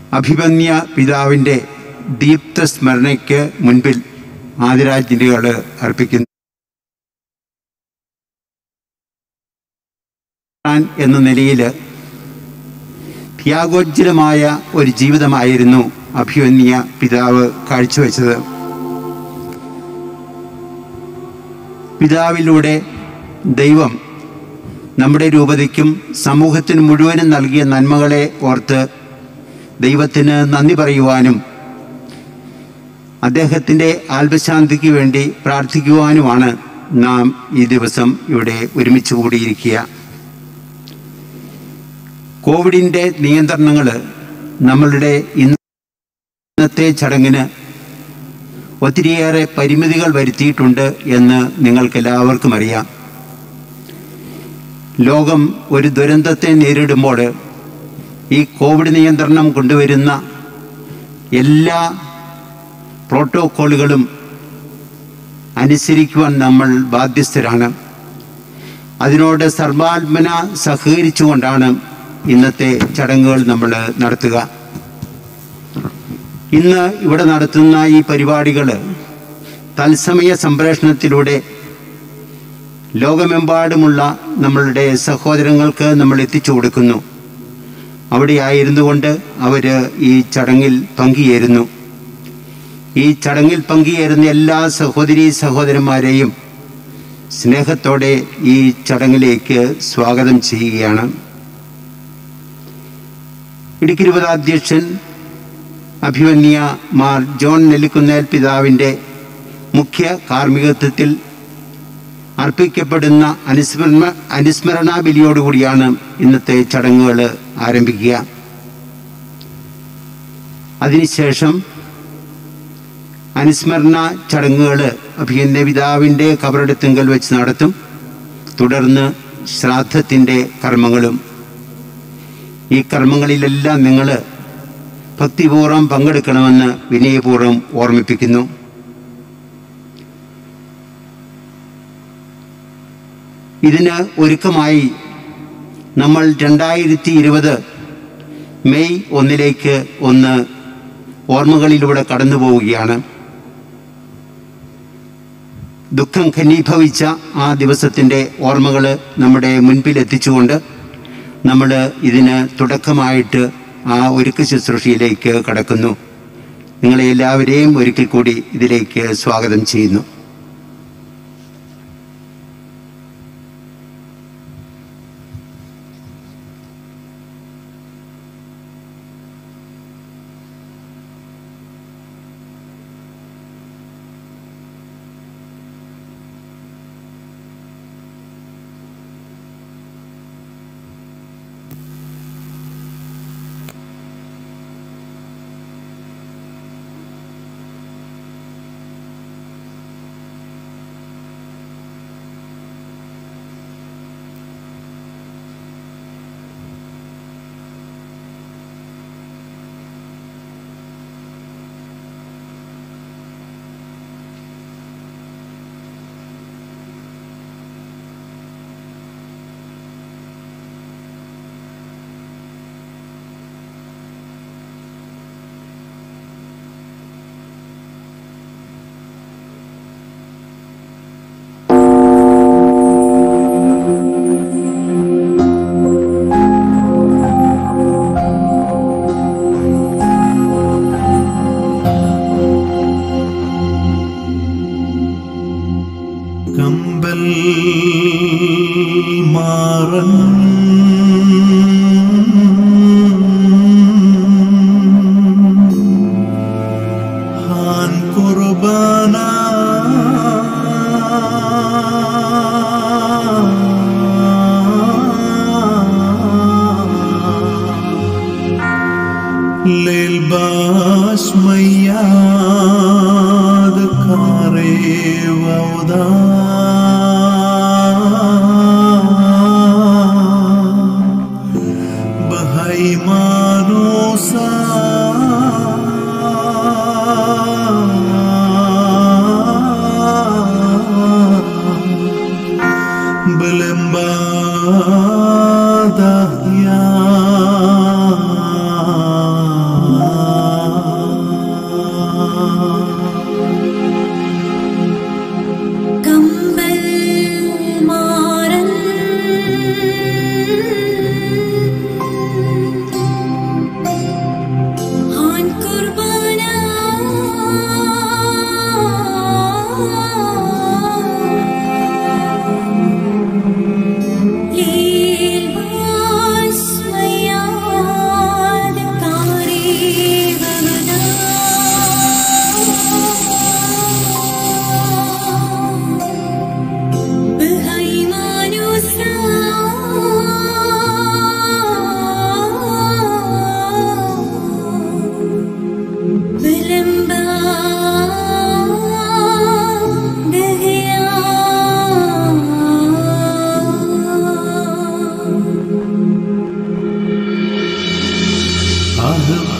അഭിമന്യ പിതാവിൻ്റെ ദീപ്ത സ്മരണയ്ക്ക് മുൻപിൽ ആദരാഞ്ജലികൾ അർപ്പിക്കുന്നു ഞാൻ എന്ന നിലയിൽ ത്യാഗോജ്ജലമായ ഒരു ജീവിതമായിരുന്നു അഭിമന്യ പിതാവ് കാഴ്ചവെച്ചത് പിതാവിലൂടെ ദൈവം നമ്മുടെ രൂപതയ്ക്കും സമൂഹത്തിന് മുഴുവനും നൽകിയ നന്മകളെ ഓർത്ത് ദൈവത്തിന് നന്ദി പറയുവാനും അദ്ദേഹത്തിൻ്റെ ആത്മശാന്തിക്ക് വേണ്ടി പ്രാർത്ഥിക്കുവാനുമാണ് നാം ഈ ദിവസം ഇവിടെ ഒരുമിച്ച് കൂടിയിരിക്കുക കോവിഡിൻ്റെ നിയന്ത്രണങ്ങൾ നമ്മളുടെ ഇന്നത്തെ ചടങ്ങിന് ഒത്തിരിയേറെ പരിമിതികൾ വരുത്തിയിട്ടുണ്ട് എന്ന് നിങ്ങൾക്കെല്ലാവർക്കും അറിയാം ലോകം ഒരു ദുരന്തത്തെ നേരിടുമ്പോൾ ഈ കോവിഡ് നിയന്ത്രണം കൊണ്ടുവരുന്ന എല്ലാ പ്രോട്ടോക്കോളുകളും അനുസരിക്കുവാൻ നമ്മൾ ബാധ്യസ്ഥരാണ് അതിനോട് സർവാത്മന സഹകരിച്ചുകൊണ്ടാണ് ഇന്നത്തെ ചടങ്ങുകൾ നമ്മൾ നടത്തുക ഇന്ന് ഇവിടെ നടത്തുന്ന ഈ പരിപാടികൾ തത്സമയ സംപ്രേഷണത്തിലൂടെ ലോകമെമ്പാടുമുള്ള നമ്മളുടെ സഹോദരങ്ങൾക്ക് നമ്മൾ എത്തിച്ചു കൊടുക്കുന്നു അവിടെ ആയിരുന്നു കൊണ്ട് അവർ ഈ ചടങ്ങിൽ പങ്കുചേരുന്നു ഈ ചടങ്ങിൽ പങ്കുചേരുന്ന എല്ലാ സഹോദരി സഹോദരന്മാരെയും സ്നേഹത്തോടെ ഈ ചടങ്ങിലേക്ക് സ്വാഗതം ചെയ്യുകയാണ് ഇടുക്കി രൂപതാധ്യക്ഷൻ അഭിമന്യ മാർ ജോൺ നെല്ലിക്കുന്നേൽ പിതാവിൻ്റെ മുഖ്യ കാർമ്മികത്വത്തിൽ അർപ്പിക്കപ്പെടുന്ന അനുസ്മരണ അനുസ്മരണാ ബലിയോടുകൂടിയാണ് ഇന്നത്തെ ചടങ്ങുകൾ ആരംഭിക്കുക അതിനുശേഷം അനുസ്മരണ ചടങ്ങുകൾ അഭിയന്യ പിതാവിൻ്റെ കബറടത്തുങ്കൽ വെച്ച് നടത്തും തുടർന്ന് ശ്രാദ്ധത്തിൻ്റെ കർമ്മങ്ങളും ഈ കർമ്മങ്ങളിലെല്ലാം നിങ്ങൾ ഭക്തിപൂർവ്വം പങ്കെടുക്കണമെന്ന് വിനയപൂർവ്വം ഓർമ്മിപ്പിക്കുന്നു ഇതിന് ഒരുക്കമായി നമ്മൾ രണ്ടായിരത്തി ഇരുപത് മെയ് ഒന്നിലേക്ക് ഒന്ന് ഓർമ്മകളിലൂടെ കടന്നു പോവുകയാണ് ദുഃഖം ഖനീഭവിച്ച ആ ദിവസത്തിൻ്റെ ഓർമ്മകൾ നമ്മുടെ മുൻപിൽ എത്തിച്ചുകൊണ്ട് നമ്മൾ ഇതിന് തുടക്കമായിട്ട് ആ ഒരുക്ക ശുശ്രൂഷയിലേക്ക് കടക്കുന്നു നിങ്ങളെ എല്ലാവരെയും ഒരിക്കൽ കൂടി ഇതിലേക്ക് സ്വാഗതം ചെയ്യുന്നു കമ്പൽ മാറൻ ഹാൻ കുർബാന للباس مياد كاري وودا بهاي مانوسا بلمبا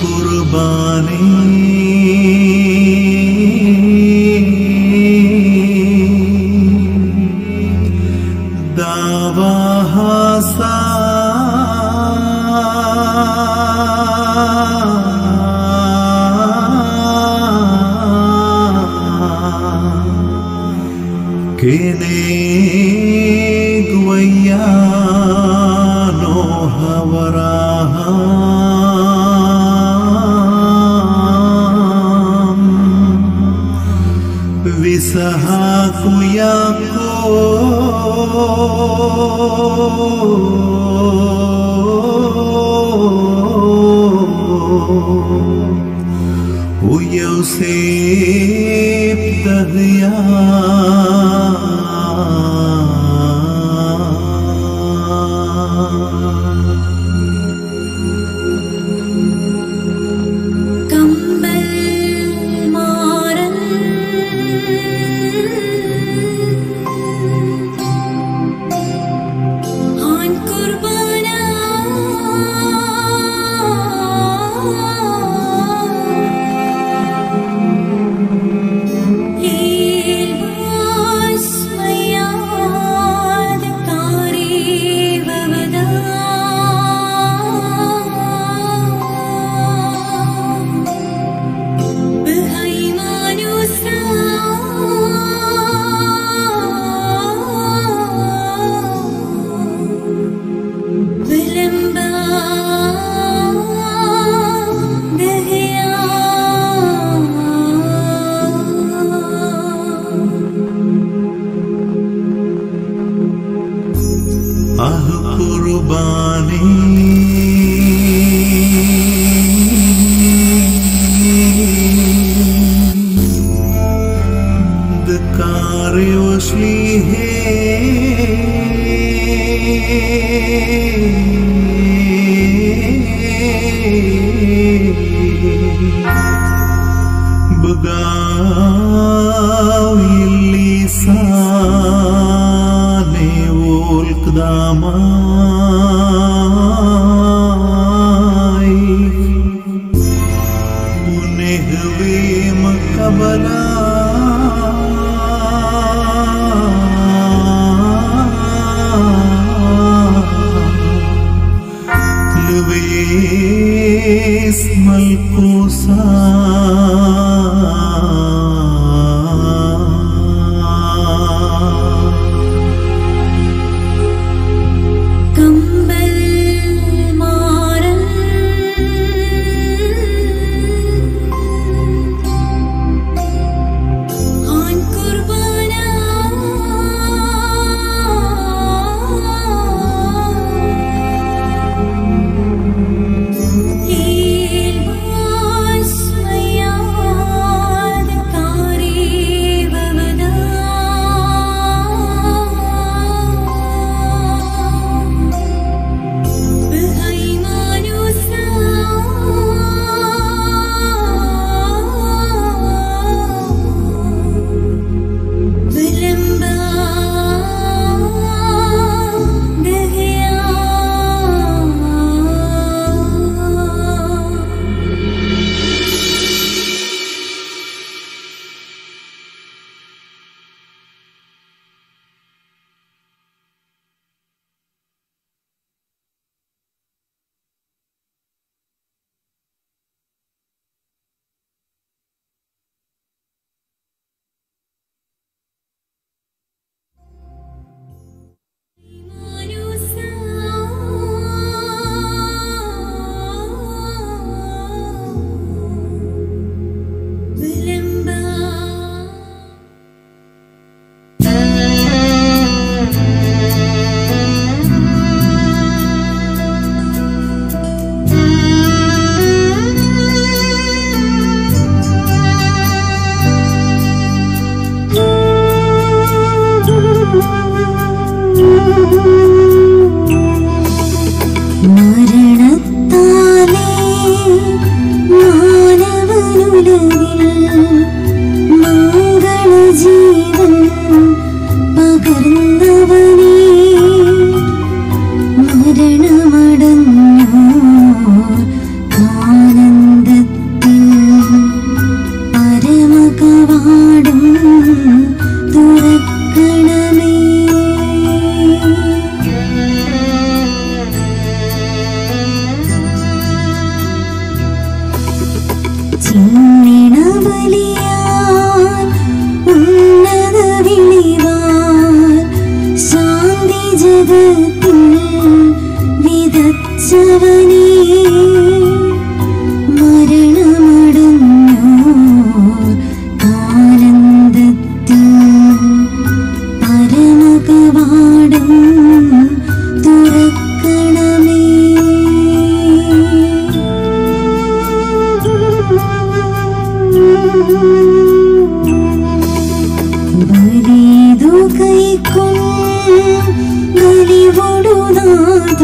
കുർബാനേ ദാവാഹാസ Kenegwayano havaraham Visahakuyako Uyosep Dahya കമ്പൽ മാറൻ ആൻ കുർബാന ീൽവാസ്മയാദ കാരീവവദാ بهيمانوسا بلمبا دهيا আহ কুরবানি দকারে ওসলি হে بقاو يلي صاني والقداماي ونهوي مقبلا لبيس ملكوسا കമ്പൽ മാറൻ ആൻ കുർബാന ീൽവാസ്മയാദ ചിന്നിണ ബലിയാൽ ഉന്നത വിളിവാൽ ശാന്തി ജഗത്തിൽ വിതച്ചവനേ മരണമടഞ്ഞോർ ആനന്ദത്തിൻ പരമകവാടം തുറക്കണമേ ബലിതു കൈക്കും ബലിവൊടു നാഥ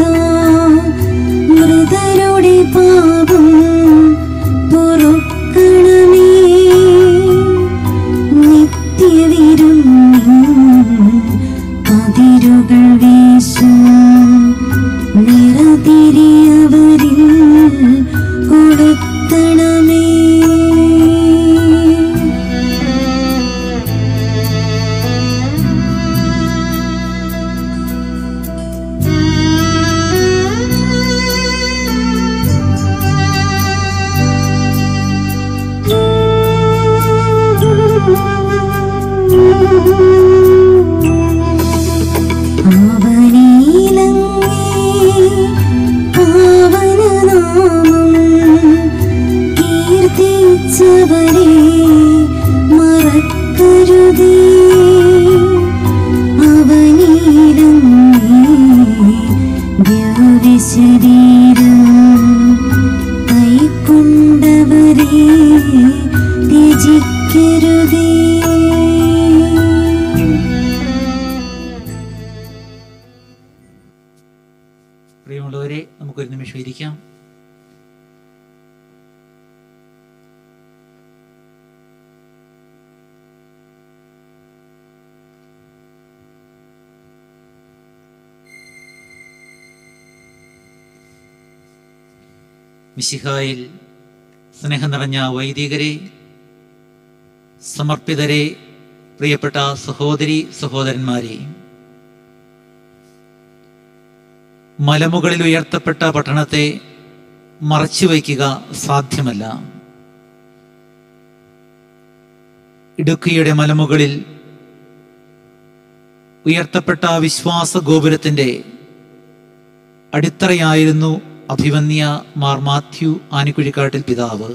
മൃതരുടെ പാപം പൊറുക്കണമേ നിത്യവിരും കതിരുകൾ വീശും നിറതിരിയവരിൽ കൊടുത്തണമേ പാവനീലങ്ങേ പാവനനാമം കീർത്തിച്ചവരെ മറക്കരുതേ അവനീലങ്ങേ ദിവ്യശരീരം കൈക്കൊണ്ടവരെ ത്യജിക്കരുതേ പ്രിയമുള്ളവരെ നമുക്കൊരു നിമിഷം ഇരിക്കാം മിശിഹായിൽ സ്നേഹം നിറഞ്ഞ വൈദികരെ സമർപ്പിതരെ പ്രിയപ്പെട്ട സഹോദരി സഹോദരന്മാരെ മലമുകളിൽ ഉയർത്തപ്പെട്ട പട്ടണത്തെ മറച്ചുവയ്ക്കുക സാധ്യമല്ല ഇടുക്കിയുടെ മലമുകളിൽ ഉയർത്തപ്പെട്ട വിശ്വാസ ഗോപുരത്തിന്റെ അടിത്തറയായിരുന്നു അഭിവന്യ മാർ മാത്യു ആനിക്കുഴിക്കാട്ടിൽ പിതാവ്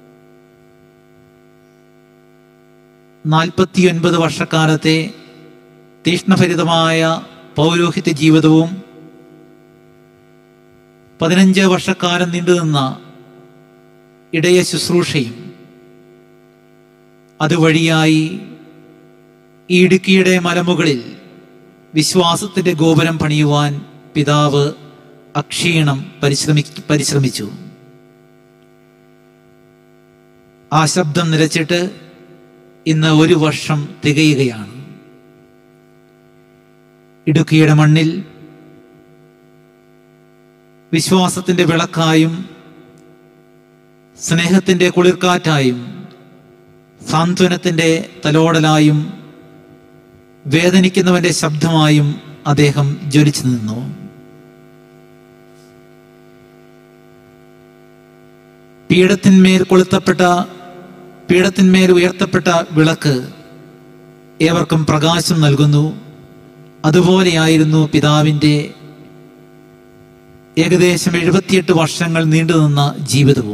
നാൽപ്പത്തിയൊൻപത് വർഷക്കാലത്തെ തീഷ്ണഭരിതമായ പൗരോഹിത്യ ജീവിതവും പതിനഞ്ച് വർഷക്കാലം നീണ്ടുനിന്ന ഇടയ ശുശ്രൂഷയും അതുവഴിയായി ഈ ഇടുക്കിയുടെ മലമുകളിൽ വിശ്വാസത്തിന്റെ ഗോപുരം പണിയുവാൻ പിതാവ് അക്ഷീണം പരിശ്രമി പരിശ്രമിച്ചു ആ ശബ്ദം നിലച്ചിട്ട് ഇന്ന് ഒരു വർഷം തികയുകയാണ് ഇടുക്കിയുടെ മണ്ണിൽ വിശ്വാസത്തിന്റെ വിളക്കായും സ്നേഹത്തിന്റെ കുളിർക്കാറ്റായും സാന്ത്വനത്തിന്റെ തലോടലായും വേദനിക്കുന്നവന്റെ ശബ്ദമായും അദ്ദേഹം ജ്വലിച്ചു നിന്നു പീഠത്തിന്മേൽ കൊളുത്തപ്പെട്ട പീഠത്തിന്മേൽ ഉയർത്തപ്പെട്ട വിളക്ക് ഏവർക്കും പ്രകാശം നൽകുന്നു അതുപോലെയായിരുന്നു പിതാവിൻ്റെ ഏകദേശം എഴുപത്തിയെട്ട് വർഷങ്ങൾ നീണ്ടുനിന്ന ജീവിതവും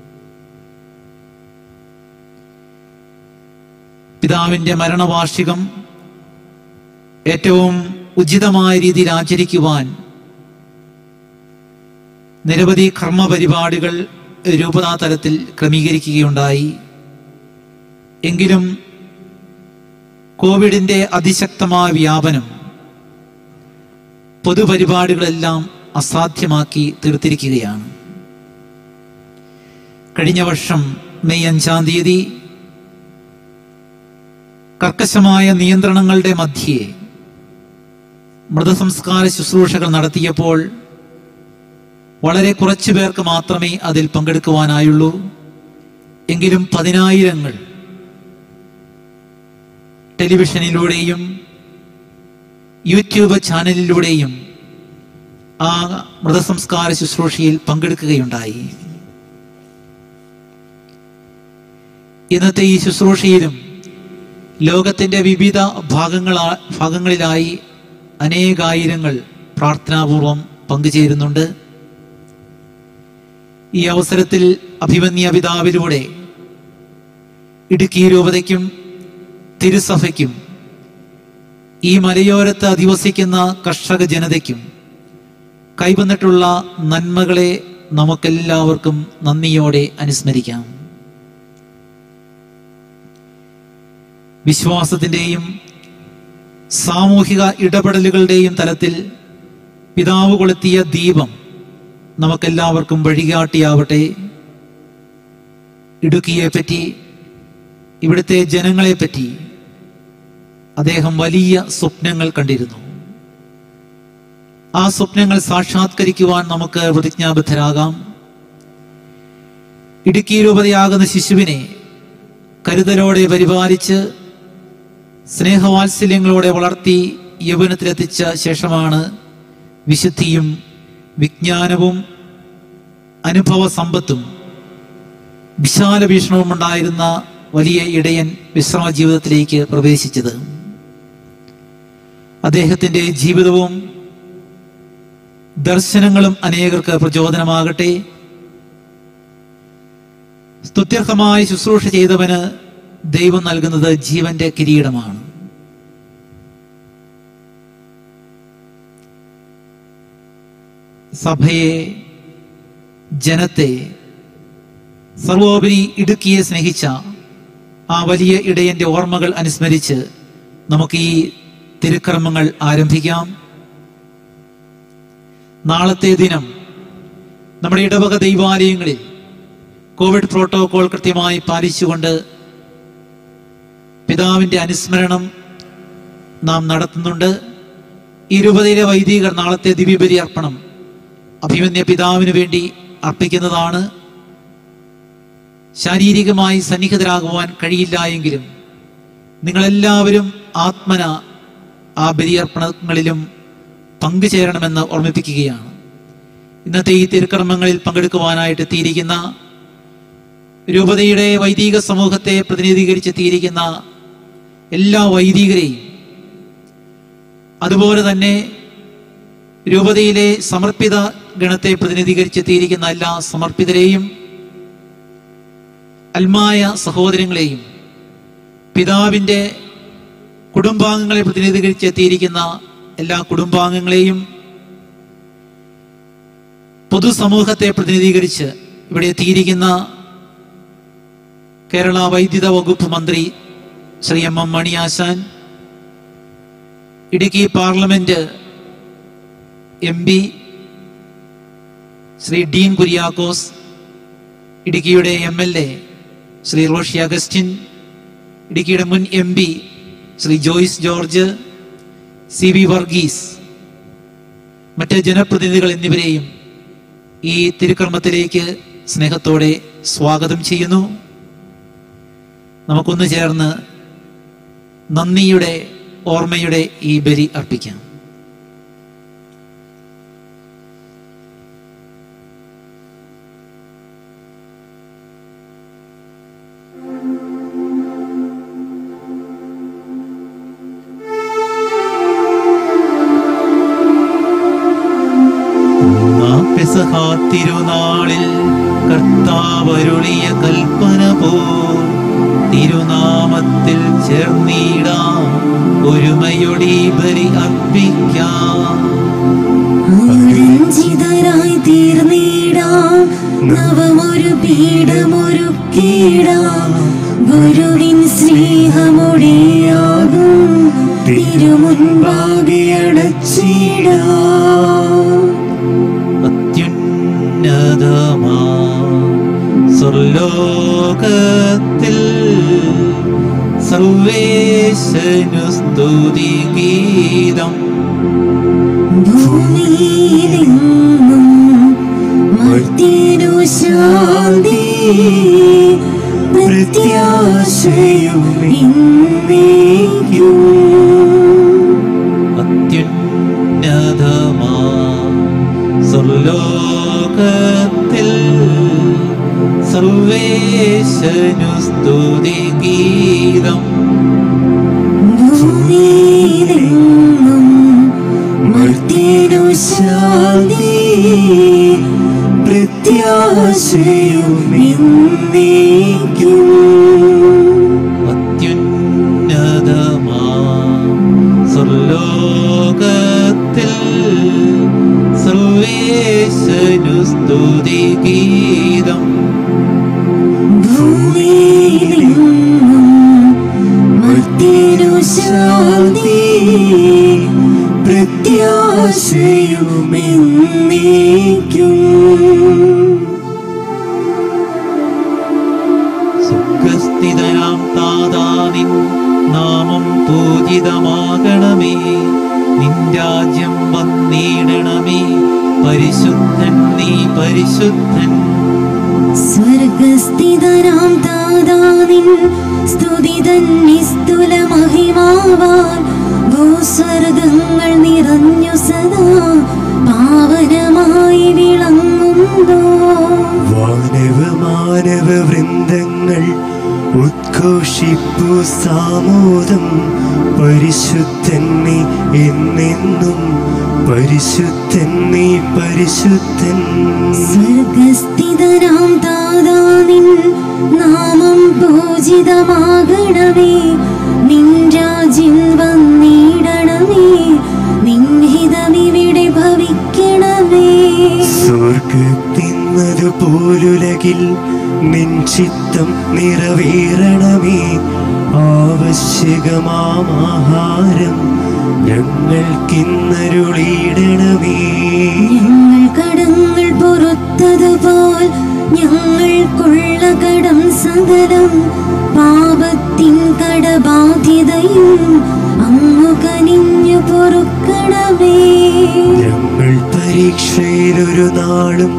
പിതാവിൻ്റെ മരണവാർഷികം ഏറ്റവും ഉചിതമായ രീതിയിൽ ആചരിക്കുവാൻ നിരവധി കർമ്മപരിപാടികൾ രൂപതാ തലത്തിൽ ക്രമീകരിക്കുകയുണ്ടായി എങ്കിലും കോവിഡിന്റെ അതിശക്തമായ വ്യാപനം പൊതുപരിപാടികളെല്ലാം അസാധ്യമാക്കി തീർത്തിരിക്കുകയാണ് കഴിഞ്ഞ വർഷം മെയ് അഞ്ചാം തീയതി കർക്കശമായ നിയന്ത്രണങ്ങളുടെ മധ്യേ മൃതസംസ്കാര ശുശ്രൂഷകൾ നടത്തിയപ്പോൾ വളരെ കുറച്ചു പേർക്ക് മാത്രമേ അതിൽ പങ്കെടുക്കുവാനായുള്ളൂ എങ്കിലും പതിനായിരങ്ങൾ ടെലിവിഷനിലൂടെയും യൂട്യൂബ് ചാനലിലൂടെയും ആ മൃതസംസ്കാര ശുശ്രൂഷയിൽ പങ്കെടുക്കുകയുണ്ടായി ഇന്നത്തെ ഈ ശുശ്രൂഷയിലും ലോകത്തിൻ്റെ വിവിധ ഭാഗങ്ങളാ ഭാഗങ്ങളിലായി അനേകായിരങ്ങൾ പ്രാർത്ഥനാപൂർവം പങ്കുചേരുന്നുണ്ട് ഈ അവസരത്തിൽ അഭിമന്യ പിതാവിലൂടെ ഇടുക്കി രൂപതയ്ക്കും തിരുസഭയ്ക്കും ഈ മലയോരത്ത് അധിവസിക്കുന്ന കർഷക ജനതയ്ക്കും കൈവന്നിട്ടുള്ള നന്മകളെ നമുക്കെല്ലാവർക്കും നന്ദിയോടെ അനുസ്മരിക്കാം വിശ്വാസത്തിൻ്റെയും സാമൂഹിക ഇടപെടലുകളുടെയും തലത്തിൽ പിതാവ് കൊളുത്തിയ ദീപം നമുക്കെല്ലാവർക്കും വഴികാട്ടിയാവട്ടെ ഇടുക്കിയെപ്പറ്റി ഇവിടുത്തെ ജനങ്ങളെപ്പറ്റി അദ്ദേഹം വലിയ സ്വപ്നങ്ങൾ കണ്ടിരുന്നു ആ സ്വപ്നങ്ങൾ സാക്ഷാത്കരിക്കുവാൻ നമുക്ക് പ്രതിജ്ഞാബദ്ധരാകാം ഇടുക്കി രൂപതയാകുന്ന ശിശുവിനെ കരുതലോടെ പരിപാലിച്ച് സ്നേഹവാത്സല്യങ്ങളോടെ വളർത്തി യൗവനത്തിലെത്തിച്ച ശേഷമാണ് വിശുദ്ധിയും വിജ്ഞാനവും അനുഭവ സമ്പത്തും വിശാല വീക്ഷണവും ഉണ്ടായിരുന്ന വലിയ ഇടയൻ വിശ്രമ ജീവിതത്തിലേക്ക് പ്രവേശിച്ചത് അദ്ദേഹത്തിൻ്റെ ജീവിതവും ദർശനങ്ങളും അനേകർക്ക് പ്രചോദനമാകട്ടെ സ്തുത്യർഹമായി ശുശ്രൂഷ ചെയ്തവന് ദൈവം നൽകുന്നത് ജീവന്റെ കിരീടമാണ് സഭയെ ജനത്തെ സർവോപരി ഇടുക്കിയെ സ്നേഹിച്ച ആ വലിയ ഇടയന്റെ ഓർമ്മകൾ അനുസ്മരിച്ച് നമുക്ക് ഈ തിരുക്കർമ്മങ്ങൾ ആരംഭിക്കാം നാളത്തെ ദിനം നമ്മുടെ ഇടവക ദൈവാലയങ്ങളിൽ കോവിഡ് പ്രോട്ടോകോൾ കൃത്യമായി പാലിച്ചുകൊണ്ട് പിതാവിൻ്റെ അനുസ്മരണം നാം നടത്തുന്നുണ്ട് ഈ രൂപതയിലെ വൈദികർ നാളത്തെ ദിവ്യബലി അർപ്പണം അഭിമന്യ പിതാവിന് വേണ്ടി അർപ്പിക്കുന്നതാണ് ശാരീരികമായി സന്നിഹിതരാകുവാൻ കഴിയില്ല എങ്കിലും നിങ്ങളെല്ലാവരും ആത്മന ആ ബലിയർപ്പണങ്ങളിലും പങ്കുചേരണമെന്ന് ഓർമ്മിപ്പിക്കുകയാണ് ഇന്നത്തെ ഈ തിരുക്കർമ്മങ്ങളിൽ പങ്കെടുക്കുവാനായിട്ട് എത്തിയിരിക്കുന്ന രൂപതയുടെ വൈദിക സമൂഹത്തെ പ്രതിനിധീകരിച്ചെത്തിയിരിക്കുന്ന എല്ലാ വൈദികരെയും അതുപോലെ തന്നെ രൂപതയിലെ സമർപ്പിത ഗണത്തെ പ്രതിനിധീകരിച്ചെത്തിയിരിക്കുന്ന എല്ലാ സമർപ്പിതരെയും അൽമായ സഹോദരങ്ങളെയും പിതാവിൻ്റെ കുടുംബാംഗങ്ങളെ പ്രതിനിധീകരിച്ചെത്തിയിരിക്കുന്ന എല്ലാ കുടുംബാംഗങ്ങളെയും പൊതുസമൂഹത്തെ പ്രതിനിധീകരിച്ച് ഇവിടെ എത്തിയിരിക്കുന്ന കേരള വൈദ്യുത വകുപ്പ് മന്ത്രി Shri M M Maniyashan Idukki parliament M P Shri Dean Kuriakose ഇടുക്കിയുടെ M L A Shri Roshy Augustine ഇടുക്കിയുടെ മുൻ M P Shri Joice George C V Varghese മറ്റ് ജനപ്രതിനിധികൾ എന്നിവരെയും ഈ തിരുക്കർമ്മത്തിലേക്ക് സ്നേഹത്തോടെ സ്വാഗതം ചെയ്യുന്നു നമുക്കൊന്ന് ചേർന്ന് നന്ദിയുടെ ഓർമ്മയുടെ ഈ ബലി അർപ്പിക്കാം നാം പെസഹ തിരുനാളിൽ കർത്താവരുളിയ കൽപ്പന പോ തിരുനാമത്തിൽ ചേർന്നിടാം ഒരുമയൊടി ബലി അർപ്പിക്കാം അനുരഞ്ജിതരായി തീർന്നിടാം നവമൊരു പീഠമൊരുക്കിടാം ഗുരുവിൻ സ്നേഹമൊടിയാകും തിരുമുൻപാകെ അടച്ചിടാം അത്യുന്നതമാ സ്വർലോകത്തിൽ സർവേശനു സ്തുതി ഗീതം ഭൂമിയിലെങ്ങും മർത്യനു ശാന്തി പ്രത്യാശയും എന്നേക്കും അത്യുന്നതമാ സ്വർലോകത്തിൽ സർവേശനു സ്തുതി ഗീതം ഭൂമിയിലെങ്ങും മർത്യനു ശാന്തി പ്രത്യാശയും എന്നേക്കും അത്യുന്നതമാ സ്വർലോകത്തിൽ സർവേശനു സ്തുതി ഗീതം ഭൂമിയിലെങ്ങും മർത്യനു ശാന്തി പ്രത്യാശയും എന്നേക്കും സുഖസ്ഥിതനാം താതാനിൻ നാമം പൂജിതമാകണമേ നിൻ രാജ്യം വന്നിടണമേ പരിശുദ്ധൻ നീ പരിശുദ്ധൻ സ്വർഗസ്ഥിതനാം താതാനിൻ സ്തുതിതൻ നിസ്തുല മഹിമാവാൻ ഭൂസ്വർഗങ്ങൾ നിറഞ്ഞു സദാ പാവനമായി വിളങ്ങുന്നു വാനവ മാനവ വൃന്ദങ്ങൾ ഉദ്ഘോഷിപ്പു സാമോദം പരിശുദ്ധൻ നീ എന്നെന്നും പരിശുദ്ധൻ നീ പരിശുദ്ധൻ സ്വർഗസ്ഥിതനാം താതാനിൻ നാമം പൂജിതമാകണമേ നിൻ രാജ്യം വന്നിടണമേ നിൻഹിതമിവിടെ ഭവിക്കണമേ സ്വർഗത്തിന്നതു പോലുലകിൽ നിൻ ചിത്തം നിറവേറണമേ ആവശ്യകമാഹാരം ഞങ്ങൾക്കിന്നരുളിയിടണമേ ഞങ്ങൾ കടങ്ങൾ പുറത്തതുപോൽ ഞങ്ങൾക്കുള്ള കടം സകലം പാപത്തിൻ കടബാധ്യതയും അങ്ങു കനിഞ്ഞു പൊറുക്കണമേ ഞങ്ങൾ പരീക്ഷയിലൊരു നാളും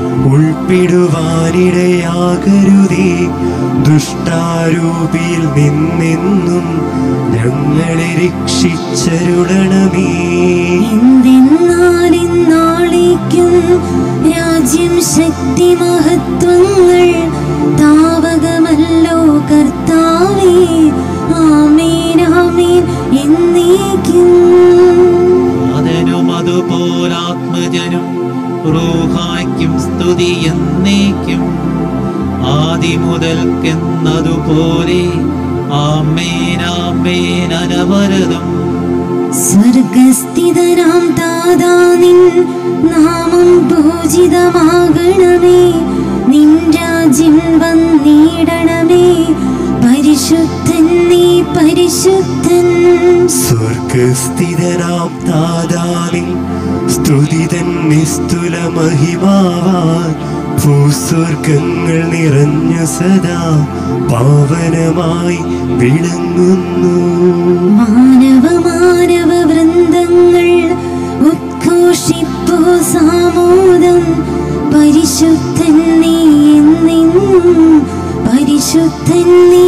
ഉൾപ്പെടുവാനിടയാകരുതേ ദുഷ്ടാരൂപിയിൽ നിന്നെന്നും ഞങ്ങളെ രക്ഷിച്ചരുളണമേ എന്തെന്നാൽ ഇന്നാളേക്കും രാജ്യം ശക്തി മഹത്വങ്ങൾ താവകമല്ലോ കർത്താവേ ആമേൻ ആമേൻ എന്നേക്കും അതിനും അതുപോലാത്മജനും റൂഹായ്ക്കും സ്തുതി എന്നേക്കും ആദി മുതൽക്കെന്നതുപോലെ ആമേൻ ആമേൻ അനവരതം സ്വർഗസ്ഥിതനാം താതാനിൻ നാമം പൂജിതമാകണമേ നിൻ രാജ്യം വന്നിടണമേ പരിശുദ്ധൻ നീ പരിശുദ്ധൻ സ്വർഗസ്ഥിതനാം താതാനിൽ സ്തുതിതൻ നിസ്തുല മഹിമാവാൻ ഭൂസ്വർഗങ്ങൾ നിറഞ്ഞു സദാ പാവനമായി വിളങ്ങുന്നു മാനവ മാനവ വൃന്ദങ്ങൾ ഉദ്ഘോഷിപ്പോ സാമോദം പരിശുദ്ധൻ നീ എന്നെന്നും പരിശുദ്ധൻ നീ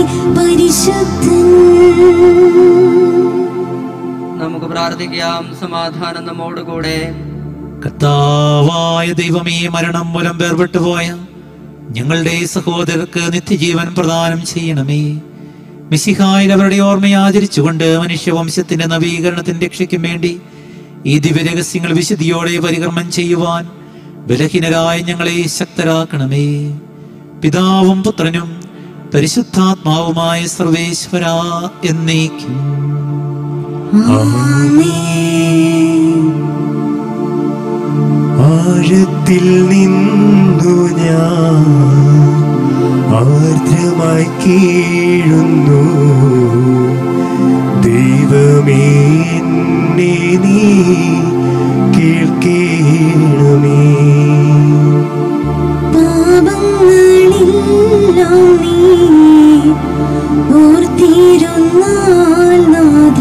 പരിശുദ്ധൻ നമുക്ക് പ്രാർത്ഥിക്കാം സമാധാനം നമ്മോടുകൂടെ കർത്താവായ ദൈവമേ മരണം മൂലം വേർപെട്ടുപോയ ഞങ്ങളുടെ സഹോദരർക്ക് നിത്യജീവൻ പ്രദാനം ചെയ്യണമേ മിശിഹായിൽ അവരുടെ ഓർമ്മയെ ആചരിച്ചുകൊണ്ട് മനുഷ്യവംശത്തിന്റെ നവീകരണത്തിന്റെ രക്ഷയ്ക്കും വേണ്ടി ഈ ദിവ്യരഹസ്യങ്ങൾ വിശുദ്ധിയോടെ പരികർമ്മം ചെയ്യുവാൻ ബലഹീനരായ ഞങ്ങളെ ശക്തരാക്കണമേ പിതാവും പുത്രനും പരിശുദ്ധാത്മാവുമായ സർവേശ്വര എന്നേക്കും ആഴത്തിൽ നിന്നു ഞാൻ ആർദ്രമായി കീഴുന്നു ദൈവമേ എന്നെ നീ കേൾക്കേണമേ പാപങ്ങളെല്ലാം നീ ഓർത്തിരുന്നാൽ നാഥ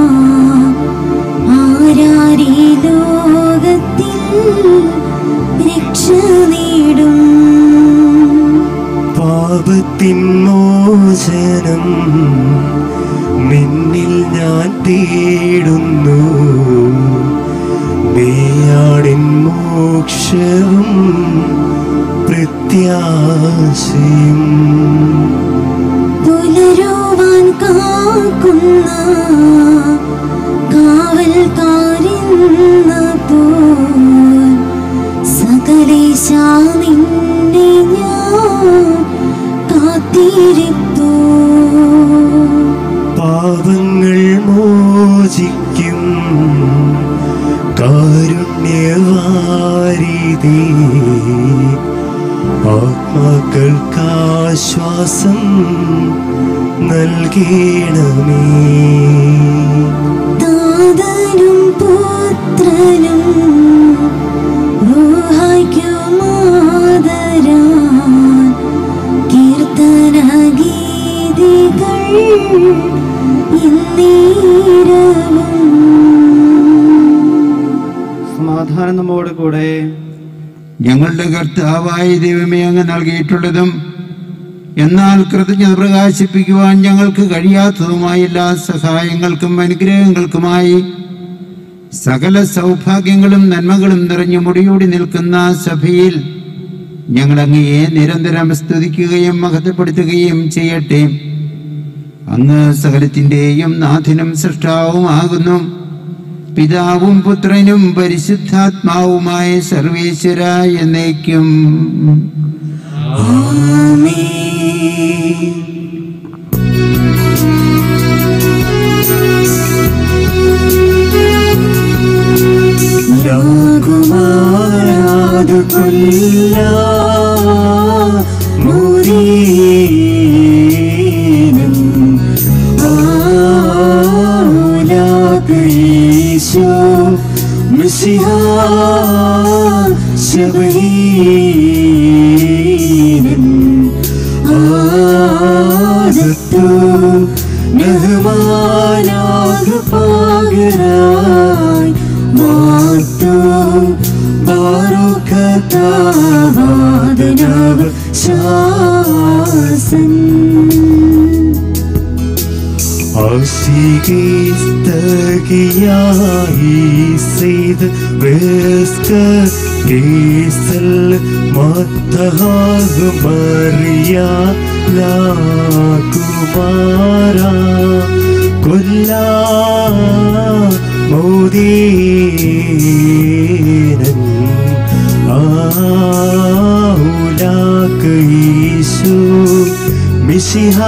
ആരാരീ ലോകത്തിൽ രക്ഷ നേടും പാപത്തിൻ മോചനം നിന്നിൽ ഞാൻ തേടുന്നു നീയാണിൻ മോക്ഷവും പ്രത്യാശയും പ്രത്യാശയും പുലരുവാൻ കാക്കുന്ന കാവൽക്കാരെന്ന പോൽ സകലേശ നിന്നെ ഞാൻ കാത്തിരിപ്പൂ പാപങ്ങൾ മോചിക്കും കാരുണ്യവാരിതേ ആത്മാക്കൾക്കാശ്വാസം നൽകണമേ താതനും പുത്രനും റൂഹായ്ക്കുമാതരാൻ കീർത്തന ഗീതികൾ ഇന്നീരവും സമാധാനം നമ്മോട് കൂടെ ഞങ്ങളുടെ കർത്താവായ ദൈവമേ അങ്ങ് നൽകിയിട്ടുള്ളതും എന്നാൽ കൃതജ്ഞത പ്രകാശിപ്പിക്കുവാൻ ഞങ്ങൾക്ക് കഴിയാത്തതുമായ എല്ലാ സഹായങ്ങൾക്കും അനുഗ്രഹങ്ങൾക്കുമായി സകല സൗഭാഗ്യങ്ങളും നന്മകളും നിറഞ്ഞു മുടിയൂടി നിൽക്കുന്ന സഭയിൽ ഞങ്ങൾ അങ്ങയെ നിരന്തരം സ്തുതിക്കുകയും മഹത്വപ്പെടുത്തുകയും ചെയ്യട്ടെ അങ്ങ് സകലത്തിൻ്റെയും നാഥനും സൃഷ്ടാവുമാകുന്നു പിതാവും പുത്രനും പരിശുദ്ധാത്മാവുമായ സർവേശ്വര എന്നേക്കും രാകുമാരാതു കൊല്ല മുരീനം ആലാകീശോ മിശിഹ ശബഹീനം ആദത്തു നഹ്മാനാഗ് പാകരായി മാത്തു ബാറുഖതാവാദനവ് ശാസൻ ஆசிகேஸ்தகியாயி செய்து வேஸ்க கேசல் மத்தகாகு மரியா லாகுமாரா கொல்லா மோதீனன் ஆவுலாக்கு ஈசு മിശിഹാ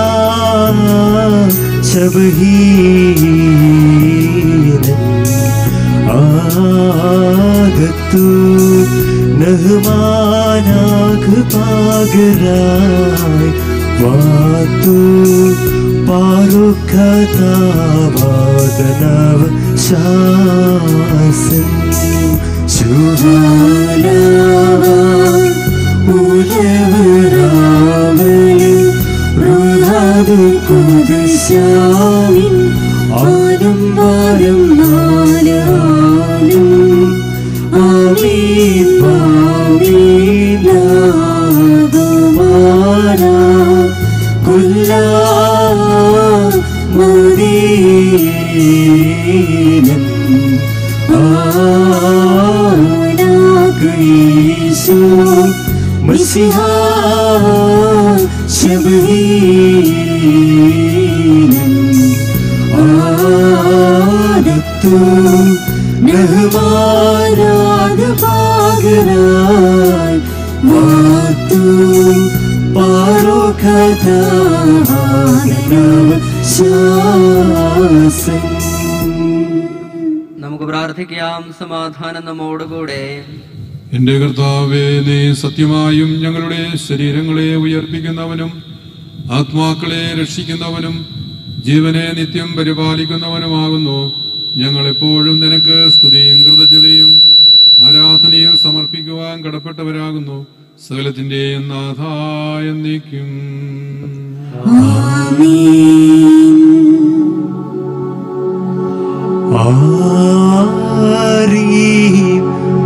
ശബഹീനൻ ആഗത്തു നഹ്മാനാഗ് പാകരായി വാത്തു പാറുഖതാവാദനവ ശാസൻ ശുഭാലാവ ഉലവരാവലിൽ റുഹാദു കുദിശാവിൻ ആലും വാലും നാലാലും ആമീൻ പാമീനാകുമാരാ കുല്ലാ മദീനം ആലാകീശോ മസിഹാ ശബഹീനം ആദത്തു നഹ്മാനാഗ് പാകരായി വാത്തു പാറുഖതാവാദനവ ശാസൻ നമുക്ക് പ്രാർത്ഥിക്കാം സമാധാനം നമ്മോടുകൂടെ എന്റെ കർത്താവേ നീ സത്യമായും ഞങ്ങളുടെ ശരീരങ്ങളെ ഉയർപ്പിക്കുന്നവനും ആത്മാക്കളെ രക്ഷിക്കുന്നവനും ജീവനെ നിത്യം പരിപാലിക്കുന്നവനുമാകുന്നു ഞങ്ങൾ എപ്പോഴും നിനക്ക് സ്തുതിയും കൃതജ്ഞതയും ആരാധനയും സമർപ്പിക്കുവാൻ കടപ്പെട്ടവരാകുന്നു സകലത്തിന്റെയും നാഥായ നീക്കും ആരീം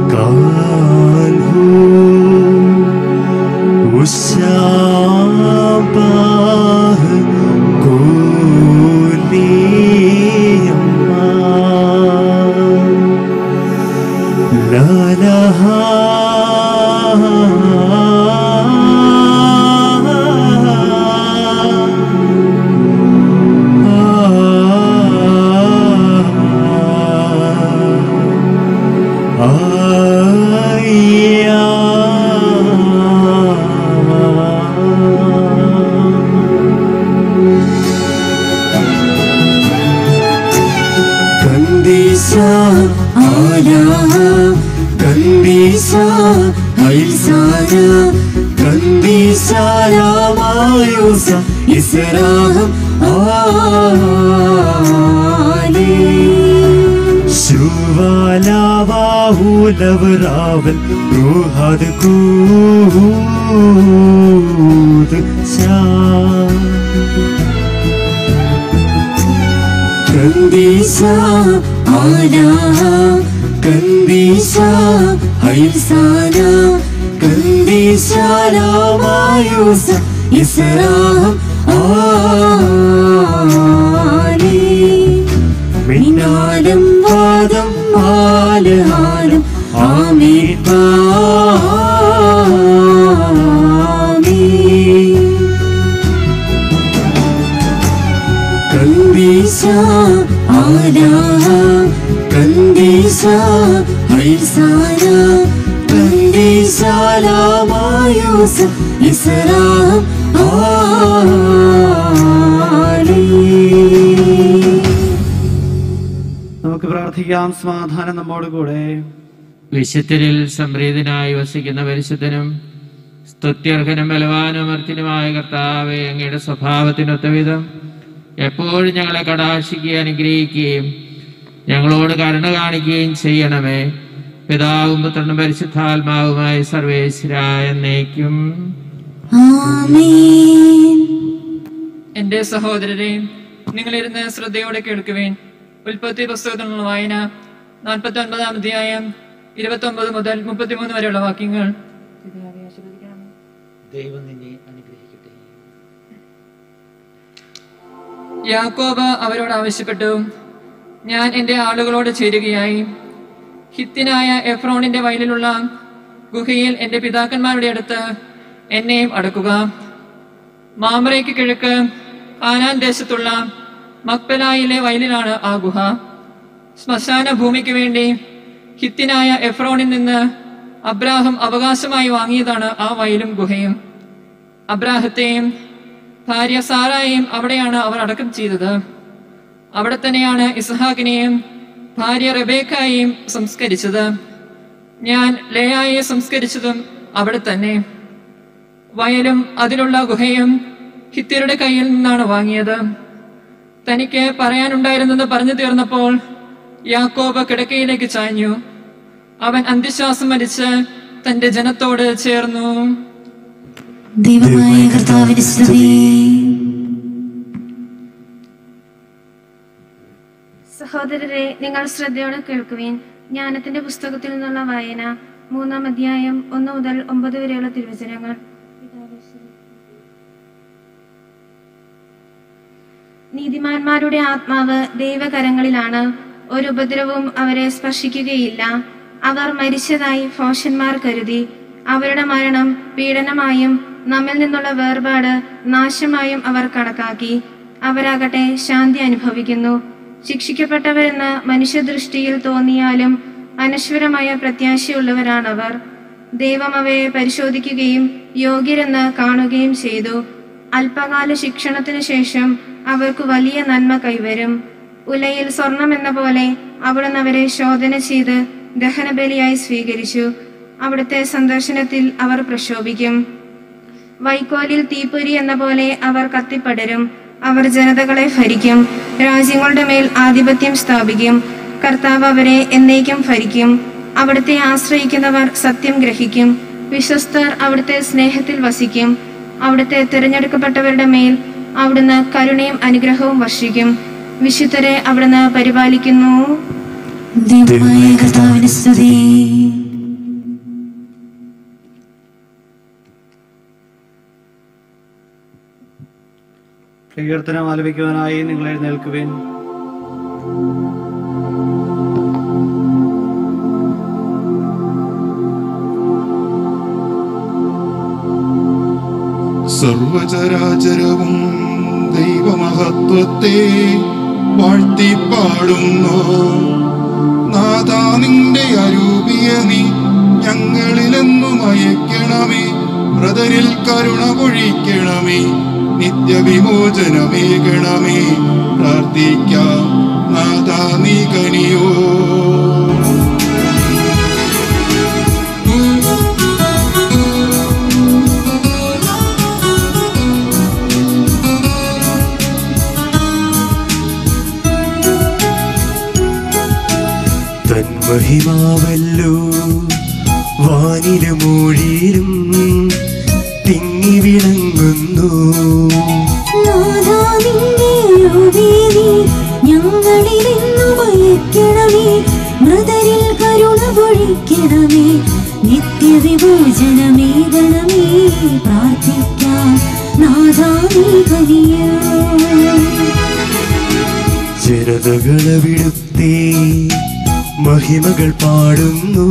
കാൽഹു ഉശാബാഹ് കോലിയമ്മ ലലഹാ ആരാഹ കന്ദീസ ഹൈസാന കന്ദീസ രാമായൂസ ഇസ്രാഹം ആലേ ശുവാലാവാഹൂലവരാവൽ റൂഹത് കൂത് ശാ കന്ദീസ ആരാഹ കന്ദീസ ഹൈസാന കന്ദീസ രാമായൂസ ഇസ്രാഹം ആലേ മിന്നാലും വാദം മാലഹാരം ആമീൻ ആമീൻ കന്ദീസ ആരാഹ കന്ദീസ ഹൈസാന കന്ദീസ ലാമായൂസ ഇസ്രാഹം ആലേ നമുക്ക് പ്രാർത്ഥിക്കാം സമാധാനം നമ്മോട് കൂടെ വിശുദ്ധരിൽ സംപ്രീതനായി വസിക്കുന്ന പരിശുദ്ധനും സ്തുത്യർഹനും ബലവാനും അർത്തിനുമായ കർത്താവെ അങ്ങയുടെ സ്വഭാവത്തിനൊത്ത വിധം എപ്പോഴും ഞങ്ങളെ കടാക്ഷിക്കുകയും അനുഗ്രഹിക്കുകയും ഞങ്ങളോട് കരുണ കാണിക്കുകയും ചെയ്യണമേ പിതാവും പുത്രനും പരിശുദ്ധാത്മാവുമായ സർവേശ്വരായ എന്നേക്കും ആമേൻ എന്റെ സഹോദരരെ നിങ്ങളിരുന്ന് ശ്രദ്ധയോടെ കേൾക്കുവേൻ ഉൽപ്പത്തി പുസ്തകത്തിനുള്ള വായന നാൽപ്പത്തി ഒൻപതാം അധ്യായം ഇരുപത്തി ഒമ്പത് മുതൽ മുപ്പത്തിമൂന്ന് വരെയുള്ള വാക്യങ്ങൾ ദൈവം നിന്നെ അനുഗ്രഹിക്കട്ടെ യാക്കോബ് അവരോട് ആവശ്യപ്പെട്ടു ഞാൻ എന്റെ ആളുകളോട് ചേരുകയായി ഹിത്തിനായ എഫ്രോണിന്റെ വയലിലുള്ള ഗുഹയിൽ എന്റെ പിതാക്കന്മാരുടെ അടുത്ത് എന്നെയും അടക്കുക മാമറയ്ക്ക് കിഴക്ക് ആനാൻ ദേശത്തുള്ള മക്പലായിലെ വയലിലാണ് ആ ഗുഹ ശ്മശാന ഭൂമിക്ക് വേണ്ടി ഹിത്തിനായ എഫ്രോണിൽ നിന്ന് അബ്രാഹം അവകാശമായി വാങ്ങിയതാണ് ആ വയലും ഗുഹയും അബ്രാഹത്തെയും ഭാര്യ സാറായെയും അവിടെയാണ് അവർ അടക്കം ചെയ്തത് അവിടെ തന്നെയാണ് ഇസ്ഹാക്കിനെയും ഭാര്യ റബേക്കായെയും സംസ്കരിച്ചത് ഞാൻ ലേയായെ സംസ്കരിച്ചതും അവിടെ തന്നെ വയലും അതിലുള്ള ഗുഹയും ഹിത്യരുടെ കയ്യിൽ നിന്നാണ് വാങ്ങിയത് തനിക്ക് പറയാനുണ്ടായിരുന്നെന്ന് പറഞ്ഞു തീർന്നപ്പോൾ യാക്കോബ് കിടക്കയിലേക്ക് ചാഞ്ഞു അവൻ അന്ത്യശ്വാസം വലിച്ച് തന്റെ ജനത്തോട് ചേർന്നു ദൈവമായ കർത്താവിന് സ്തുതി സഹോദരരെ നിങ്ങൾ ശ്രദ്ധയോടെ കേൾക്കുവിൻ ജ്ഞാനത്തിന്റെ പുസ്തകത്തിൽ നിന്നുള്ള വായന മൂന്നാം അധ്യായം ഒന്ന് മുതൽ ഒമ്പത് വരെയുള്ള തിരുവചനങ്ങൾ നീതിമാന്മാരുടെ ആത്മാവ് ദൈവകരങ്ങളിലാണ് ഒരു ഉപദ്രവവും അവരെ സ്പർശിക്കുകയില്ല അവർ മരിച്ചതായി ഫോഷന്മാർ കരുതി അവരുടെ മരണം പീഡനമായും നമ്മിൽ നിന്നുള്ള വേർപാട് നാശമായും അവർ കണക്കാക്കി അവരാകട്ടെ ശാന്തി അനുഭവിക്കുന്നു ശിക്ഷിക്കപ്പെട്ടവരെന്ന് മനുഷ്യദൃഷ്ടിയിൽ തോന്നിയാലും അനശ്വരമായ പ്രത്യാശയുള്ളവരാണവർ ദൈവം അവയെ പരിശോധിക്കുകയും യോഗ്യരെന്ന് കാണുകയും ചെയ്തു അല്പകാല ശിക്ഷണത്തിനു ശേഷം അവർക്ക് വലിയ നന്മ കൈവരും ഉലയിൽ സ്വർണം എന്ന പോലെ അവിടുന്ന് അവരെ ശോധന ചെയ്ത് ദഹനബലിയായി സ്വീകരിച്ചു അവിടുത്തെ സന്ദർശനത്തിൽ അവർ പ്രക്ഷോഭിക്കും വൈക്കോലിൽ തീപ്പൊരി എന്ന പോലെ അവർ കത്തിപ്പടരും അവർ ജനതകളെ ഭരിക്കും രാജ്യങ്ങളുടെ മേൽ ആധിപത്യം സ്ഥാപിക്കും കർത്താവ് അവരെ എന്നേക്കും ഭരിക്കും അവിടുത്തെ ആശ്രയിക്കുന്നവർ സത്യം ഗ്രഹിക്കും വിശ്വസ്തർ അവിടുത്തെ സ്നേഹത്തിൽ വസിക്കും അവിടുത്തെ തിരഞ്ഞെടുക്കപ്പെട്ടവരുടെ മേൽ അവിടുന്ന് കരുണയും അനുഗ്രഹവും വർഷിക്കും വിശുദ്ധരെ അവിടുന്ന് പരിപാലിക്കുന്നു ദൈവമായ കർത്താവിന് സ്തുതി കീർത്തനം ആലപിക്കുവാനായി നിങ്ങൾ എഴുന്നേൽക്കുവിൻ സർവചരാചരവും ദൈവമഹത്വത്തെ വാഴ്ത്തിപ്പാടുന്നു നാഥാ നിന്റെ അരൂപിയ നീ ഞങ്ങളിലെന്നും അയക്കണമേ ബ്രദരിൽ കരുണ പൊഴിക്കണമേ നിത്യവിമോചനമേകണമേ പ്രാർത്ഥിക്കാം നാഥാ നീ കനിയോ മഹിമാവല്ലോ വാനിലും മൊഴിയിലും തിങ്ങി വിളങ്ങുന്നു നാഥാ നിന്റെ രോഗീനി ഞങ്ങളിൽ നിന്നും അയക്കണമേ മൃതരിൽ കരുണ പൊഴിക്കണമേ നിത്യവിഭോജനമേകണമേ പ്രാർത്ഥിക്കാം നാഥാ നീ കനിയോ ജനതകളവിടുത്തെ മഹിമകൾ പാടുന്നു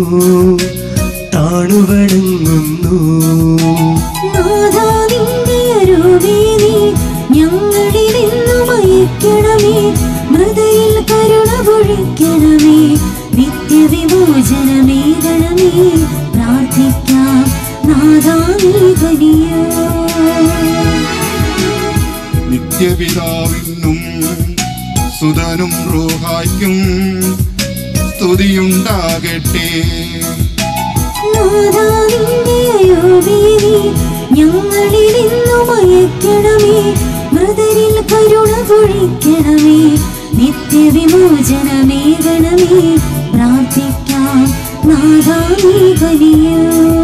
താണുവണങ്ങുന്നു നാഥാ നിന്റെ അരോഗീനി ഞങ്ങളിൽ നിന്നും അയക്കണമേ മൃതയിൽ കരുണ പൊഴിക്കണമേ നിത്യവിമോചനമേകണമേ പ്രാർത്ഥിക്കാം നാഥാ നീ കനിയോ നിത്യപിതാവിനും സുതനും റോഹായ്ക്കും സ്തുതിയുണ്ടാകട്ടെ നാഥാ നിന്റെ അയോഗ്യനെ ഞങ്ങളിൽ നിന്നും അയക്കണമേ മൃതരിൽ കരുണ പൊഴിക്കണമേ നിത്യവിമോചനമേകണമേ പ്രാർത്ഥിക്കാം നാഥാ നീ കനിയോ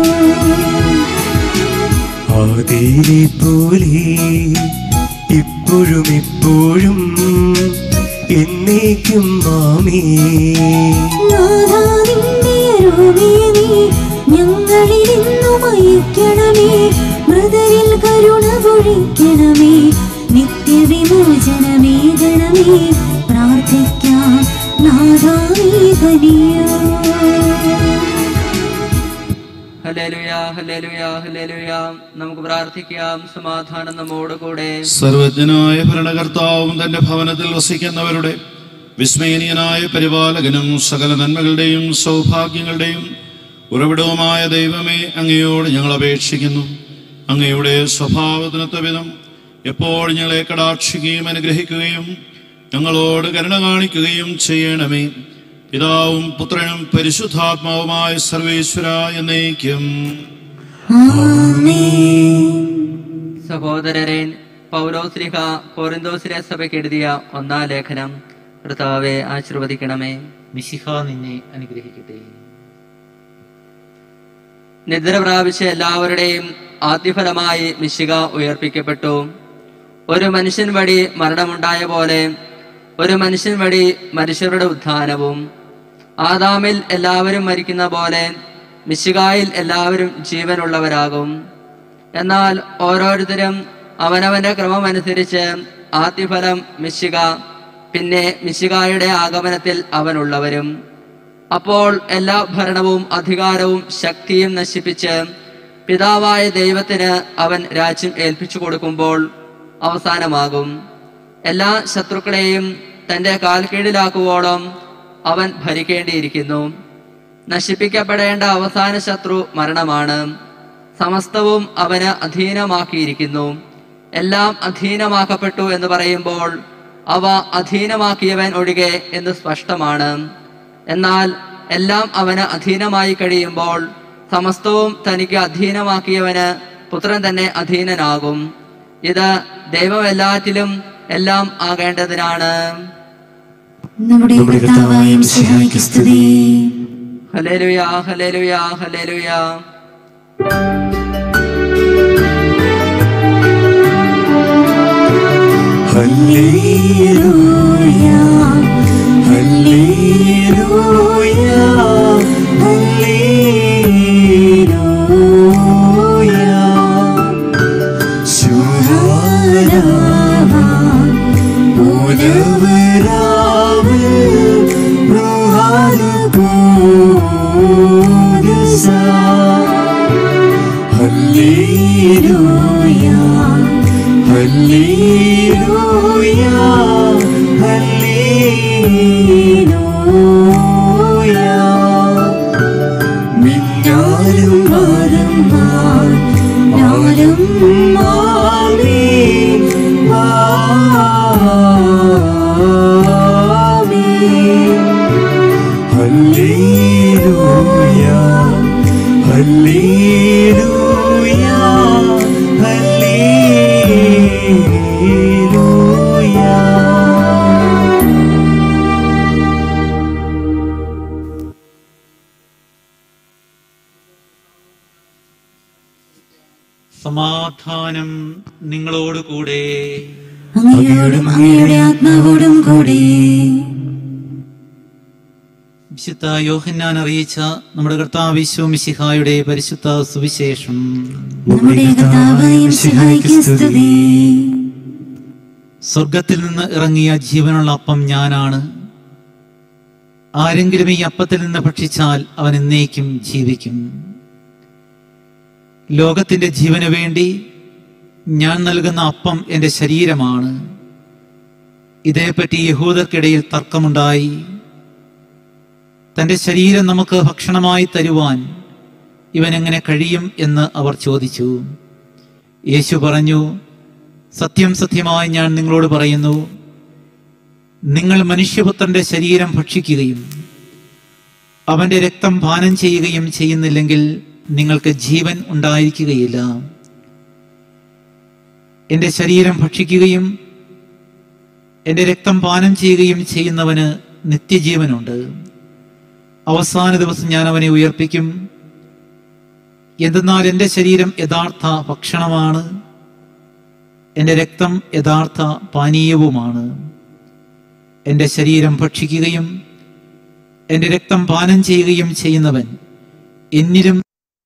ആദിയിലെ പോലെ ഇപ്പോഴും ഇപ്പോഴും എന്നേക്കും മാമേ നാഥാ നിന്റെ അരോഗ്യനെ ഞങ്ങളിൽ നിന്നും അയക്കണമേ മൃതരിൽ കരുണ പൊഴിക്കണമേ നിത്യവിമോചനമേകണമേ പ്രാർത്ഥിക്കാം നാഥാ നീ കനിയോ ഹല്ലേലൂയ ഹല്ലേലൂയ ഹല്ലേലൂയ നമുക്ക് പ്രാർത്ഥിക്കാം സമാധാനം നമ്മോടുകൂടെ സർവജ്ഞനായ ഭരണകർത്താവും തന്റെ ഭവനത്തിൽ വസിക്കുന്നവരുടെ വിസ്മയനീയനായ പരിപാലകനും സകല നന്മകളുടെയും സൗഭാഗ്യങ്ങളുടെയും ഉറവിടവുമായ ദൈവമേ അങ്ങയോട് ഞങ്ങൾ അപേക്ഷിക്കുന്നു അങ്ങയുടെ സ്വഭാവത്തിനൊത്ത വിധം എപ്പോൾ ഞങ്ങളെ കടാക്ഷിക്കുകയും അനുഗ്രഹിക്കുകയും ഞങ്ങളോട് കരുണ കാണിക്കുകയും ചെയ്യണമേ പിതാവും പുത്രനും പരിശുദ്ധാത്മാവുമായ സർവേശ്വര എന്നേക്കും സഹോദരരെ പൗലോസ്ലിഹ കോറിന്തോസിലെ സഭയ്ക്ക് എഴുതിയ ഒന്നാം ലേഖനം കർത്താവെ ആശീർവദിക്കണമേ മിശിഹ നിന്നെ അനുഗ്രഹിക്കട്ടെ നിദ്ര പ്രാപിച്ച എല്ലാവരുടെയും ആദ്യഫലമായി മിശിക ഉയർപ്പിക്കപ്പെട്ടു ഒരു മനുഷ്യൻ വഴി മരണമുണ്ടായ പോലെ ഒരു മനുഷ്യൻ വഴി മനുഷ്യരുടെ ഉത്ഥാനവും ആദാമിൽ എല്ലാവരും മരിക്കുന്ന പോലെ മിശികായിൽ എല്ലാവരും ജീവനുള്ളവരാകും എന്നാൽ ഓരോരുത്തരും അവനവന്റെ ക്രമമനുസരിച്ച് ആദ്യഫലം മിശിക പിന്നെ മിശികായുടെ ആഗമനത്തിൽ അവനുള്ളവരും അപ്പോൾ എല്ലാ ഭരണവും അധികാരവും ശക്തിയും നശിപ്പിച്ച് പിതാവായ ദൈവത്തിന് അവൻ രാജ്യം ഏൽപ്പിച്ചു കൊടുക്കുമ്പോൾ അവസാനമാകും എല്ലാ ശത്രുക്കളെയും തന്റെ കാൽക്കീഴിലാക്കുവോളം അവൻ ഭരിക്കേണ്ടിയിരിക്കുന്നു നശിപ്പിക്കപ്പെടേണ്ട അവസാന ശത്രു മരണമാണ് സമസ്തവും അവന് അധീനമാക്കിയിരിക്കുന്നു എല്ലാം അധീനമാക്കപ്പെട്ടു എന്ന് പറയുമ്പോൾ അവ അധീനമാക്കിയവൻ ഒഴികെ എന്ന് സ്പഷ്ടമാണ് എന്നാൽ എല്ലാം അവന് അധീനമായി കഴിയുമ്പോൾ സമസ്തവും തനിക്ക് അധീനമാക്കിയവന് പുത്രൻ തന്നെ അധീനനാകും ഇത് ദൈവം എല്ലാറ്റിലും എല്ലാം ആകേണ്ടതിനാണ് നമ്മുടെ കർത്താവായ മിശിഹായ്ക്ക് സ്തുതി hallelujah hallelujah hallelujah hallelujah hallelujah hallelujah ശുഹാരാവ ഉലവരാവ് റുഹാന ഖുദ്സ ഹല്ലേലൂയ ഹല്ലേലൂയ ഹല്ലേലൂയ മിന്നാലും മാറും മാറും മാറി ഹല്ലേലൂയ ഹല്ലേലൂയ ഹല്ലേലൂയ നിങ്ങളോട് കൂടെ അങ്ങയോടും അങ്ങയുടെ ആത്മാവോടും കൂടെ വിശുദ്ധ യോഹന്നാൻ അറിയിച്ച നമ്മുടെ കർത്താവ് മിശിഹായുടെ പരിശുദ്ധ സുവിശേഷം നമ്മുടെ കർത്താവായ മിശിഹായ്ക്ക് സ്തുതി സ്വർഗത്തിൽ നിന്ന് ഇറങ്ങിയ ജീവനുള്ള അപ്പം ഞാനാണ് ആരെങ്കിലും ഈ അപ്പത്തിൽ നിന്ന് ഭക്ഷിച്ചാൽ അവൻ എന്നേക്കും ജീവിക്കും ലോകത്തിന്റെ ജീവന് വേണ്ടി ഞാൻ നൽകുന്ന അപ്പം എൻ്റെ ശരീരമാണ് ഇതേപ്പറ്റി യഹൂദർക്കിടയിൽ തർക്കമുണ്ടായി തന്റെ ശരീരം നമുക്ക് ഭക്ഷണമായി തരുവാൻ ഇവൻ എങ്ങനെ കഴിയും എന്ന് അവർ ചോദിച്ചു യേശു പറഞ്ഞു സത്യം സത്യമായി ഞാൻ നിങ്ങളോട് പറയുന്നു നിങ്ങൾ മനുഷ്യപുത്രന്റെ ശരീരം ഭക്ഷിക്കുകയും അവന്റെ രക്തം പാനം ചെയ്യുകയും ചെയ്യുന്നില്ലെങ്കിൽ നിങ്ങൾക്ക് ജീവൻ ഉണ്ടായിരിക്കുകയില്ല എന്റെ ശരീരം ഭക്ഷിക്കുകയും എന്റെ രക്തം പാനം ചെയ്യുകയും ചെയ്യുന്നവന് നിത്യജീവനുണ്ട് അവസാന ദിവസം ഞാൻ അവനെ ഉയർപ്പിക്കും എന്തെന്നാൽ എൻ്റെ ശരീരം യഥാർത്ഥ ഭക്ഷണമാണ് എൻ്റെ രക്തം യഥാർത്ഥ പാനീയവുമാണ് എൻ്റെ ശരീരം ഭക്ഷിക്കുകയും എൻ്റെ രക്തം പാനം ചെയ്യുകയും ചെയ്യുന്നവൻ എന്നിലും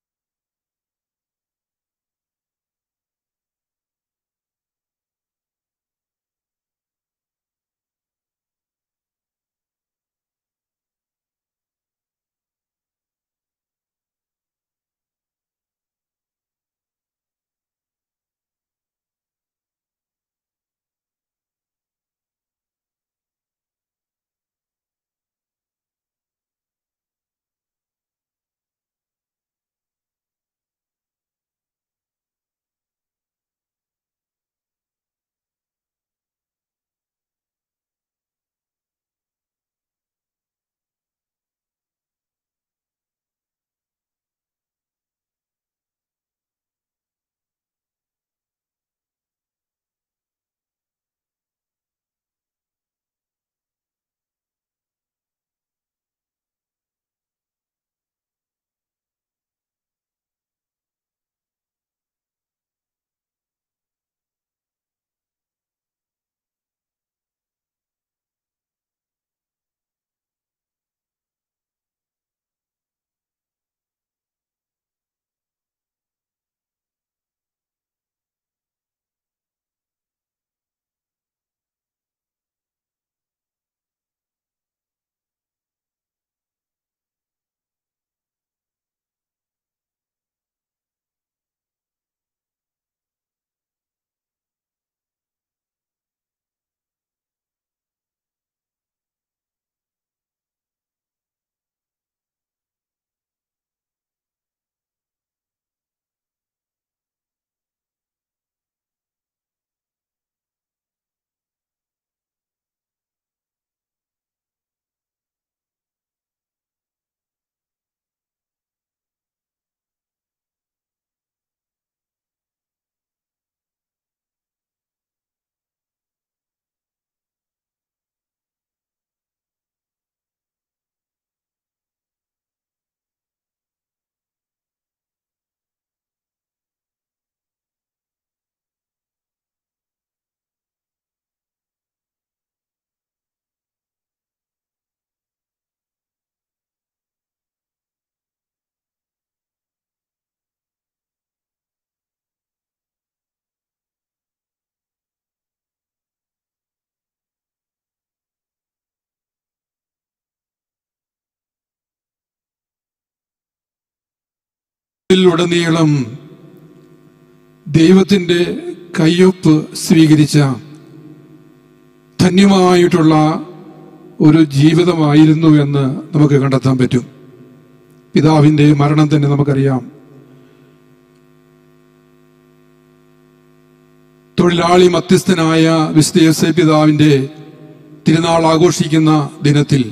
ഉടനീളം ദൈവത്തിന്റെ കയ്യൊപ്പ് സ്വീകരിച്ച ധന്യമായിട്ടുള്ള ഒരു ജീവിതമായിരുന്നു എന്ന് നമുക്ക് കണ്ടെത്താൻ പറ്റും പിതാവിന്റെ മരണം തന്നെ നമുക്കറിയാം തൊഴിലാളി മധ്യസ്ഥനായ വിശുദ്ധ യോസേപ്പ് പിതാവിന്റെ തിരുനാൾ ആഘോഷിക്കുന്ന ദിനത്തിൽ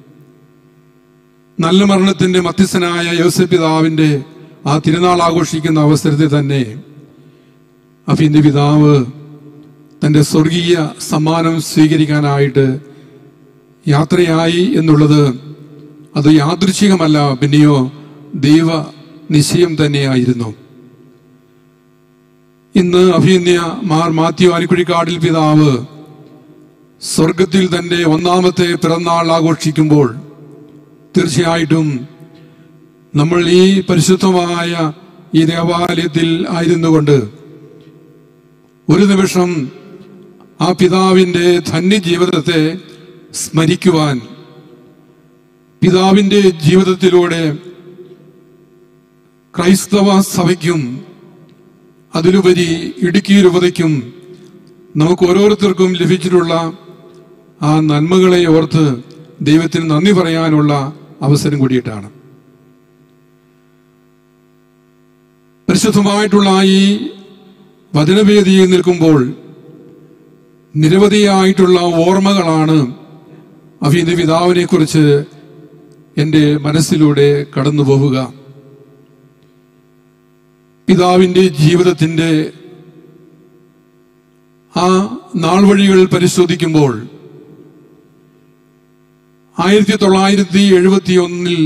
നല്ല മരണത്തിന്റെ മധ്യസ്ഥനായ യോസേപ്പ് പിതാവിന്റെ ആ തിരുനാൾ ആഘോഷിക്കുന്ന അവസരത്തിൽ തന്നെ അഫിന്റെ പിതാവ് തന്റെ സ്വർഗീയ സമ്മാനം സ്വീകരിക്കാനായിട്ട് യാത്രയായി എന്നുള്ളത് അത് യാദൃശികമല്ല പിന്നെയോ ദൈവ നിശ്ചയം തന്നെയായിരുന്നു ഇന്ന് അഭിന്യ മാർ മാത്യു ആനിക്കുഴിക്കാടിൽ പിതാവ് സ്വർഗത്തിൽ തന്റെ ഒന്നാമത്തെ പിറന്നാൾ ആഘോഷിക്കുമ്പോൾ തീർച്ചയായിട്ടും നമ്മൾ ഈ പരിശുദ്ധമായ ഈ ദേവാലയത്തിൽ ആയിരുന്നുകൊണ്ട് ഒരു നിമിഷം ആ പിതാവിൻ്റെ ധന്യജീവിതത്തെ സ്മരിക്കുവാൻ പിതാവിൻ്റെ ജീവിതത്തിലൂടെ ക്രൈസ്തവ സഭയ്ക്കും അതിലുപരി ഇടുക്കി രൂപതയ്ക്കും നമുക്ക് ഓരോരുത്തർക്കും ലഭിച്ചിട്ടുള്ള ആ നന്മകളെ ഓർത്ത് ദൈവത്തിന് നന്ദി പറയാനുള്ള അവസരം കൂടിയിട്ടാണ് പരിശുദ്ധമായിട്ടുള്ള ഈ വചനവേദിയിൽ നിൽക്കുമ്പോൾ നിരവധിയായിട്ടുള്ള ഓർമ്മകളാണ് അഭിന്ദ പിതാവിനെ കുറിച്ച് എൻ്റെ മനസ്സിലൂടെ കടന്നു പോവുക പിതാവിൻ്റെ ജീവിതത്തിൻ്റെ ആ നാൾ വഴികൾ പരിശോധിക്കുമ്പോൾ ആയിരത്തി തൊള്ളായിരത്തി എഴുപത്തി ഒന്നിൽ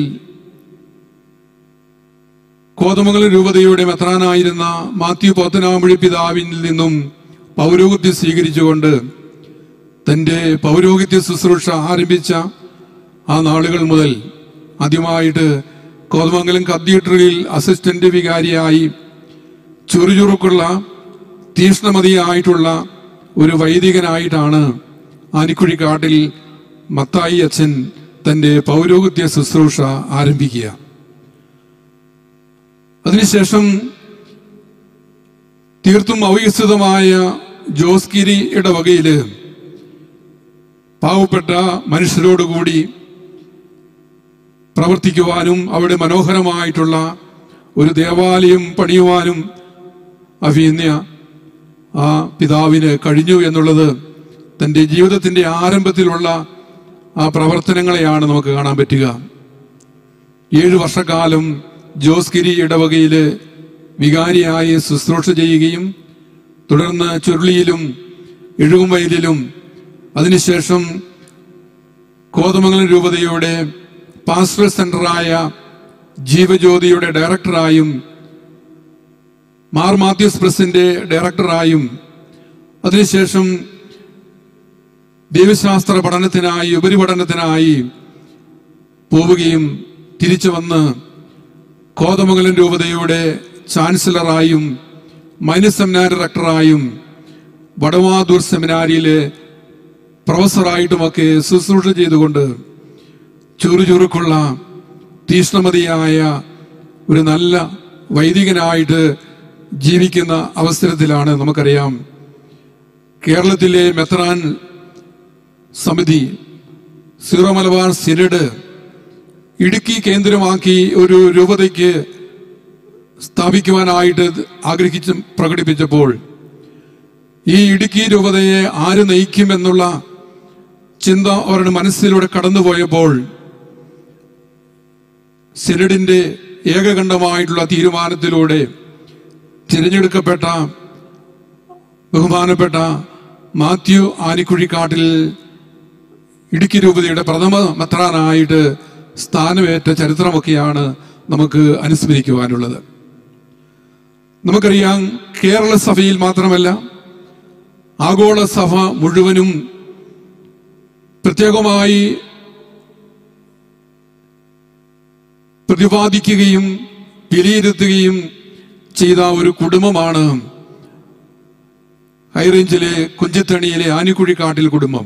കോതമംഗലം രൂപതയുടെ മെത്രാനായിരുന്ന മാത്യു പോത്തനാമ്പുഴി പിതാവിൽ നിന്നും പൗരോഹിത്യം സ്വീകരിച്ചുകൊണ്ട് തൻ്റെ പൗരോഹിത്യ ശുശ്രൂഷ ആരംഭിച്ച ആ നാളുകൾ മുതൽ ആദ്യമായിട്ട് കോതമംഗലം കത്തീഡ്രലിൽ അസിസ്റ്റന്റ് വികാരിയായി ചുറുചുറുക്കുള്ള തീഷ്ണമതിയായിട്ടുള്ള ഒരു വൈദികനായിട്ടാണ് ആനിക്കുഴിക്കാട്ടിൽ മത്തായി അച്ഛൻ തൻ്റെ പൗരോഹിത്യ ശുശ്രൂഷ ആരംഭിക്കുക അതിനുശേഷം തീർത്തും അവികസിതമായ ജോസ്കിരി ഇടവകയില് പാവപ്പെട്ട മനുഷ്യരോടുകൂടി പ്രവർത്തിക്കുവാനും അവിടെ മനോഹരമായിട്ടുള്ള ഒരു ദേവാലയം പണിയുവാനും അഭിന്യ ആ പിതാവിന് കഴിഞ്ഞു എന്നുള്ളത് തൻ്റെ ജീവിതത്തിൻ്റെ ആരംഭത്തിലുള്ള ആ പ്രവർത്തനങ്ങളെയാണ് നമുക്ക് കാണാൻ പറ്റുക ഏഴു വർഷക്കാലം ജോസ്ഗിരി ഇടവകയില് വികാരിയായി ശുശ്രൂഷ ചെയ്യുകയും തുടർന്ന് ചുരുളിയിലും എഴുകുംവയലിലും അതിനുശേഷം കോതമംഗലം രൂപതയുടെ പാസ്റ്റൽ സെന്ററായ ജീവജ്യോതിയുടെ ഡയറക്ടറായും മാർ മാത്യൂസ് പ്രസിന്റെ ഡയറക്ടറായും അതിനുശേഷം ദൈവശാസ്ത്ര പഠനത്തിനായി ഉപരിപഠനത്തിനായി പോവുകയും തിരിച്ചു വന്ന് കോതമംഗലം രൂപതയുടെ ചാൻസലറായും മൈനസ് സെമിനാരി ഡയറക്ടറായും വടവാതൂർ സെമിനാരിയിലെ പ്രൊഫസറായിട്ടുമൊക്കെ ശുശ്രൂഷ ചെയ്തുകൊണ്ട് ചുറുചുറുക്കുള്ള തീഷ്ണമതിയായ ഒരു നല്ല വൈദികനായിട്ട് ജീവിക്കുന്ന അവസരത്തിലാണ് നമുക്കറിയാം കേരളത്തിലെ മെത്രാൻ സമിതി സീറോ മലബാർ സിനഡ് ഇടുക്കി കേന്ദ്രമാക്കി ഒരു രൂപതയ്ക്ക് സ്ഥാപിക്കുവാനായിട്ട് ആഗ്രഹിച്ച് പ്രകടിപ്പിച്ചപ്പോൾ ഈ ഇടുക്കി രൂപതയെ ആര് നയിക്കുമെന്നുള്ള ചിന്ത അവരുടെ മനസ്സിലൂടെ കടന്നുപോയപ്പോൾ സിനഡിന്റെ ഏകകണ്ഠമായിട്ടുള്ള തീരുമാനത്തിലൂടെ തിരഞ്ഞെടുക്കപ്പെട്ട ബഹുമാനപ്പെട്ട മാത്യു ആനിക്കുഴിക്കാട്ടിൽ ഇടുക്കി രൂപതയുടെ പ്രഥമ മെത്രാനായിട്ട് സ്ഥാനമേറ്റ ചരിത്രമൊക്കെയാണ് നമുക്ക് അനുസ്മരിക്കുവാനുള്ളത് നമുക്കറിയാം കേരള സഭയിൽ മാത്രമല്ല ആഗോള സഭ മുഴുവനും പ്രത്യേകമായി പ്രതിപാദിക്കുകയും വിലയിരുത്തുകയും ചെയ്ത ഒരു കുടുംബമാണ് ഹൈറേഞ്ചിലെ കുഞ്ചത്തണിയിലെ ആനിക്കുഴിക്കാട്ടിൽ കുടുംബം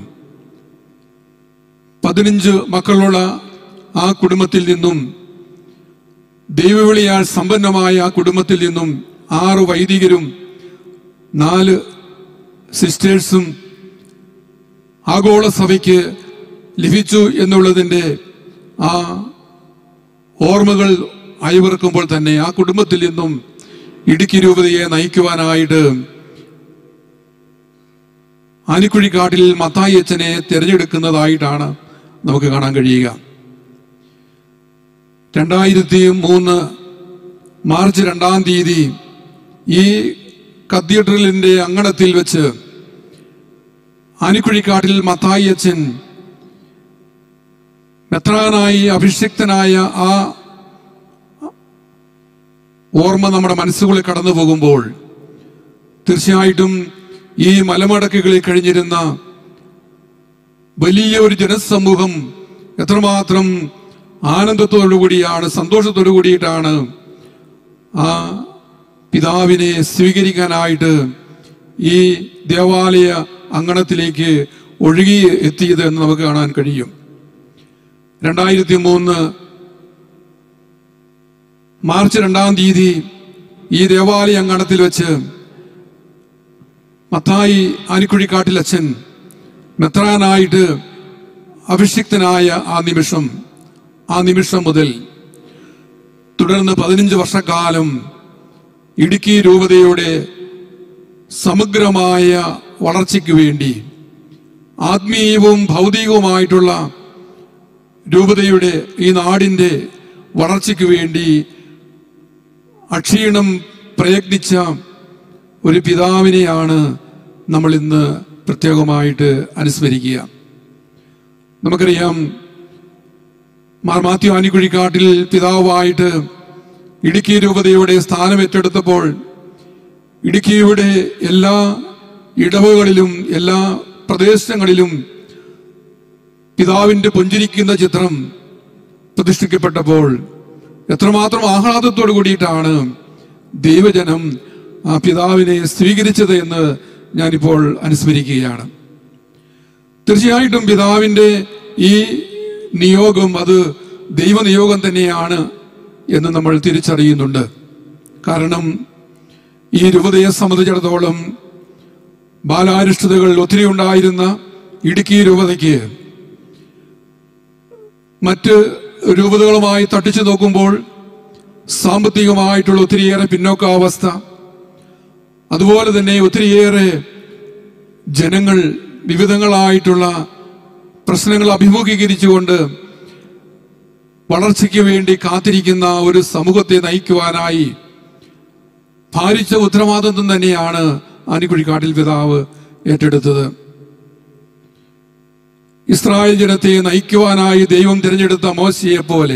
പതിനഞ്ച് മക്കളുള്ള ആ കുടുംബത്തിൽ നിന്നും ദൈവവിളിയാൽ സമ്പന്നമായ ആ കുടുംബത്തിൽ നിന്നും ആറ് വൈദികരും നാല് സിസ്റ്റേഴ്സും ആഗോള സഭയ്ക്ക് ലഭിച്ചു എന്നുള്ളതിൻ്റെ ആ ഓർമ്മകൾ അയവിറക്കുമ്പോൾ തന്നെ ആ കുടുംബത്തിൽ നിന്നും ഇടുക്കി രൂപതയെ നയിക്കുവാനായിട്ട് ആനിക്കുഴിക്കാട്ടിൽ മത്തായി അച്ഛനെ തിരഞ്ഞെടുക്കുന്നതായിട്ടാണ് നമുക്ക് കാണാൻ കഴിയുക രണ്ടായിരത്തി മൂന്ന് മാർച്ച് രണ്ടാം തീയതി ഈ കത്തീഡ്രലിന്റെ അങ്കണത്തിൽ വെച്ച് ആനിക്കുഴിക്കാട്ടിൽ മത്തായി അച്ഛൻ മെത്രാനായി അഭിഷിക്തനായ ആ ഓർമ്മ നമ്മുടെ മനസ്സുകളിൽ കടന്നു പോകുമ്പോൾ തീർച്ചയായിട്ടും ഈ മലമടക്കുകളിൽ കഴിഞ്ഞിരുന്ന വലിയ ഒരു ജനസമൂഹം എത്രമാത്രം ആനന്ദത്തോടു കൂടിയാണ് സന്തോഷത്തോടു കൂടിയിട്ടാണ് ആ പിതാവിനെ സ്വീകരിക്കാനായിട്ട് ഈ ദേവാലയ അങ്കണത്തിലേക്ക് ഒഴുകി എത്തിയത് എന്ന് നമുക്ക് കാണാൻ കഴിയും രണ്ടായിരത്തി മൂന്ന് മാർച്ച് രണ്ടാം തീയതി ഈ ദേവാലയ അങ്കണത്തിൽ വെച്ച് മത്തായി ആനിക്കുഴിക്കാട്ടിൽ അച്ഛൻ മെത്രാനായിട്ട് അഭിഷിക്തനായ ആ നിമിഷം ആ നിമിഷം മുതൽ തുടർന്ന് പതിനഞ്ച് വർഷക്കാലം ഇടുക്കി രൂപതയുടെ സമഗ്രമായ വളർച്ചയ്ക്ക് വേണ്ടി ആത്മീയവും ഭൗതികവുമായിട്ടുള്ള രൂപതയുടെ ഈ നാടിൻ്റെ വളർച്ചയ്ക്ക് വേണ്ടി അക്ഷീണം പ്രയത്നിച്ച ഒരു പിതാവിനെയാണ് നമ്മൾ ഇന്ന് പ്രത്യേകമായിട്ട് അനുസ്മരിക്കുക നമുക്കറിയാം മാർ മാത്യു ആനിക്കുഴിക്കാട്ടിൽ പിതാവായിട്ട് ഇടുക്കി രൂപതയുടെ സ്ഥാനം ഏറ്റെടുത്തപ്പോൾ ഇടുക്കിയുടെ എല്ലാ ഇടവുകളിലും എല്ലാ പ്രദേശങ്ങളിലും പിതാവിന്റെ പുഞ്ചിരിക്കുന്ന ചിത്രം പ്രതിഷ്ഠിക്കപ്പെട്ടപ്പോൾ എത്രമാത്രം ആഹ്ലാദത്തോടു കൂടിയിട്ടാണ് ദൈവജനം ആ പിതാവിനെ സ്വീകരിച്ചത് എന്ന് ഞാനിപ്പോൾ അനുസ്മരിക്കുകയാണ് തീർച്ചയായിട്ടും പിതാവിന്റെ ഈ നിയോഗം അത് ദൈവനിയോഗം തന്നെയാണ് എന്ന് നമ്മൾ തിരിച്ചറിയുന്നുണ്ട് കാരണം ഈ രൂപതയെ സംബന്ധിച്ചിടത്തോളം ബാലാരിഷ്ടതകൾ ഒത്തിരി ഉണ്ടായിരുന്ന ഇടുക്കി രൂപതയ്ക്ക് മറ്റ് രൂപതകളുമായി തട്ടിച്ചു നോക്കുമ്പോൾ സാമ്പത്തികമായിട്ടുള്ള ഒത്തിരിയേറെ പിന്നോക്കാവസ്ഥ അതുപോലെ തന്നെ ഒത്തിരിയേറെ ജനങ്ങൾ വിവിധങ്ങളായിട്ടുള്ള പ്രശ്നങ്ങൾ അഭിമുഖീകരിച്ചുകൊണ്ട് വളർച്ചയ്ക്ക് വേണ്ടി കാത്തിരിക്കുന്ന ഒരു സമൂഹത്തെ നയിക്കുവാനായി ഭാരിച്ച ഉത്തരവാദിത്വം തന്നെയാണ് ആനിക്കുഴിക്കാട്ടിൽ പിതാവ് ഏറ്റെടുത്തത് ഇസ്രായേൽ ജനത്തെ നയിക്കുവാനായി ദൈവം തിരഞ്ഞെടുത്ത മോശയെ പോലെ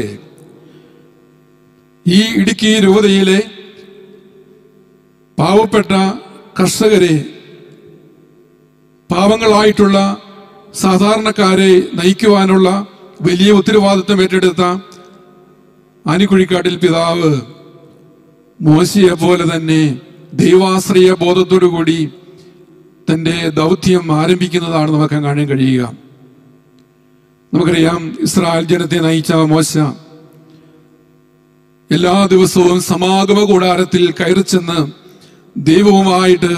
ഈ ഇടുക്കി രൂപതയിലെ പാവപ്പെട്ട കർഷകരെ പാവങ്ങളായിട്ടുള്ള സാധാരണക്കാരെ നയിക്കുവാനുള്ള വലിയ ഉത്തരവാദിത്വം ഏറ്റെടുത്ത ആനിക്കുഴിക്കാട്ടിൽ പിതാവ് മോശയെ പോലെ തന്നെ ദൈവാശ്രയ ബോധത്തോടു കൂടി തന്റെ ദൗത്യം ആരംഭിക്കുന്നതാണ് നമുക്ക് കാണാൻ കഴിയുക നമുക്കറിയാം ഇസ്രായേൽ ജനത്തെ നയിച്ച മോശ എല്ലാ ദിവസവും സമാഗമ കൂടാരത്തിൽ കയറി ചെന്ന് ദൈവവുമായിട്ട്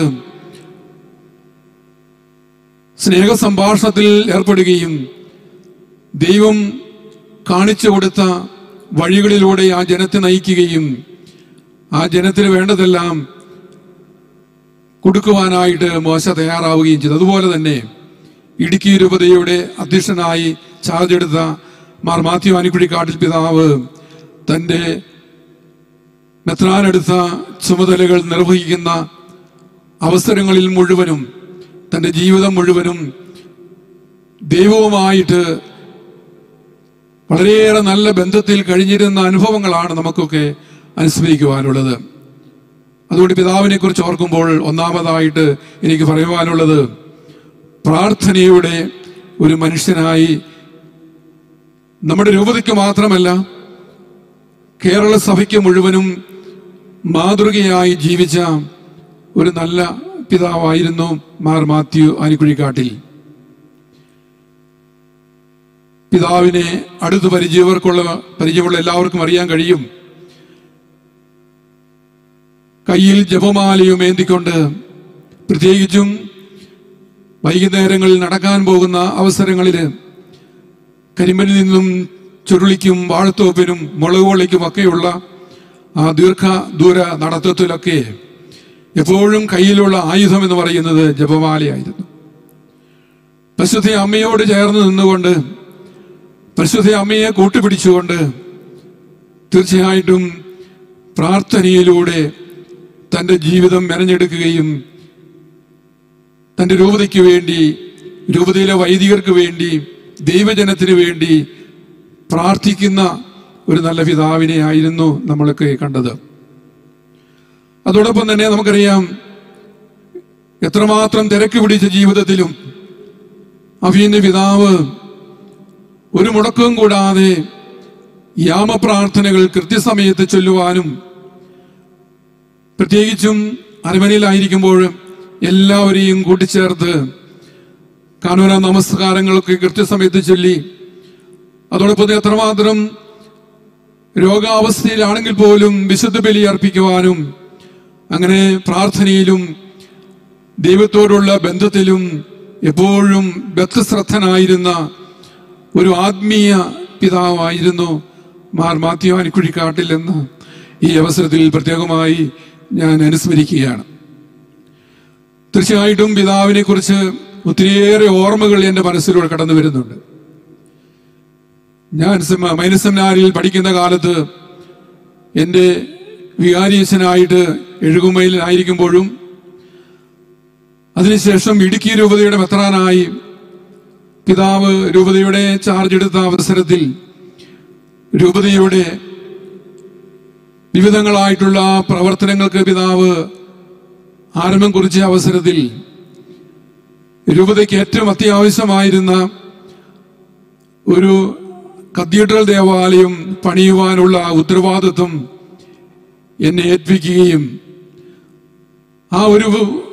സ്നേഹ സംഭാഷണത്തിൽ ഏർപ്പെടുകയും ദൈവം കാണിച്ചു കൊടുത്ത വഴികളിലൂടെ ആ ജനത്തെ നയിക്കുകയും ആ ജനത്തിന് വേണ്ടതെല്ലാം കൊടുക്കുവാനായിട്ട് മോശ തയ്യാറാവുകയും ചെയ്തു അതുപോലെ തന്നെ ഇടുക്കി രൂപതയുടെ അധ്യക്ഷനായി ചാർജ് എടുത്ത മാർ മാത്യു ആനിക്കുഴിക്കാട്ടിൽ പിതാവ് തൻ്റെ മെത്രാനെടുത്ത ചുമതലകൾ നിർവഹിക്കുന്ന അവസരങ്ങളിൽ മുഴുവനും തൻ്റെ ജീവിതം മുഴുവനും ദൈവവുമായിട്ട് വളരെയേറെ നല്ല ബന്ധത്തിൽ കഴിഞ്ഞിരുന്ന അനുഭവങ്ങളാണ് നമുക്കൊക്കെ അനുസ്മരിക്കുവാനുള്ളത് അതുകൊണ്ട് പിതാവിനെ കുറിച്ച് ഓർക്കുമ്പോൾ ഒന്നാമതായിട്ട് എനിക്ക് പറയുവാനുള്ളത് പ്രാർത്ഥനയുടെ ഒരു മനുഷ്യനായി നമ്മുടെ രൂപതയ്ക്ക് മാത്രമല്ല കേരള സഭയ്ക്ക് മുഴുവനും മാതൃകയായി ജീവിച്ച ഒരു നല്ല പിതാവായിരുന്നു മാർ മാത്യു ആനിക്കുഴിക്കാട്ടിൽ പിതാവിനെ അടുത്ത് പരിചയവർക്കുള്ള പരിചയമുള്ള എല്ലാവർക്കും അറിയാൻ കഴിയും കയ്യിൽ ജപമാലയും ഏന്തിക്കൊണ്ട് പ്രത്യേകിച്ചും വൈകുന്നേരങ്ങളിൽ നടക്കാൻ പോകുന്ന അവസരങ്ങളിൽ കരിമ്പനിൽ നിന്നും ചുരുളിക്കും വാഴത്തോപ്പിനും മുളകുപൊള്ളിക്കും ഒക്കെയുള്ള ആ ദീർഘ ദൂര നടത്തത്തിലൊക്കെ എപ്പോഴും കയ്യിലുള്ള ആയുധം എന്ന് പറയുന്നത് ജപമാലയായിരുന്നു പരിശുദ്ധ അമ്മയോട് ചേർന്ന് നിന്നുകൊണ്ട് പരിശുദ്ധ അമ്മയെ കൂട്ടുപിടിച്ചുകൊണ്ട് തീർച്ചയായിട്ടും പ്രാർത്ഥനയിലൂടെ തൻ്റെ ജീവിതം മെനഞ്ഞെടുക്കുകയും തൻ്റെ രൂപതയ്ക്ക് വേണ്ടി രൂപതയിലെ വൈദികർക്ക് വേണ്ടി ദൈവജനത്തിന് വേണ്ടി പ്രാർത്ഥിക്കുന്ന ഒരു നല്ല പിതാവിനെ ആയിരുന്നു നമ്മളൊക്കെ കണ്ടത് അതോടൊപ്പം തന്നെ നമുക്കറിയാം എത്രമാത്രം തിരക്ക് പിടിച്ച ജീവിതത്തിലും അഭിയന്റെ പിതാവ് ഒരു മുടക്കവും കൂടാതെ യാമപ്രാർത്ഥനകൾ കൃത്യസമയത്ത് ചൊല്ലുവാനും പ്രത്യേകിച്ചും അരമനയിലായിരിക്കുമ്പോൾ എല്ലാവരെയും കൂട്ടിച്ചേർത്ത് കാനൂന നമസ്കാരങ്ങളൊക്കെ കൃത്യസമയത്ത് ചൊല്ലി അതോടൊപ്പം തന്നെ എത്രമാത്രം രോഗാവസ്ഥയിലാണെങ്കിൽ പോലും വിശുദ്ധ ബലി അർപ്പിക്കുവാനും അങ്ങനെ പ്രാർത്ഥനയിലും ദൈവത്തോടുള്ള ബന്ധത്തിലും എപ്പോഴും ബദ്ധശ്രദ്ധനായിരുന്ന ഒരു ആത്മീയ പിതാവായിരുന്നു മാർ മാത്യു അനിക്കുഴിക്കാട്ടിൽ എന്ന് ഈ അവസരത്തിൽ പ്രത്യേകമായി ഞാൻ അനുസ്മരിക്കുകയാണ് തീർച്ചയായിട്ടും പിതാവിനെ കുറിച്ച് ഒത്തിരിയേറെ ഓർമ്മകൾ എൻ്റെ മനസ്സിലൂടെ കടന്നു വരുന്നുണ്ട് ഞാൻ സെമ- മൈനസ് സെമിനാരിൽ പഠിക്കുന്ന കാലത്ത് എൻ്റെ വികാരീശനായിട്ട് എഴുകുമയിലായിരിക്കുമ്പോഴും അതിനുശേഷം ഇടുക്കി രൂപതയുടെ മെത്രാനായി പിതാവ് രൂപതയുടെ ചാർജ് എടുത്ത അവസരത്തിൽ രൂപതയുടെ വിവിധങ്ങളായിട്ടുള്ള പ്രവർത്തനങ്ങൾക്ക് പിതാവ് ആരംഭം കുറിച്ച അവസരത്തിൽ രൂപതയ്ക്ക് ഏറ്റവും അത്യാവശ്യമായിരുന്ന ഒരു കത്തീഡ്രൽ ദേവാലയം പണിയുവാനുള്ള ഉത്തരവാദിത്വം എന്നെ ഏൽപ്പിക്കുകയും ആ ഒരു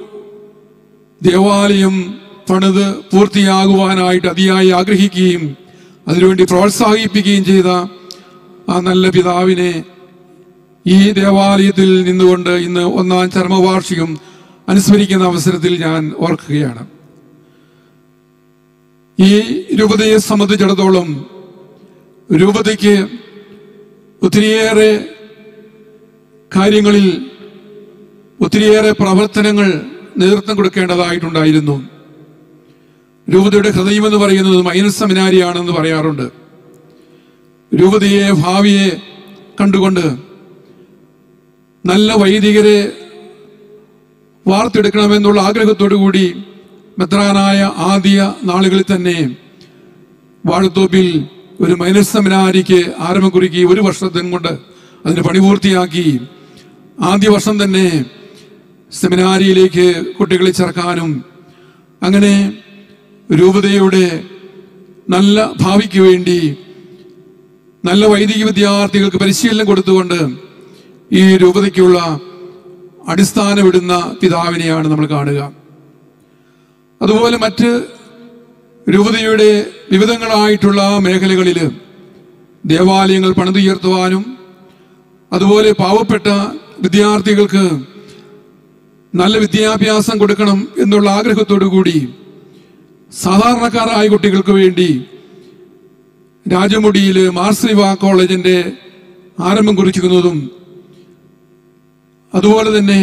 ദേവാലയം പണിത് പൂർത്തിയാകുവാനായിട്ട് അതിയായി ആഗ്രഹിക്കുകയും അതിനുവേണ്ടി പ്രോത്സാഹിപ്പിക്കുകയും ചെയ്ത ആ നല്ല പിതാവിനെ ഈ ദേവാലയത്തിൽ നിന്നുകൊണ്ട് ഇന്ന് ഒന്നാം ചരമവാർഷികം അനുസ്മരിക്കുന്ന അവസരത്തിൽ ഞാൻ ഓർക്കുകയാണ് ഈ രൂപതയെ സംബന്ധിച്ചിടത്തോളം രൂപതയ്ക്ക് ഒത്തിരിയേറെ കാര്യങ്ങളിൽ ഒത്തിരിയേറെ പ്രവർത്തനങ്ങൾ നേതൃത്വം കൊടുക്കേണ്ടതായിട്ടുണ്ടായിരുന്നു രൂപതയുടെ ഹൃദയം എന്ന് പറയുന്നത് മൈനസ് സെമിനാരിയാണെന്ന് പറയാറുണ്ട് രൂപതയെ ഭാവിയെ കണ്ടുകൊണ്ട് നല്ല വൈദികരെ വാർത്തെടുക്കണമെന്നുള്ള ആഗ്രഹത്തോടു കൂടി മെത്രാനായ ആദ്യ നാളുകളിൽ തന്നെ വാഴത്തോപ്പിൽ ഒരു മൈനസ് സെമിനാരിക്ക് ആരംഭം കുറിക്കി ഒരു വർഷത്തിനും കൊണ്ട് അതിന് പണി പൂർത്തിയാക്കി ആദ്യ വർഷം തന്നെ സെമിനാരിയിലേക്ക് കുട്ടികളെ ചേർക്കാനും അങ്ങനെ രൂപതയുടെ നല്ല ഭാവിക്ക് വേണ്ടി നല്ല വൈദിക വിദ്യാർത്ഥികൾക്ക് പരിശീലനം കൊടുത്തുകൊണ്ട് ഈ രൂപതയ്ക്കുള്ള അടിസ്ഥാനമിടുന്ന പിതാവിനെയാണ് നമ്മൾ കാണുക അതുപോലെ മറ്റ് രൂപതയുടെ വിവിധങ്ങളായിട്ടുള്ള മേഖലകളിൽ ദേവാലയങ്ങൾ പണിതുയർത്തുവാനും അതുപോലെ പാവപ്പെട്ട വിദ്യാർത്ഥികൾക്ക് നല്ല വിദ്യാഭ്യാസം കൊടുക്കണം എന്നുള്ള ആഗ്രഹത്തോടു കൂടി സാധാരണക്കാരായ കുട്ടികൾക്ക് വേണ്ടി രാജമുടിയിൽ മാർസ്ലിവ കോളേജിന്റെ ആരംഭം കുറിക്കുന്നതും അതുപോലെ തന്നെ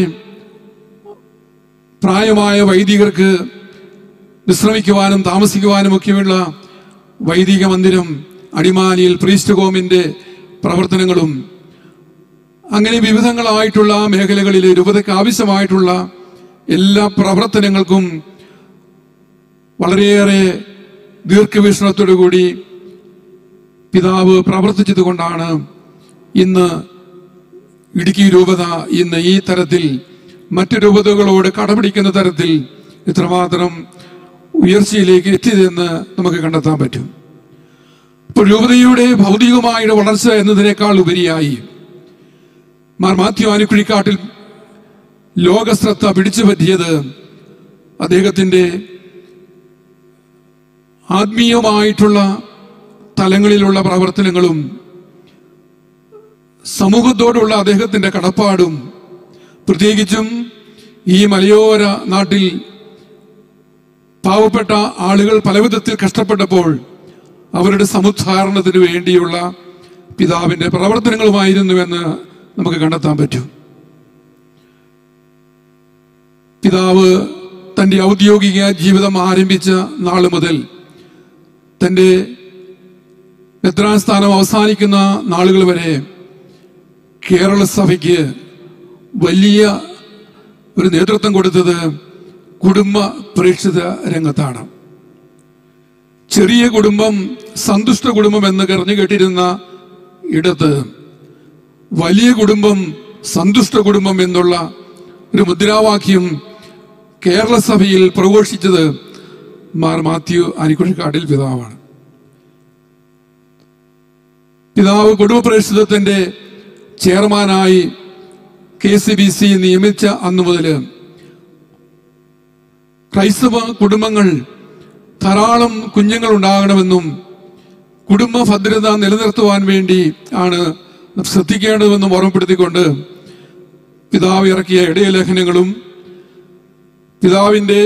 പ്രായമായ വൈദികർക്ക് വിശ്രമിക്കുവാനും താമസിക്കുവാനും ഒക്കെയുള്ള വൈദിക മന്ദിരം അടിമാലിയിൽ പ്രീസ്റ്റ് ഹോമിന്റെ പ്രവർത്തനങ്ങളും അങ്ങനെ വിവിധങ്ങളായിട്ടുള്ള മേഖലകളിൽ രൂപതയ്ക്ക് ആവശ്യമായിട്ടുള്ള എല്ലാ പ്രവർത്തനങ്ങൾക്കും വളരെയേറെ ദീർഘവീക്ഷണത്തോടു കൂടി പിതാവ് പ്രവർത്തിച്ചത് കൊണ്ടാണ് ഇന്ന് ഇടുക്കി രൂപത ഇന്ന് ഈ തരത്തിൽ മറ്റു രൂപതകളോട് കടപിടിക്കുന്ന തരത്തിൽ ഇത്രമാത്രം ഉയർച്ചയിലേക്ക് എത്തിയതെന്ന് നമുക്ക് കണ്ടെത്താൻ പറ്റും ഇപ്പോൾ രൂപതയുടെ ഭൗതികമായുടെ വളർച്ച എന്നതിനേക്കാൾ ഉപരിയായി മാർ മാത്യു ആനുക്കുഴിക്കാട്ടിൽ ലോകശ്രദ്ധ പിടിച്ചു പറ്റിയത് അദ്ദേഹത്തിന്റെ ആത്മീയമായിട്ടുള്ള തലങ്ങളിലുള്ള പ്രവർത്തനങ്ങളും സമൂഹത്തോടുള്ള അദ്ദേഹത്തിന്റെ കടപ്പാടും പ്രത്യേകിച്ചും ഈ മലയോര നാട്ടിൽ പാവപ്പെട്ട ആളുകൾ പലവിധത്തിൽ കഷ്ടപ്പെട്ടപ്പോൾ അവരുടെ സമുദ്ധാരണത്തിന് വേണ്ടിയുള്ള പിതാവിന്റെ പ്രവർത്തനങ്ങളുമായിരുന്നുവെന്ന് നമുക്ക് കണ്ടെത്താൻ പറ്റും പിതാവ് തന്റെ ഔദ്യോഗിക ജീവിതം ആരംഭിച്ച നാൾ മുതൽ തന്റെ മെത്രാൻ സ്ഥാനം അവസാനിക്കുന്ന നാളുകൾ വരെ കേരള സഭയ്ക്ക് വലിയ ഒരു നേതൃത്വം കൊടുത്തത് കുടുംബ പ്രേക്ഷിത രംഗത്താണ് ചെറിയ കുടുംബം സന്തുഷ്ട കുടുംബം എന്ന് കറിഞ്ഞു കേട്ടിരുന്ന ഇടത്ത് വലിയ കുടുംബം സന്തുഷ്ട കുടുംബം എന്നുള്ള ഒരു മുദ്രാവാക്യം കേരള സഭയിൽ പ്രഘോഷിച്ചത് മാർ മാത്യു അനിക്കുഴിക്കാട്ടിൽ പിതാവാണ് പിതാവ് കുടുംബ പരിഷത്തിന്റെ ചെയർമാനായി കെ സി ബി സി നിയമിച്ച അന്നു മുതൽ ക്രൈസ്തവ കുടുംബങ്ങൾ ധാരാളം കുഞ്ഞുങ്ങൾ ഉണ്ടാകണമെന്നും കുടുംബ ഭദ്രത നിലനിർത്തുവാൻ വേണ്ടി ആണ് ശ്രദ്ധിക്കേണ്ടതെന്നും ഓർമ്മപ്പെടുത്തിക്കൊണ്ട് പിതാവ് ഇറക്കിയ ഇടയലേഖനങ്ങളും പിതാവിൻ്റെ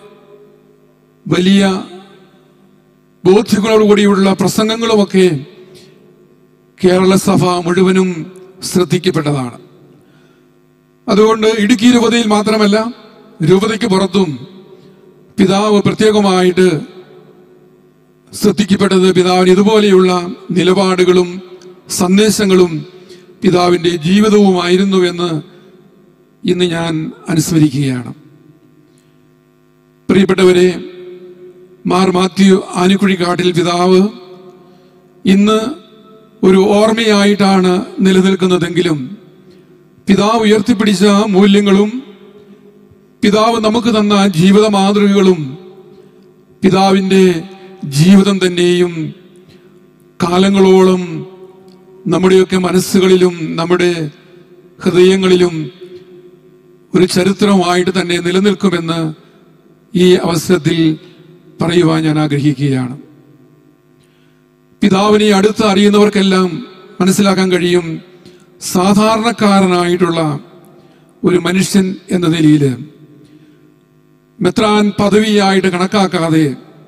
വലിയ ബോധ്യങ്ങളോടുകൂടിയുള്ള പ്രസംഗങ്ങളുമൊക്കെ കേരള സഭ മുഴുവനും ശ്രദ്ധിക്കപ്പെട്ടതാണ് അതുകൊണ്ട് ഇടുക്കി രൂപതയിൽ മാത്രമല്ല രൂപതയ്ക്ക് പുറത്തും പിതാവ് പ്രത്യേകമായിട്ട് ശ്രദ്ധിക്കപ്പെട്ടത് പിതാവിന് ഇതുപോലെയുള്ള നിലപാടുകളും സന്ദേശങ്ങളും പിതാവിൻ്റെ ജീവിതവുമായിരുന്നു എന്ന് ഇന്ന് ഞാൻ അനുസ്മരിക്കുകയാണ് പ്രിയപ്പെട്ടവരെ മാർ മാത്യു ആനിക്കുഴിക്കാട്ടിൽ പിതാവ് ഇന്ന് ഒരു ഓർമ്മയായിട്ടാണ് നിലനിൽക്കുന്നതെങ്കിലും പിതാവ് ഉയർത്തിപ്പിടിച്ച മൂല്യങ്ങളും പിതാവ് നമുക്ക് തന്ന ജീവിത മാതൃകകളും പിതാവിൻ്റെ ജീവിതം തന്നെയും കാലങ്ങളോളം നമ്മുടെയൊക്കെ മനസ്സുകളിലും നമ്മുടെ ഹൃദയങ്ങളിലും ഒരു ചരിത്രമായിട്ട് തന്നെ നിലനിൽക്കുമെന്ന് ഈ അവസരത്തിൽ പറയുവാൻ ഞാൻ ആഗ്രഹിക്കുകയാണ് പിതാവിനെ അടുത്ത് അറിയുന്നവർക്കെല്ലാം മനസ്സിലാക്കാൻ കഴിയും സാധാരണക്കാരനായിട്ടുള്ള ഒരു മനുഷ്യൻ എന്ന നിലയിൽ മെത്രാൻ പദവിയായിട്ട് കണക്കാക്കാതെ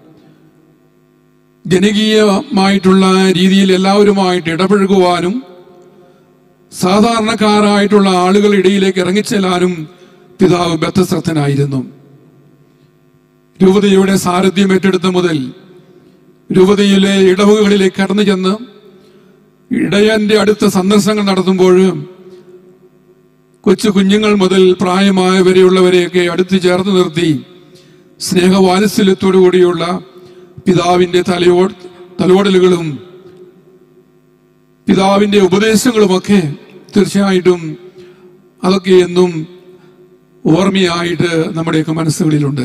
ജനകീയമായിട്ടുള്ള രീതിയിൽ എല്ലാവരുമായിട്ട് ഇടപഴകുവാനും സാധാരണക്കാരായിട്ടുള്ള ആളുകളുടെ ഇടയിലേക്ക് ഇറങ്ങിച്ചെല്ലാനും പിതാവ് ബദ്ധശ്രദ്ധനായിരുന്നു രൂപതയുടെ സാരഥ്യം ഏറ്റെടുത്ത മുതൽ രൂപതയിലെ ഇടവകളിലേക്ക് കടന്നു ചെന്ന് ഇടയന്റെ അടുത്ത സന്ദർശനങ്ങൾ നടത്തുമ്പോൾ കൊച്ചു കുഞ്ഞുങ്ങൾ മുതൽ പ്രായമായവരെയുള്ളവരെയൊക്കെ അടുത്ത് ചേർത്ത് നിർത്തി സ്നേഹവാത്സല്യത്തോടു കൂടിയുള്ള പിതാവിൻ്റെ തലയോ തലോടലുകളും പിതാവിൻ്റെ ഉപദേശങ്ങളുമൊക്കെ തീർച്ചയായിട്ടും അതൊക്കെ എന്നും ഓർമ്മയായിട്ട് നമ്മുടെയൊക്കെ മനസ്സുകളിലുണ്ട്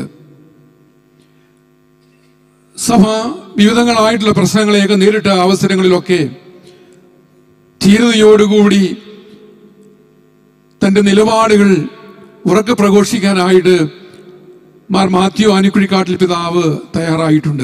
സഭ വിവിധങ്ങളായിട്ടുള്ള പ്രശ്നങ്ങളെയൊക്കെ നേരിട്ട അവസരങ്ങളിലൊക്കെ ധീരതയോടുകൂടി തന്റെ നിലപാടുകൾ ഉറക്കെ പ്രഘോഷിക്കാനായിട്ട് മാർ മാത്യു ആനിക്കുഴിക്കാട്ടിൽ പിതാവ് തയ്യാറായിട്ടുണ്ട്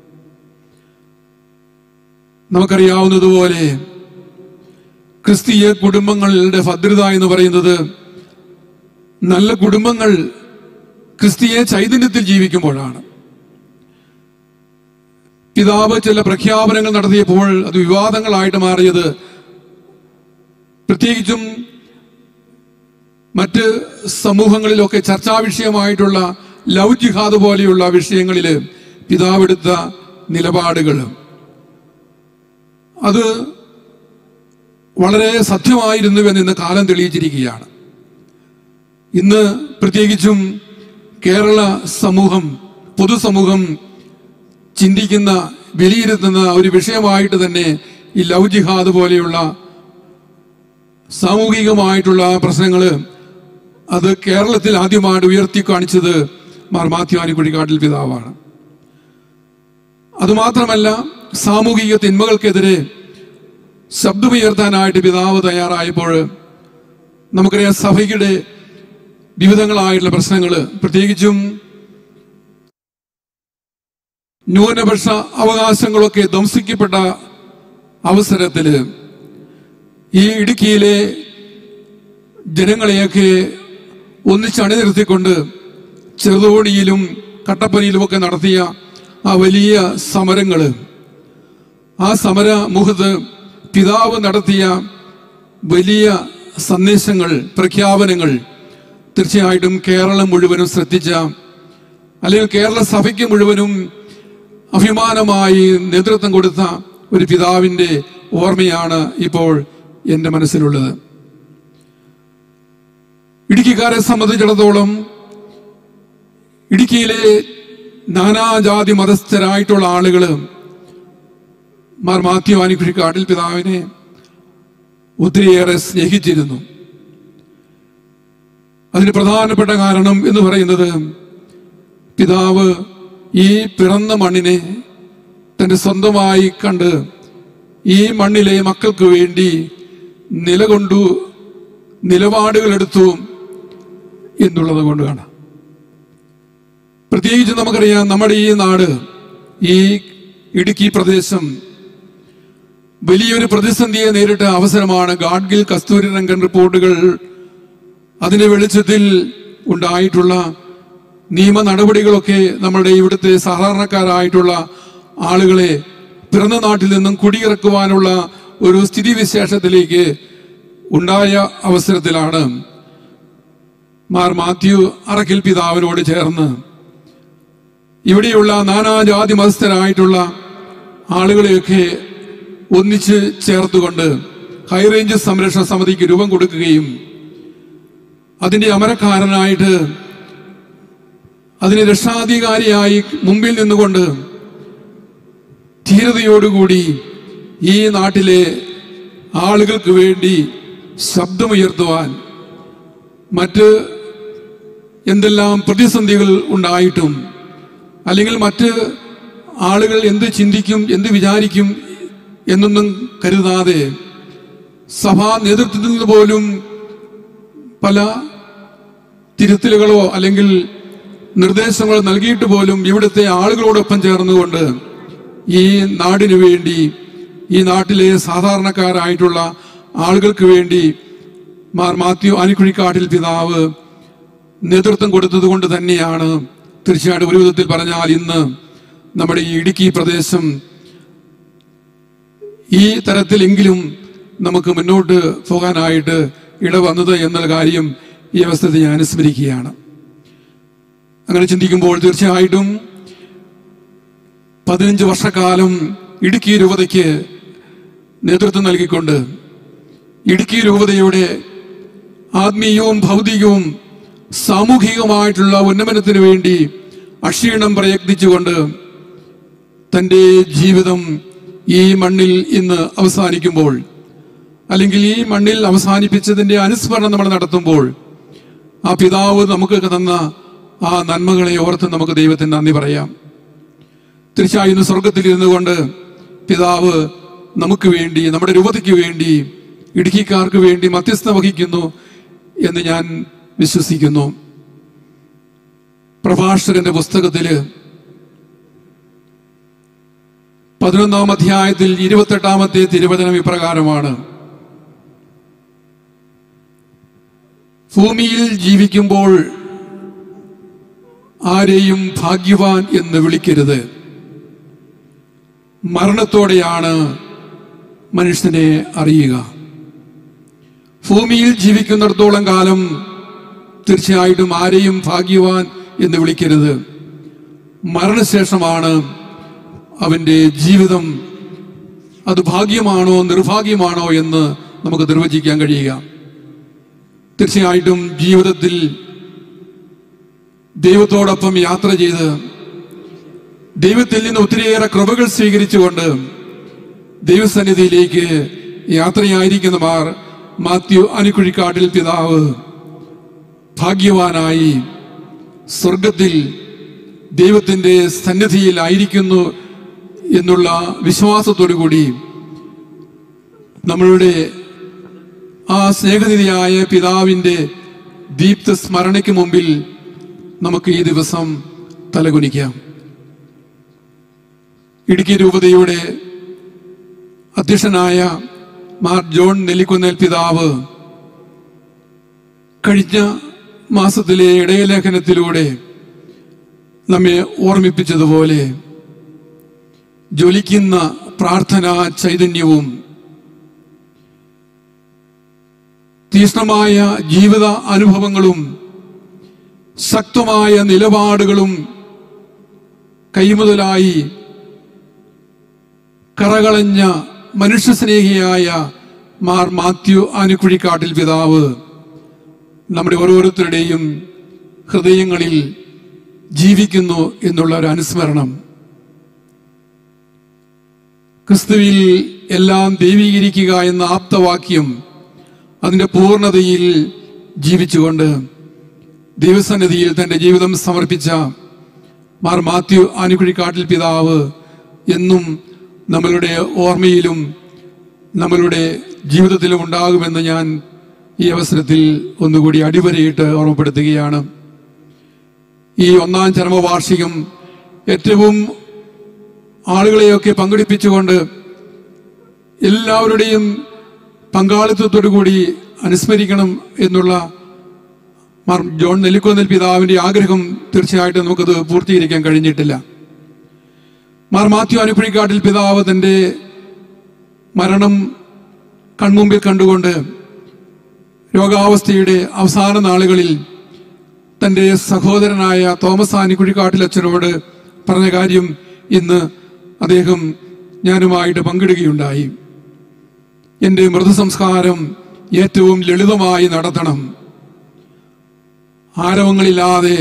നമുക്കറിയാവുന്നതുപോലെ ക്രിസ്തീയ കുടുംബങ്ങളുടെ ഭദ്രത എന്ന് പറയുന്നത് നല്ല കുടുംബങ്ങൾ ക്രിസ്തീയ ചൈതന്യത്തിൽ ജീവിക്കുമ്പോഴാണ് പിതാവ് ചില പ്രഖ്യാപനങ്ങൾ നടത്തിയപ്പോൾ അത് വിവാദങ്ങളായിട്ട് മാറിയത് പ്രത്യേകിച്ചും മറ്റ് സമൂഹങ്ങളിലൊക്കെ ചർച്ചാ വിഷയമായിട്ടുള്ള ലവ് ജിഹാദ് പോലെയുള്ള വിഷയങ്ങളിൽ പിതാവെടുത്ത നിലപാടുകൾ അത് വളരെ സത്യമായിരുന്നുവെന്ന് ഇന്ന് കാലം തെളിയിച്ചിരിക്കുകയാണ് ഇന്ന് പ്രത്യേകിച്ചും കേരള സമൂഹം പൊതുസമൂഹം ചിന്തിക്കുന്ന വിലയിരുത്തുന്ന ഒരു വിഷയമായിട്ട് തന്നെ ഈ ലവ് ജിഹാദ് പോലെയുള്ള സാമൂഹികമായിട്ടുള്ള പ്രശ്നങ്ങൾ അത് കേരളത്തിൽ ആദ്യമായിട്ട് ഉയർത്തി കാണിച്ചത് മാർ മാത്യുവാനി കുഴിക്കാട്ടിൽ പിതാവാണ് അതുമാത്രമല്ല സാമൂഹിക തിന്മകൾക്കെതിരെ ശബ്ദമുയർത്താനായിട്ട് പിതാവ് തയ്യാറായപ്പോൾ നമുക്കറിയാം സഭയുടെ വിവിധങ്ങളായിട്ടുള്ള പ്രശ്നങ്ങൾ പ്രത്യേകിച്ചും ന്യൂനപക്ഷ അവകാശങ്ങളൊക്കെ ധ്വംസിക്കപ്പെട്ട അവസരത്തില് ഈ ഇടുക്കിയിലെ ജനങ്ങളെയൊക്കെ ഒന്നിച്ചണിനിർത്തിക്കൊണ്ട് ചെറുതോണിയിലും കട്ടപ്പനയിലുമൊക്കെ നടത്തിയ ആ വലിയ സമരങ്ങൾ ആ സമര മുഖത്ത് പിതാവ് നടത്തിയ വലിയ സന്ദേശങ്ങൾ പ്രഖ്യാപനങ്ങൾ തീർച്ചയായിട്ടും കേരളം മുഴുവനും ശ്രദ്ധിച്ച അല്ലെങ്കിൽ കേരള സഭയ്ക്ക് മുഴുവനും അഭിമാനമായി നേതൃത്വം കൊടുത്ത ഒരു പിതാവിൻ്റെ ഓർമ്മയാണ് ഇപ്പോൾ എൻ്റെ മനസ്സിലുള്ളത് ഇടുക്കിക്കാരെ സംബന്ധിച്ചിടത്തോളം ഇടുക്കിയിലെ നാനാജാതി മതസ്ഥരായിട്ടുള്ള ആളുകൾ മാർ മാത്യു ആനിക്കുഴിക്കാട്ടിൽ പിതാവിനെ ഒത്തിരിയേറെ സ്നേഹിച്ചിരുന്നു അതിന് പ്രധാനപ്പെട്ട കാരണം എന്ന് പറയുന്നത് പിതാവ് ഈ പിറന്ന മണ്ണിനെ തന്റെ സ്വന്തമായി കണ്ട് ഈ മണ്ണിലെ മക്കൾക്ക് വേണ്ടി നിലകൊണ്ടു നിലപാടുകൾ എടുത്തു എന്നുള്ളത് കൊണ്ട് കാണാം പ്രത്യേകിച്ച് നമുക്കറിയാം നമ്മുടെ ഈ നാട് ഈ ഇടുക്കി പ്രദേശം വലിയൊരു പ്രതിസന്ധിയെ നേരിട്ട അവസരമാണ് ഗാഡ്ഗിൽ കസ്തൂരി രംഗൻ റിപ്പോർട്ടുകൾ അതിന്റെ വെളിച്ചത്തിൽ ഉണ്ടായിട്ടുള്ള നിയമ നടപടികളൊക്കെ നമ്മുടെ ഇവിടുത്തെ സാധാരണക്കാരായിട്ടുള്ള ആളുകളെ പിറന്ന നാട്ടിൽ നിന്നും കുടിയിറക്കുവാനുള്ള ഒരു സ്ഥിതിവിശേഷത്തിലേക്ക് ഉണ്ടായ അവസരത്തിലാണ് മാർ മാത്യു അറക്കിൽ പിതാവിനോട് ചേർന്ന് ഇവിടെയുള്ള നാനാജാതി മതസ്ഥരായിട്ടുള്ള ആളുകളെയൊക്കെ ഒന്നിച്ച് ചേർത്തുകൊണ്ട് ഹൈറേഞ്ച് സംരക്ഷണ സമിതിക്ക് രൂപം കൊടുക്കുകയും അതിന്റെ അമരക്കാരനായിട്ട് അതിന് രക്ഷാധികാരിയായി മുമ്പിൽ നിന്നുകൊണ്ട് ധീരതയോടുകൂടി ഈ നാട്ടിലെ ആളുകൾക്ക് വേണ്ടി ശബ്ദമുയർത്തുവാൻ മറ്റ് എന്തെല്ലാം പ്രതിസന്ധികൾ ഉണ്ടായിട്ടും അല്ലെങ്കിൽ മറ്റ് ആളുകൾ എന്ത് ചിന്തിക്കും എന്ത് വിചാരിക്കും എന്നൊന്നും കരുതാതെ സഭാ നേതൃത്വത്തിൽ നിന്ന് പോലും പല തിരുത്തലുകളോ അല്ലെങ്കിൽ നിർദ്ദേശങ്ങളോ നൽകിയിട്ട് പോലും ഇവിടുത്തെ ആളുകളോടൊപ്പം ചേർന്നുകൊണ്ട് ഈ നാടിനു വേണ്ടി ഈ നാട്ടിലെ സാധാരണക്കാരായിട്ടുള്ള ആളുകൾക്ക് വേണ്ടി മാർ മാത്യു ആനിക്കുഴിക്കാട്ടിൽ പിതാവ് നേതൃത്വം കൊടുത്തത് കൊണ്ട് തന്നെയാണ് തീർച്ചയായിട്ടും ഒരു വിധത്തിൽ പറഞ്ഞാൽ ഇന്ന് നമ്മുടെ ഈ ഇടുക്കി പ്രദേശം ഈ തരത്തിലെങ്കിലും നമുക്ക് മുന്നോട്ട് പോകാനായിട്ട് ഇടവന്നത് എന്നുള്ള കാര്യം ഈ അവസ്ഥയിൽ ഞാൻ അനുസ്മരിക്കുകയാണ് അങ്ങനെ ചിന്തിക്കുമ്പോൾ തീർച്ചയായിട്ടും പതിനഞ്ച് വർഷക്കാലം ഇടുക്കി രൂപതയ്ക്ക് നേതൃത്വം നൽകിക്കൊണ്ട് ഇടുക്കി രൂപതയുടെ ആത്മീയവും ഭൗതികവും സാമൂഹികവുമായിട്ടുള്ള ഉന്നമനത്തിന് വേണ്ടി അക്ഷീണം പ്രയത്നിച്ചുകൊണ്ട് തൻ്റെ ജീവിതം ഈ മണ്ണിൽ ഇന്ന് അവസാനിക്കുമ്പോൾ അല്ലെങ്കിൽ ഈ മണ്ണിൽ അവസാനിപ്പിച്ചതിന്റെ അനുസ്മരണം നമ്മൾ നടത്തുമ്പോൾ ആ പിതാവ് നമുക്ക് തന്ന ആ നന്മകളെ ഓർത്ത് നമുക്ക് ദൈവത്തിന് നന്ദി പറയാം തീർച്ചയായും ഇന്ന് സ്വർഗത്തിൽ ഇരുന്നു കൊണ്ട് പിതാവ് നമുക്ക് വേണ്ടി നമ്മുടെ രൂപതയ്ക്ക് വേണ്ടി ഇടുക്കിക്കാർക്ക് വേണ്ടി മധ്യസ്ഥ വഹിക്കുന്നു എന്ന് ഞാൻ വിശ്വസിക്കുന്നു പ്രഭാഷകന്റെ പുസ്തകത്തില് പതിനൊന്നാം അധ്യായത്തിൽ ഇരുപത്തെട്ടാമത്തെ തിരുവചനം ഇപ്രകാരമാണ് ഭൂമിയിൽ ജീവിക്കുമ്പോൾ ആരെയും ഭാഗ്യവാൻ എന്ന് വിളിക്കരുത് മരണത്തോടെയാണ് മനുഷ്യനെ അറിയുക ഭൂമിയിൽ ജീവിക്കുന്നിടത്തോളം കാലം തീർച്ചയായിട്ടും ആരെയും ഭാഗ്യവാൻ എന്ന് വിളിക്കരുത് മരണശേഷമാണ് അവന്റെ ജീവിതം അത് ഭാഗ്യമാണോ നിർഭാഗ്യമാണോ എന്ന് നമുക്ക് നിർവചിക്കാൻ കഴിയുക തീർച്ചയായിട്ടും ജീവിതത്തിൽ ദൈവത്തോടൊപ്പം യാത്ര ചെയ്ത് ദൈവത്തിൽ നിന്ന് ഒത്തിരിയേറെ കൃപകൾ സ്വീകരിച്ചുകൊണ്ട് ദൈവസന്നിധിയിലേക്ക് യാത്രയായിരിക്കുന്ന മാർ മാത്യു അനുക്കുഴിക്കാട്ടിൽ പിതാവ് ഭാഗ്യവാനായി സ്വർഗത്തിൽ ദൈവത്തിന്റെ സന്നിധിയിൽ ആയിരിക്കുന്നു എന്നുള്ള വിശ്വാസത്തോടു കൂടി നമ്മളുടെ ആ സ്നേഹനിധിയായ പിതാവിന്റെ ദീപ്ത സ്മരണയ്ക്ക് മുമ്പിൽ നമുക്ക് ഈ ദിവസം തലകുനിക്കാം ഇടുക്കി രൂപതയുടെ അധ്യക്ഷനായ മാർ ജോൺ നെല്ലിക്കുന്നേൽ പിതാവ് കഴിഞ്ഞ മാസത്തിലെ ഇടയലേഖനത്തിലൂടെ നമ്മെ ഓർമ്മിപ്പിച്ചതുപോലെ ജ്വലിക്കുന്ന പ്രാർത്ഥനാ ചൈതന്യവും തീഷ്ണമായ ജീവിത അനുഭവങ്ങളും ശക്തമായ നിലപാടുകളും കൈമുതലായി കറകളഞ്ഞ മനുഷ്യസ്നേഹിയായ മാർ മാത്യു ആനുക്കുഴിക്കാട്ടിൽ പിതാവ് നമ്മുടെ ഓരോരുത്തരുടെയും ഹൃദയങ്ങളിൽ ജീവിക്കുന്നു എന്നുള്ള ഒരു അനുസ്മരണം ക്രിസ്തുവിൽ എല്ലാം ദൈവീകരിക്കുക എന്ന ആപ്തവാക്യം അതിന്റെ പൂർണ്ണതയിൽ ജീവിച്ചുകൊണ്ട് ദൈവസന്നിധിയിൽ തന്റെ ജീവിതം സമർപ്പിച്ച മാർ മാത്യു ആനിക്കുഴിക്കാട്ടിൽ പിതാവ് എന്നും നമ്മളുടെ ഓർമ്മയിലും നമ്മളുടെ ജീവിതത്തിലും ഉണ്ടാകുമെന്ന് ഞാൻ ഈ അവസരത്തിൽ ഒന്നുകൂടി അടിവരയിട്ട് ഓർമ്മപ്പെടുത്തുകയാണ് ഈ ഒന്നാം ചരമവാർഷികം ഏറ്റവും ആളുകളെയൊക്കെ പങ്കെടുപ്പിച്ചുകൊണ്ട് എല്ലാവരുടെയും പങ്കാളിത്തത്തോടു കൂടി അനുസ്മരിക്കണം എന്നുള്ള മാർ ജോൺ നെല്ലിക്കൊന്നൽ പിതാവിന്റെ ആഗ്രഹം തീർച്ചയായിട്ടും നമുക്കത് പൂർത്തീകരിക്കാൻ കഴിഞ്ഞിട്ടില്ല മാർ മാത്യു അനുക്കുഴിക്കാട്ടിൽ പിതാവ് തന്റെ മരണം കൺമുമ്പിൽ കണ്ടുകൊണ്ട് രോഗാവസ്ഥയുടെ അവസാന നാളുകളിൽ തന്റെ സഹോദരനായ തോമസ് ആനിക്കുഴിക്കാട്ടിൽ അച്ഛനോട് പറഞ്ഞ കാര്യം ഇന്ന് അദ്ദേഹം ഞാനുമായിട്ട് പങ്കിടുകയുണ്ടായി എന്റെ മൃതസംസ്കാരം ഏറ്റവും ലളിതമായി നടത്തണം ആരവങ്ങളില്ലാതെ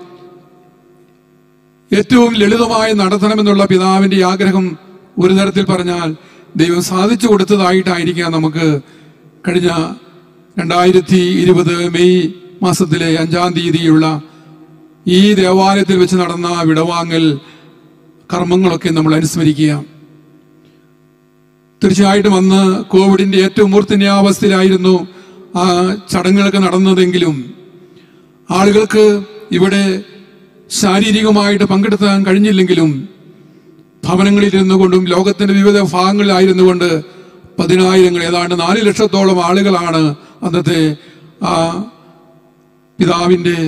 ഏറ്റവും ലളിതമായി നടത്തണമെന്നുള്ള പിതാവിന്റെ ആഗ്രഹം ഒരു തരത്തിൽ പറഞ്ഞാൽ ദൈവം സാധിച്ചു കൊടുത്തതായിട്ടായിരിക്കാം നമുക്ക് കഴിഞ്ഞ രണ്ടായിരത്തി ഇരുപത് മെയ് മാസത്തിലെ അഞ്ചാം തീയതിയുള്ള ഈ ദേവാലയത്തിൽ വെച്ച് നടന്ന വിടവാങ്ങൽ കർമ്മങ്ങളൊക്കെ നമ്മൾ അനുസ്മരിക്കുക തീർച്ചയായിട്ടും അന്ന് കോവിഡിന്റെ ഏറ്റവും മൂർധന്യാവസ്ഥയിലായിരുന്നു ആ ചടങ്ങുകളൊക്കെ നടന്നതെങ്കിലും ആളുകൾക്ക് ഇവിടെ ശാരീരികമായിട്ട് പങ്കെടുത്താൻ കഴിഞ്ഞില്ലെങ്കിലും ഭവനങ്ങളിൽ ഇരുന്നു കൊണ്ടും ലോകത്തിന്റെ വിവിധ ഭാഗങ്ങളിലായിരുന്നു കൊണ്ട് പതിനായിരങ്ങൾ ഏതാണ്ട് നാല് ലക്ഷത്തോളം ആളുകളാണ് അന്നത്തെ ആ പിതാവിന്റെ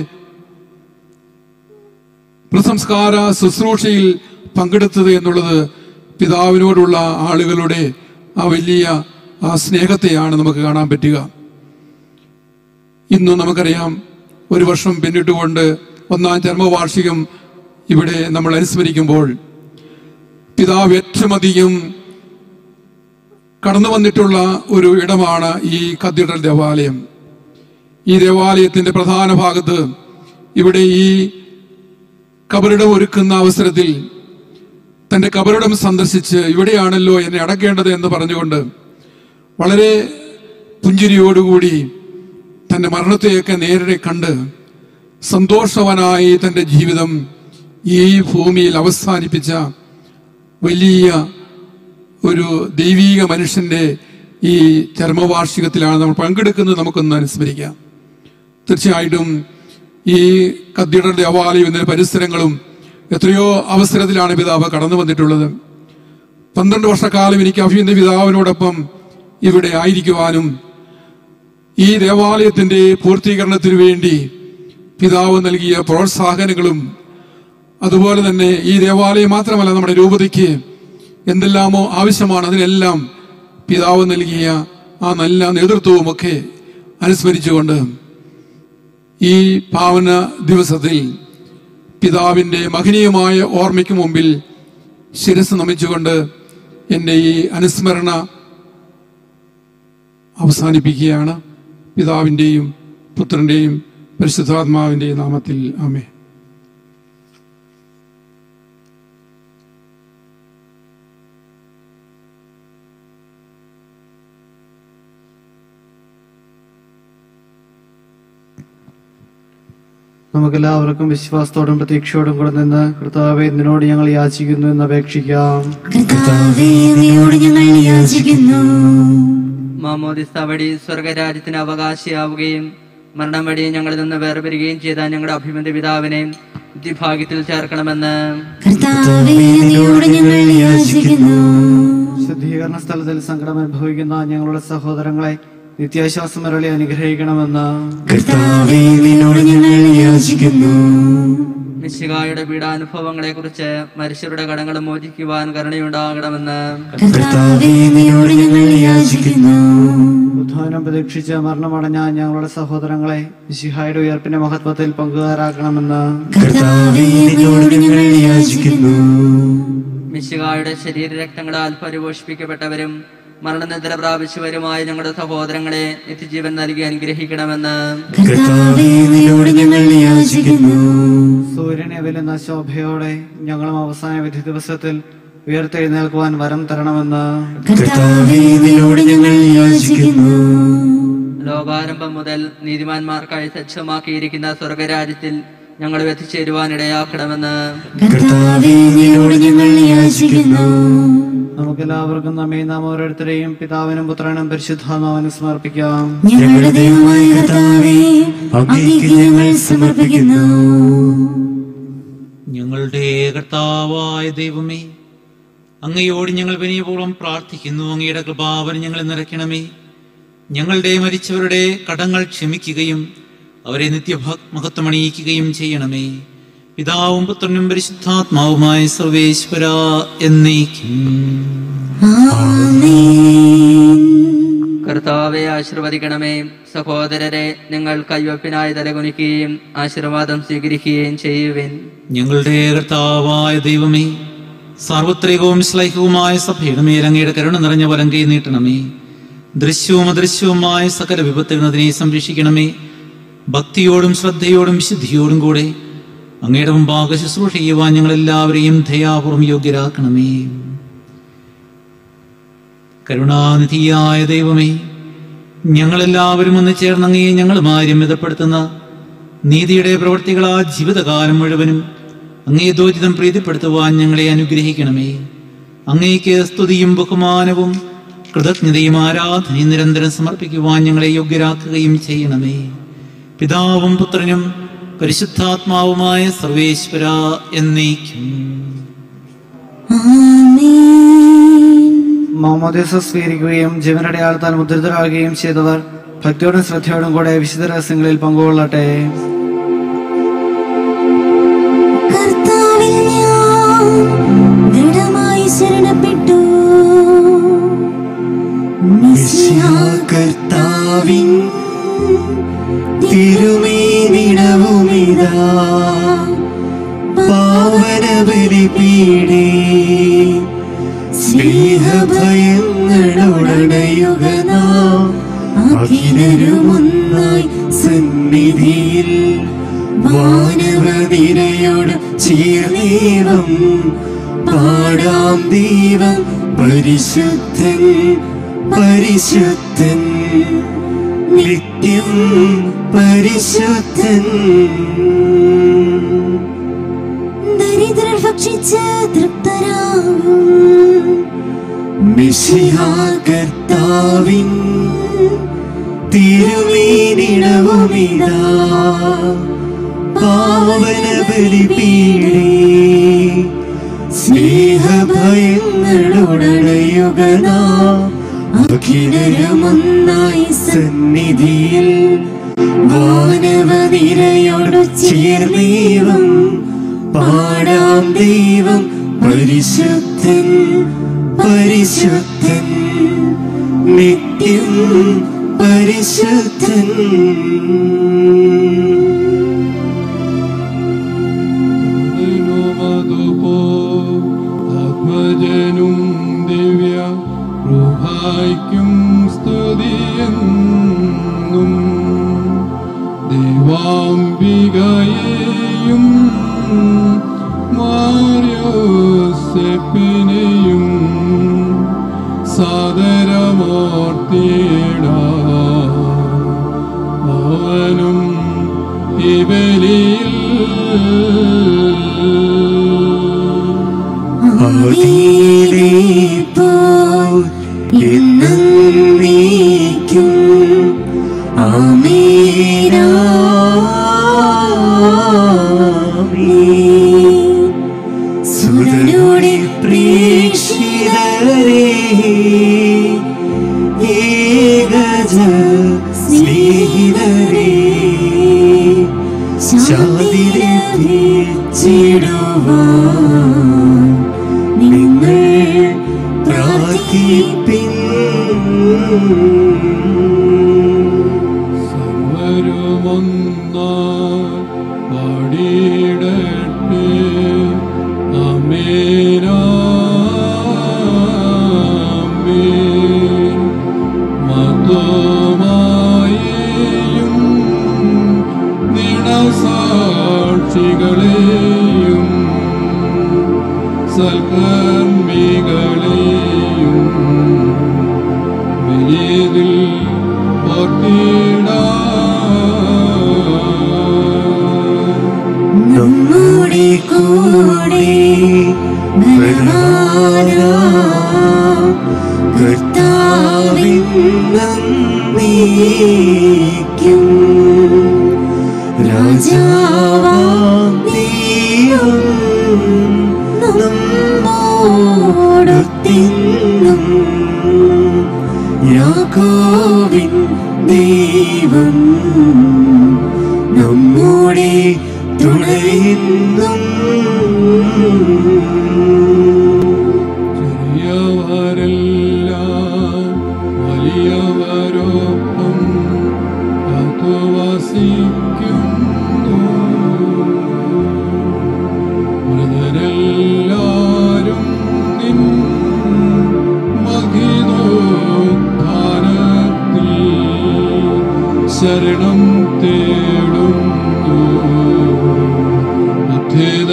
പ്രസംസ്കാര ശുശ്രൂഷയിൽ പങ്കെടുത്തത് എന്നുള്ളത് പിതാവിനോടുള്ള ആളുകളുടെ ആ വലിയ ആ സ്നേഹത്തെയാണ് നമുക്ക് കാണാൻ പറ്റുക ഇന്നും നമുക്കറിയാം ഒരു വർഷം പിന്നിട്ടുകൊണ്ട് ഒന്നാം ചരമവാർഷികം ഇവിടെ നമ്മൾ അനുസ്മരിക്കുമ്പോൾ പിതാവ് ഏറ്റവും അധികം കടന്നു വന്നിട്ടുള്ള ഒരു ഇടമാണ് ഈ കത്തീഡ്രൽ ദേവാലയം ഈ ദേവാലയത്തിന്റെ പ്രധാന ഭാഗത്ത് ഇവിടെ ഈ കബറിടം ഒരുക്കുന്ന അവസരത്തിൽ തന്റെ കബറിടം സന്ദർശിച്ച് ഇവിടെയാണല്ലോ എന്നെ അടക്കേണ്ടത് എന്ന് പറഞ്ഞുകൊണ്ട് വളരെ പുഞ്ചിരിയോടുകൂടി തന്റെ മരണത്തെയൊക്കെ നേരിടെ കണ്ട് സന്തോഷവനായി തന്റെ ജീവിതം ഈ ഭൂമിയിൽ അവസാനിപ്പിച്ച വലിയ ഒരു ദൈവീക മനുഷ്യന്റെ ഈ ചരമവാർഷികത്തിലാണ് നമ്മൾ പങ്കെടുക്കുന്നത് നമുക്കൊന്ന് അനുസ്മരിക്കാം തീർച്ചയായിട്ടും ഈ കത്തീഡ്രൽ ദേവാലയം എന്നതിന്റെ പരിസരങ്ങളും എത്രയോ അവസരത്തിലാണ് പിതാവ് കടന്നു വന്നിട്ടുള്ളത് പന്ത്രണ്ട് വർഷക്കാലം എനിക്ക് അഭിനന്ദ പിതാവിനോടൊപ്പം ഇവിടെ ആയിരിക്കുവാനും ഈ ദേവാലയത്തിന്റെ പൂർത്തീകരണത്തിനു വേണ്ടി പിതാവ് നൽകിയ പ്രോത്സാഹനങ്ങളും അതുപോലെ തന്നെ ഈ ദേവാലയം മാത്രമല്ല നമ്മുടെ രൂപതയ്ക്ക് എന്തെല്ലാമോ ആവശ്യമാണ് അതിനെല്ലാം പിതാവ് നൽകിയ ആ നല്ല നേതൃത്വവും ഒക്കെ അനുസ്മരിച്ചുകൊണ്ട് ഈ പാവന ദിവസത്തിൽ പിതാവിന്റെ മഹനീയമായ ഓർമ്മയ്ക്ക് മുമ്പിൽ ശിരസ് നമിച്ചുകൊണ്ട് എൻ്റെ ഈ അനുസ്മരണ അവസാനിപ്പിക്കുകയാണ് പിതാവിൻ്റെയും പുത്രൻ്റെയും പരിശുദ്ധാത്മാവിൻ്റെയും നാമത്തിൽ ആമേ നമുക്കെല്ലാവർക്കും വിശ്വാസത്തോടും പ്രതീക്ഷയോടും കൂടെ നിന്ന് കർത്താവെ നിന്നോട് ഞങ്ങൾ യാചിക്കുന്നു എന്ന് അപേക്ഷിക്കാം കർത്താവേ അങ്ങയോട് ഞങ്ങൾ യാചിക്കുന്നു മാമോദിസ വഴി സ്വർഗരാജ്യത്തിന് അവകാശിയാവുകയും മരണം വഴി ഞങ്ങളിൽ നിന്ന് വേർപിരികയും ചെയ്ത ഞങ്ങളുടെ അഭിമന്യ പിതാവിനെ വിഭാഗ്യത്തിൽ ചേർക്കണമെന്ന് കർത്താവേ അങ്ങയോട് ഞങ്ങൾ യാചിക്കുന്നു ശുദ്ധീകരണ സ്ഥലത്തിൽ സങ്കടം അനുഭവിക്കുന്ന ഞങ്ങളുടെ സഹോദരങ്ങളെ നിത്യാശ്വാസം അരളി അനുഗ്രഹിക്കണമെന്ന് കർത്താവേ നിന്നോട് ഞങ്ങൾ യാചിക്കുന്നു മിശികായുടെ പീഡാനുഭവങ്ങളെ കുറിച്ച് മനുഷ്യരുടെ കടങ്ങൾ മോചിക്കുവാൻ കരുണയുണ്ടാകണമെന്ന് കർത്താവേ നിന്നോട് ഞങ്ങൾ യാചിക്കുന്നു ഉദ്ധാനം പ്രതീക്ഷിച്ച് മരണമടഞ്ഞ ഞങ്ങളുടെ സഹോദരങ്ങളെ വിശിഹായുടെ ഉയർപ്പിന്റെ മഹത്വത്തിൽ പങ്കുകാരാക്കണമെന്ന് കർത്താവേ നിന്നോട് ഞങ്ങൾ യാചിക്കുന്നു മിശികായുടെ ശരീരരക്തങ്ങളാൽ പരിപോഷിപ്പിക്കപ്പെട്ടവരും മരണനിദ്ര പ്രാപിച്ചവരുമായ ഞങ്ങളുടെ സഹോദരങ്ങളെ നിത്യജീവൻ നൽകി അനുഗ്രഹിക്കണമെന്ന് കർത്താവേ നിന്നോട് ഞങ്ങൾ യാചിക്കുന്നു സൂര്യനെ വെല്ലുന്ന ശോഭയോടെ ഞങ്ങളും അവസാന വിധി ദിവസത്തിൽ ഉയർത്തെഴുന്നേൽക്കുവാൻ വരം തരണമെന്ന് കർത്താവേ നിന്നോട് ഞങ്ങൾ യാചിക്കുന്നു ലോകാരംഭം മുതൽ നീതിമാന്മാർക്കായി സജ്ജമാക്കിയിരിക്കുന്ന സ്വർഗരാജ്യത്തിൽ ഞങ്ങൾ എത്തിച്ചേരുവാനിടയാക്കണമെന്ന് കർത്താവേ നിന്നോട് ഞങ്ങൾ യാചിക്കുന്നു നമുക്കെല്ലാവർക്കും നമ്മെ നാം ഓരോരുത്തരെയും പിതാവിനും പുത്രനും പരിശുദ്ധാത്മാവിനും സമർപ്പിക്കാം ഞങ്ങളുടെ ദൈവമായ കർത്താവേ അങ്ങേക്ക് ഞങ്ങൾ സമർപ്പിക്കുന്നു ഞങ്ങളുടെ കർത്താവായ ദൈവമേ അങ്ങയോട് ഞങ്ങൾ വിനയപൂർവ്വം പ്രാർത്ഥിക്കുന്നു അങ്ങയുടെ കൃപാവനം ഞങ്ങളെ നിറയ്ക്കണമേ ഞങ്ങളുടെ മരിച്ചവരുടെ കടങ്ങൾ ക്ഷമിക്കുകയും അവരെ നിത്യമഹത്വമണിയിക്കുകയും ചെയ്യണമേ പിതാവും പുത്രനും പരിശുദ്ധാത്മാവുമായ സർവേശ്വര എന്നേക്കും കർത്താവെ ആശീർവദിക്കണമേ സഹോദരരെ നിങ്ങൾ കയ്യൊപ്പിനായി തലകുനിക്കുകയും ആശീർവാദം സ്വീകരിക്കുകയും ചെയ്യുവിൻ ഞങ്ങളുടെ കർത്താവായ ദൈവമേ സാർവത്രികവും ശ്ലൈഹവുമായ സഭയുടെ മേൽ അങ്ങയുടെ കരുണ നിറഞ്ഞ വരം കൈ നീട്ടണമേ ദൃശ്യവും അദൃശ്യവുമായ സകല വിപത്തിൽ നിന്ന് അതിനെ സംരക്ഷിക്കണമേ ഭക്തിയോടും ശ്രദ്ധയോടും വിശുദ്ധിയോടും കൂടെ അങ്ങയുടെ മുമ്പാകെ ശുശ്രൂഷ ചെയ്യുവാൻ ഞങ്ങളെല്ലാവരെയും ദയാപൂർവം യോഗ്യരാക്കണമേ കരുണാനിധിയായ ദൈവമേ ഞങ്ങളെല്ലാവരും ഒന്ന് ചേർന്ന് അങ്ങയെ ഞങ്ങളുമായി രമ്യതപ്പെടുത്തുന്ന നീതിയുടെ പ്രവൃത്തികളാ ജീവിതകാലം മുഴുവനും അങ്ങേ ദോചിതം പ്രീതിപ്പെടുത്തുവാൻ ഞങ്ങളെ അനുഗ്രഹിക്കണമേ അങ്ങേക്ക് സ്തുതിയും ബഹുമാനവും കൃതജ്ഞതയും ആരാധനയും നിരന്തരം സമർപ്പിക്കുവാൻ ഞങ്ങളെ യോഗ്യരാക്കുകയും ചെയ്യണമേ പിതാവും പുത്രനും പരിശുദ്ധാത്മാവുമായ സർവേശ്വര എന്നേക്കും മോമോദേശ സ്വീകരിക്കുകയും ജീവനയുടെ ആൾത്താൽ മുദ്രിതരാകുകയും ചെയ്തവർ ഭക്തിയോടും ശ്രദ്ധയോടും കൂടെ വിശുദ്ധ രഹസ്യങ്ങളിൽ പങ്കുകൊള്ളട്ടെ കർത്താവിൽ ഞാൻ ദൃഢമായി ശരണപ്പെട്ടു മിശിഹാ കർത്താവിൻ തിരുമേനിടവുമിതാ പാവന ബലിപീഡേ സ്നേഹഭയങ്ങളോടണയുക നാം അഖിലരുമൊന്നായി സന്നിധിയിൽ വാനവനിരയോട് ചേർന്നേവം പാടാം ദൈവം പരിശുദ്ധൻ പരിശുദ്ധൻ നിത്യം പരിശുദ്ധൻ ദരിദ്രർ ഭക്ഷിച്ച് തൃപ്തരാകും മിശിഹാ കർത്താവിൻ തിരുമേനിടവുമിതാ പാവന ബലിപീഡേ സ്നേഹഭയങ്ങളോടണയുക നാം അഖിലരുമൊന്നായി സന്നിധിയിൽ വാനവനിരയോട് ചേർന്നേവം പാടാം ദൈവം പരിശുദ്ധൻ പരിശുദ്ധൻ നിത്യം പരിശുദ്ധൻ ആത്മജനും ദിവ്യ റുഹായ്ക്കും സ്തുതിയെന്നും ദൈവാംബികയെയും മാര്യോസെപ്പിനെയും സാദരമോർത്തിയിട അവനും ആദിയിലേപ്പോൾ എന്നേക്കും ആമേനാമേൻ. സുതനുടെ പ്രേക്ഷിതരേ ഏകജ സ്നേഹിതരേ ശാന്തി ലഭിച്ചിടുവാൻ നിങ്ങൾ പ്രാർത്ഥിപ്പിൻ സർവരുമൊന്നായി പാടിയിടട്ടെ അമേനാമേൻ മതമായേയും നിണസാക്ഷികളെയും സൽക്കർമ്മികളെയും വിനീതിൽ ഓർത്തിടാം നമ്മുടെ കൂടെ ബലവാനാം കർത്താവിന്നും നീക്കും രാജാവാം നീയും നമ്മോടൊത്തിന്നും യാക്കോവിൻ ദൈവം നമ്മുടെ തുണയുന്നും ചെറിയവരെല്ലാം വലിയവരൊപ്പം കാത്തുവസിക്കുന്നു മൃതരെല്ലാരും നിൻ മഹിതോത്ഥാനത്തിൽ ശരണം തേടുന്നു അധ്യത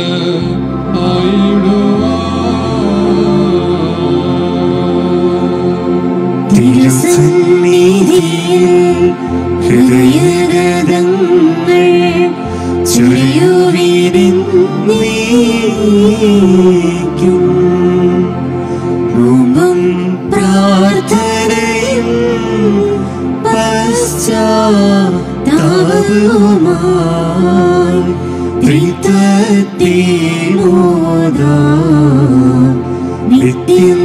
തിരുസന്നിധിയിൽ ഹൃദയഗതങ്ങൾ ചൊരിയുവീരിന്നേക്കും നോമ്പും പ്രാർത്ഥനയും പശ്ചാത്താപവുമായി ത്രിത്വത്തെ മോദാ നിത്യം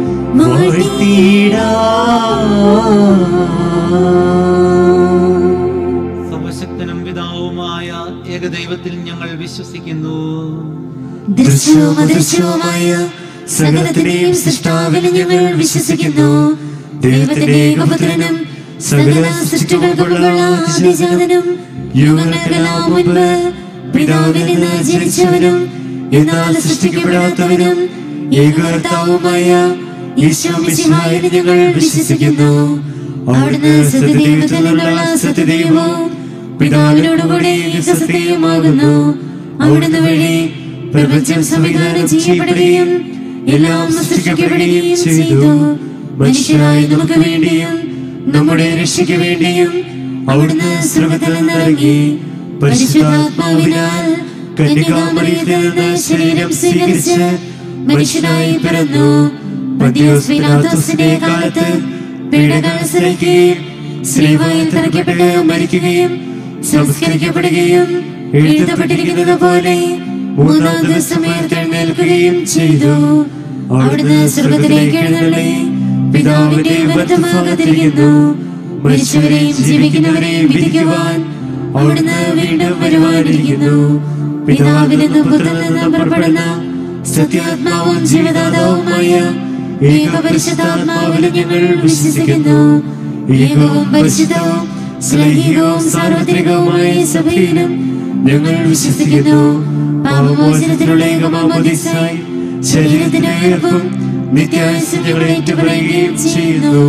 വാഴ്ത്തിടാം സർവശക്തനും പിതാവുമായ ഏകദൈവത്തിൽ ഞങ്ങൾ വിശ്വസിക്കുന്നു ദൃശ്യവും അദൃശ്യവുമായ സകലത്തിന്റെയും സൃഷ്ടാവിൽ ഞങ്ങൾ വിശ്വസിക്കുന്നു ദൈവത്തിന്റെ ഏകപുത്രനും സകല സൃഷ്ടികൾക്കുള്ള അതിജാതനും യുഗങ്ങൾക്കെല്ലാം മുൻപ് പിതാവിൽ നിന്ന് ജനിച്ചവനും എന്നാൽ സൃഷ്ടിക്കപ്പെടാത്തവനും ഏകകർത്താവുമായ യേശു മിശിഹായിൽ ഞങ്ങൾ വിശ്വസിക്കുന്നു അവിടുന്ന് സത്യദൈവത്തിൽ നിന്നുള്ള സത്യദൈവവും പിതാവിനോടുകൂടി സത്യമാകുന്നു അവിടുന്ന് വഴി പ്രപഞ്ചം സംവിധാനം ചെയ്യപ്പെടുകയും എല്ലാം സൃഷ്ടിക്കപ്പെടുകയും ചെയ്തു മനുഷ്യരായ നമുക്ക് വേണ്ടിയും നമ്മുടെ രക്ഷയ്ക്ക് വേണ്ടിയും അവിടുന്ന് സ്വർഗത്തിൽ നിന്നിറങ്ങി പരിശുദ്ധാത്മാവിനാൽ കന്യകാമറിയത്തിൽ നിന്ന് ശരീരം സ്വീകരിച്ച് മനുഷ്യനായി പിറന്നു പന്തിയോസ് പിലാത്തോസിന്റെ കാലത്ത് പീഡകൾ സഹിക്കുകയും സ്ത്രീവായി തിരക്കപ്പെട്ട് മരിക്കുകയും സംസ്കരിക്കപ്പെടുകയും എഴുതപ്പെട്ടിരിക്കുന്നത് പോലെ മൂന്നാം ദിവസം ഉയർത്തെഴുന്നേൽക്കുകയും ചെയ്തു അവിടുന്ന് സ്വർഗത്തിലേക്ക് എഴുന്നള്ളി പിതാവിന്റെ വലത്തുഭാഗത്തിരിക്കുന്നു മരിച്ചവരെയും ജീവിക്കുന്നവരെയും വിധിക്കുവാൻ അവിടുന്ന് വീണ്ടും വരുവാനിരിക്കുന്നു പിതാവിൽ നിന്ന് പുത്രനിൽ നിന്ന് പുറപ്പെടുന്ന സത്യാത്മാവും ജീവദാതാവുമായ ഏകപരിശുദ്ധാത്മാവിലും ഞങ്ങൾ വിശ്വസിക്കുന്നു ഏകവും പരിശുദ്ധവും സ്ലൈഹികവും സാർവത്രികവുമായ സഭയിലും ഞങ്ങൾ വിശ്വസിക്കുന്നു പാപമോചനത്തിനുള്ള ഏകമാമോദിസായി ശരീരത്തിന്റെ ഉയർപ്പും നിത്യായുസ് ഞങ്ങൾ ഏറ്റുപറയുകയും ചെയ്യുന്നു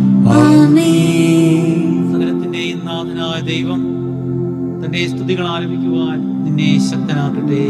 ആമേൻ സകലത്തിന്റെയും നാഥനായ ദൈവം തന്റെ സ്തുതികൾ ആരംഭിക്കുവാൻ നിന്നെ ശക്തനാക്കട്ടെ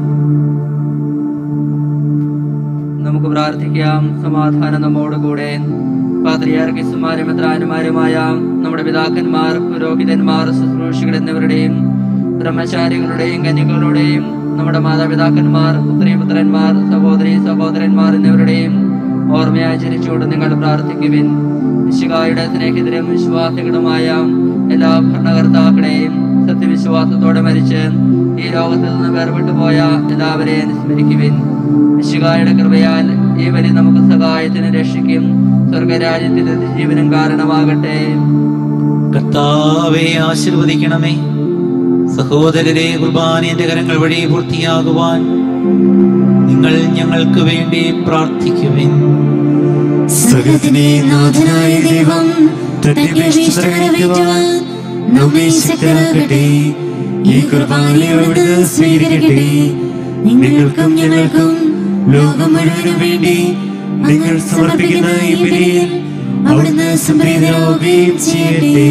നമുക്ക് പ്രാർത്ഥിക്കാം സമാധാനം നമ്മോടുകൂടെ പാത്രിയാർക്കിസുമാരും മെത്രാനുമാരുമായ നമ്മുടെ പിതാക്കന്മാർ പുരോഹിതന്മാർ ശുശ്രൂഷികൾ എന്നിവരുടെയും ബ്രഹ്മചാരികളുടെയും കന്യകളുടെയും നമ്മുടെ മാതാപിതാക്കന്മാർ പുത്രിപുത്രന്മാർ സഹോദരി സഹോദരന്മാർ എന്നിവരുടെയും ഓർമ്മയാചരിച്ചുകൊണ്ട് നിങ്ങൾ പ്രാർത്ഥിക്കുവിൻ വിശുകായുടെ സ്നേഹിതരും വിശ്വാസികളുമായ എല്ലാ ഭരണകർത്താക്കളെയും സത്യവിശ്വാസത്തോടെ മരിച്ച് ഈ ലോകത്തിൽ നിന്ന് വേർപെട്ടു പോയ എല്ലാവരെയും സ്മരിക്കുവിൻ വിശുകായുടെ കൃപയാൽ ഈ ബലി നമുക്ക് സഹായത്തിന് രക്ഷിക്കും സ്വർഗരാജ്യത്തിൽ ജീവനും കാരണമാകട്ടെ കർത്താവെ ആശീർവദിക്കണമേ സഹോദരരെ കുർബാന എന്റെ കരങ്ങൾ വഴി പൂർത്തിയാകുവാൻ നിങ്ങൾ ഞങ്ങൾക്ക് വേണ്ടി പ്രാർത്ഥിക്കുവിൻ സകലത്തിനെ നാഥനായ ദൈവം തന്റെ അപേക്ഷ നിറവേറ്റുവാൻ നമ്മെ ശക്തരാക്കട്ടെ ഈ കുർബാനയോട് സ്വീകരിക്കട്ടെ നിങ്ങൾക്കും ഞങ്ങൾക്കും ലോകം മുഴുവനും വേണ്ടി നിങ്ങൾ സമർപ്പിക്കുന്ന ഈ ബലിയിൽ അവിടുന്ന് സംപ്രീതരാവുകയും ചെയ്യട്ടെ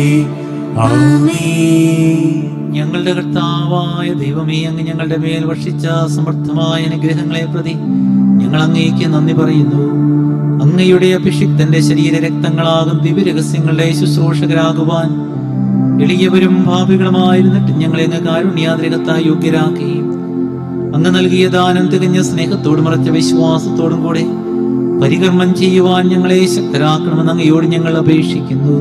ആമേൻ ഞങ്ങളുടെ കർത്താവായ ദൈവമേ അങ്ങ് ഞങ്ങളുടെ മേൽ വർഷിച്ച സമർത്ഥമായ അനുഗ്രഹങ്ങളെ പ്രതി ഞങ്ങൾ അങ്ങേക്ക് നന്ദി പറയുന്നു അങ്ങയുടെ അഭിഷിക്തന്റെ ശരീര രക്തങ്ങളാകും ദിവ്യരഹസ്യങ്ങളുടെ ശുശ്രൂഷകരാകുവാൻ എളിയവരും ഭാവികളുമായിരുന്നിട്ട് ഞങ്ങളെ അങ്ങ് കാരുണ്യാതിരകത്തായി യോഗ്യരാക്കി അങ്ങ് നൽകിയ ദാനം തികഞ്ഞ സ്നേഹത്തോടും മറച്ച വിശ്വാസത്തോടും കൂടെ പരികർമ്മം ചെയ്യുവാൻ ഞങ്ങളെ ശക്തരാക്കണമെന്ന് അങ്ങയോട് ഞങ്ങൾ അപേക്ഷിക്കുന്നു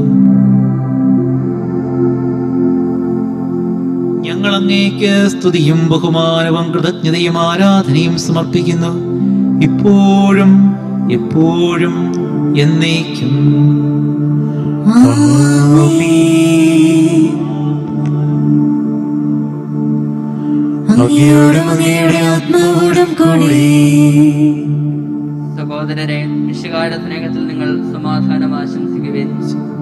ഞങ്ങൾ അങ്ങേക്ക് സ്തുതിയും ബഹുമാനവും കൃതജ്ഞതയും ആരാധനയും സമർപ്പിക്കുന്നു ഇപ്പോഴും എപ്പോഴും എന്നേക്കും അങ്ങയോടും അങ്ങയുടെ ആത്മാവോടും കൂടി സഹോദരരെ വിശുകാരുടെ സ്നേഹത്തിൽ നിങ്ങൾ സമാധാനം ആശംസിക്കുവേൻ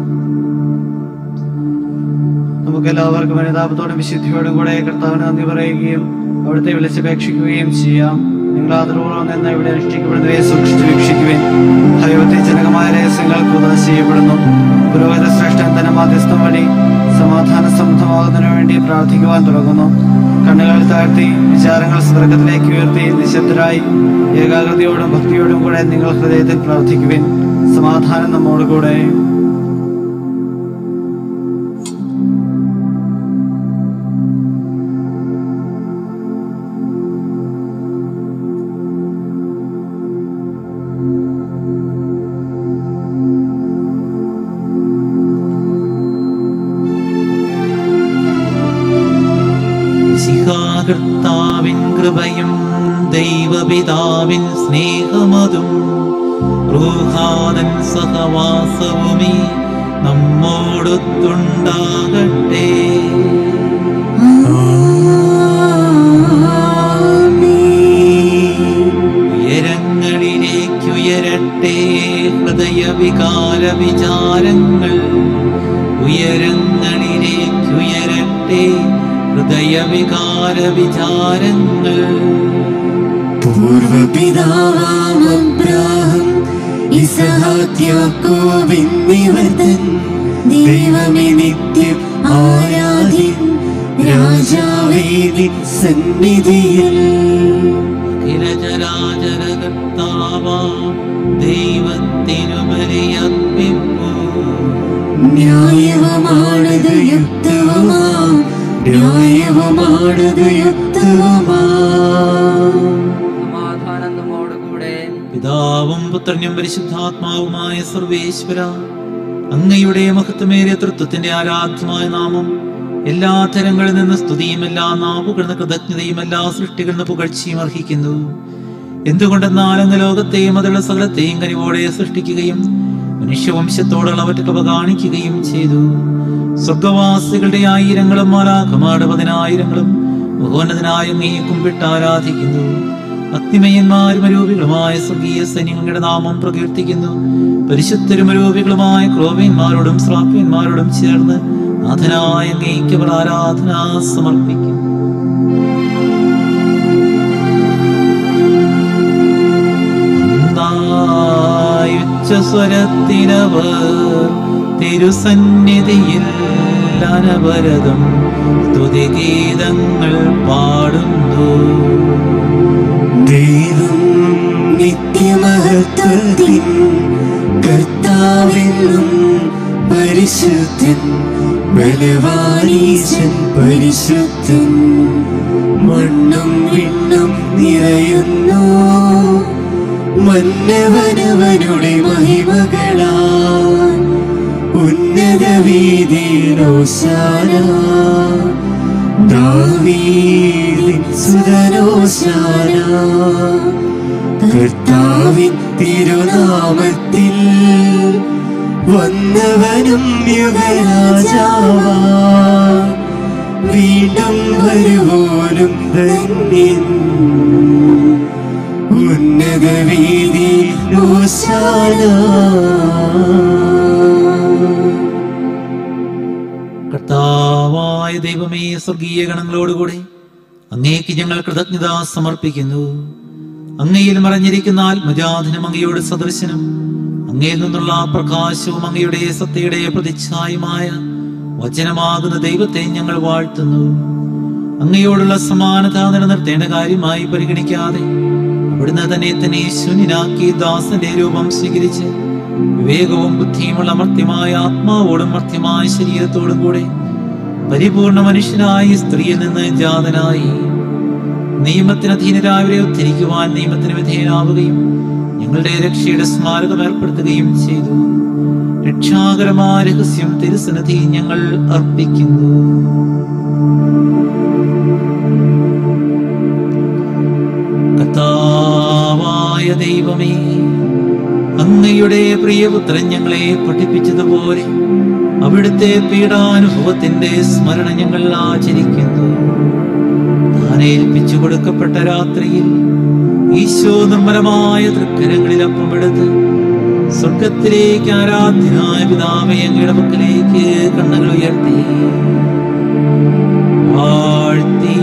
നമുക്ക് എല്ലാവർക്കും അനുതാപത്തോടും വിശുദ്ധിയോടും കൂടെ കർത്താവിന് നന്ദി പറയുകയും അവിടുത്തെ വിളിച്ചപേക്ഷിക്കുകയും ചെയ്യാം നിങ്ങൾ ആദരവോളം നിന്ന് ഇവിടെ അനുഷ്ഠിക്കപ്പെടുന്നവയെ സൂക്ഷിച്ചു വീക്ഷിക്കുവേൻ ദൈവത്തെ ജനകമായ രഹസ്യങ്ങൾ കുതന ചെയ്യപ്പെടുന്നു പുരോഹിത ശ്രേഷ്ഠൻ തന്റെ മാധ്യസ്ഥം വഴി സമാധാന സമൃദ്ധമാകുന്നതിനു വേണ്ടി പ്രാർത്ഥിക്കുവാൻ തുടങ്ങുന്നു കണ്ണുകൾ താഴ്ത്തി വിചാരങ്ങൾ സ്വർഗത്തിലേക്ക് ഉയർത്തി നിശബ്ദരായി ഏകാഗ്രതയോടും ഭക്തിയോടും കൂടെ നിങ്ങൾ ഹൃദയത്തിൽ പ്രാർത്ഥിക്കുവിൻ സമാധാനം നമ്മോടുകൂടെ കർത്താവിൻ കൃപയും ദൈവപിതാവിൻ സ്നേഹമതും റൂഹാദൻ സഹവാസവുമീ നമ്മോടൊത്തുണ്ടാകട്ടെ ഉയരങ്ങളിലേക്കുയരട്ടെ ഹൃദയവികാര വിചാരങ്ങൾ ഉയരങ്ങളിലേക്കുയരട്ടെ ഹൃദയവികാര വിചാരങ്ങൾ പൂർവപിതാവാം അബ്രാഹം ഇസഹാക്യാക്കോബിന്നിവർത്തൻ ദൈവമേ നിത്യം ആരാധ്യൻ രാജാവേ നിൻ സന്നിധിയിൽ അഖിലചരാചരകർത്താവാ ദൈവത്തിനു ബലിയർപ്പിപ്പൂ ന്യായവുമാണത് യുക്തവുമാം ന്യായവുമാണത് യുക്തവുമാം സമാധാനം നമ്മോടുകൂടെ പിതാവും പുത്രനും പരിശുദ്ധാത്മാവുമായ സർവേശ്വര അങ്ങയുടെ മഹത്വമേറിയ തൃത്വത്തിന്റെ ആരാധ്യമായ നാമം എല്ലാ തരങ്ങളിൽ നിന്ന് സ്തുതിയും എല്ലാ നാവുകളിൽ നിന്ന് കൃതജ്ഞതയും എല്ലാ സൃഷ്ടികളിൽ നിന്ന് പുകഴ്ചയും അർഹിക്കുന്നു എന്തുകൊണ്ടെന്നാൽ അങ്ങ് ലോകത്തെയും അതിലുള്ള സകലത്തെയും കനിവോടെ സൃഷ്ടിക്കുകയും മനുഷ്യവംശത്തോടുള്ള അവറ്റ കൃപ കാണിക്കുകയും ചെയ്തു സ്വർഗവാസികളുടെ ആയിരങ്ങളും മാലാഖമാരുടെ പതിനായിരങ്ങളും ബഹോന്നതനായ അങ്ങേ കുമ്പിട്ട് ആരാധിക്കുന്നു അഗ്നിമയന്മാരും അരൂപികളുമായ സ്വർഗീയ സൈന്യങ്ങളുടെ നാമം പ്രകീർത്തിക്കുന്നു പരിശുദ്ധരും അരൂപികളുമായ ക്രോവ്യന്മാരോടും ശ്രാപ്യന്മാരോടും ചേർന്ന് നാഥനായ അങ്ങേക്ക് അവർ ആരാധന സമർപ്പിക്കും സ്വരത്തിനവർ തിരുസന്നിധിയിൽ അനവരതം സ്തുതിഗീതങ്ങൾ പാടുന്നു ദൈവം നിത്യമഹത്വത്തിൻ കർത്താവെന്നും പരിശുദ്ധൻ ബലവാനീശൻ പരിശുദ്ധൻ മണ്ണും വിണ്ണും നിറയുന്നു മന്നവനവനുടെ മഹിമകളാൽ ഉന്നത വീതിയിലോശാന ദാവീദിൻ സുതനോശാന കർത്താവിൻ തിരുനാമത്തിൽ വന്നവനും യുഗരാജാവാ വീണ്ടും വരുവോലും ധന്യൻ ഉന്നത വീതി കർത്താവായ ദൈവമേ സ്വർഗീയ ഗണങ്ങളോടുകൂടെ അങ്ങേക്ക് ഞങ്ങൾ കൃതജ്ഞത സമർപ്പിക്കുന്നു അങ്ങയിൽ മറഞ്ഞിരിക്കുന്ന ആത്മജാതനും അങ്ങയുടെ സദൃശനും അങ്ങയിൽ നിന്നുള്ള പ്രകാശവും അങ്ങയുടെ സത്യയുടെ പ്രതിച്ഛായമായ വചനമാകുന്ന ദൈവത്തെ ഞങ്ങൾ വാഴ്ത്തുന്നു അങ്ങയോടുള്ള സമാനത നിലനിർത്തേണ്ട കാര്യമായി പരിഗണിക്കാതെ അവിടുന്ന് തന്നെ തന്നെ ശൂന്യനാക്കി ദാസന്റെ രൂപം സ്വീകരിച്ച് വിവേകവും ബുദ്ധിയുമുള്ള മർത്യമായ ആത്മാവോടും മർത്യമായ ശരീരത്തോടും കൂടെ പരിപൂർണ മനുഷ്യനായി സ്ത്രീയിൽ നിന്ന് ജാതനായി നിയമത്തിന് അധീനരായവരെ ഉദ്ധരിക്കുവാൻ നിയമത്തിന് വിധേയനാവുകയും ഞങ്ങളുടെ രക്ഷയുടെ സ്മാരകം ഏർപ്പെടുത്തുകയും ചെയ്തു രക്ഷാകരമായ രഹസ്യം തിരുസന്നിധി ഞങ്ങൾ അർപ്പിക്കുന്നു കർത്താവായ ദൈവമേ അങ്ങയുടെ പ്രിയപുത്രൻ ഞങ്ങളെ പഠിപ്പിച്ചതുപോലെ അവിടുത്തെ പീഡാനുഭവത്തിന്റെ സ്മരണ ഞങ്ങൾ ആചരിക്കുന്നു താൻ ഏൽപ്പിച്ചു കൊടുക്കപ്പെട്ട രാത്രിയിൽ ഈശോ നിർമ്മലമായ തൃക്കരങ്ങളിൽ അപ്പമെടുത്ത് സ്വർഗത്തിലേക്ക് ആരാധ്യനായ പിതാവെ അങ്ങയുടെ പക്കലേക്ക് കണ്ണുകൾ ഉയർത്തി വാഴ്ത്തി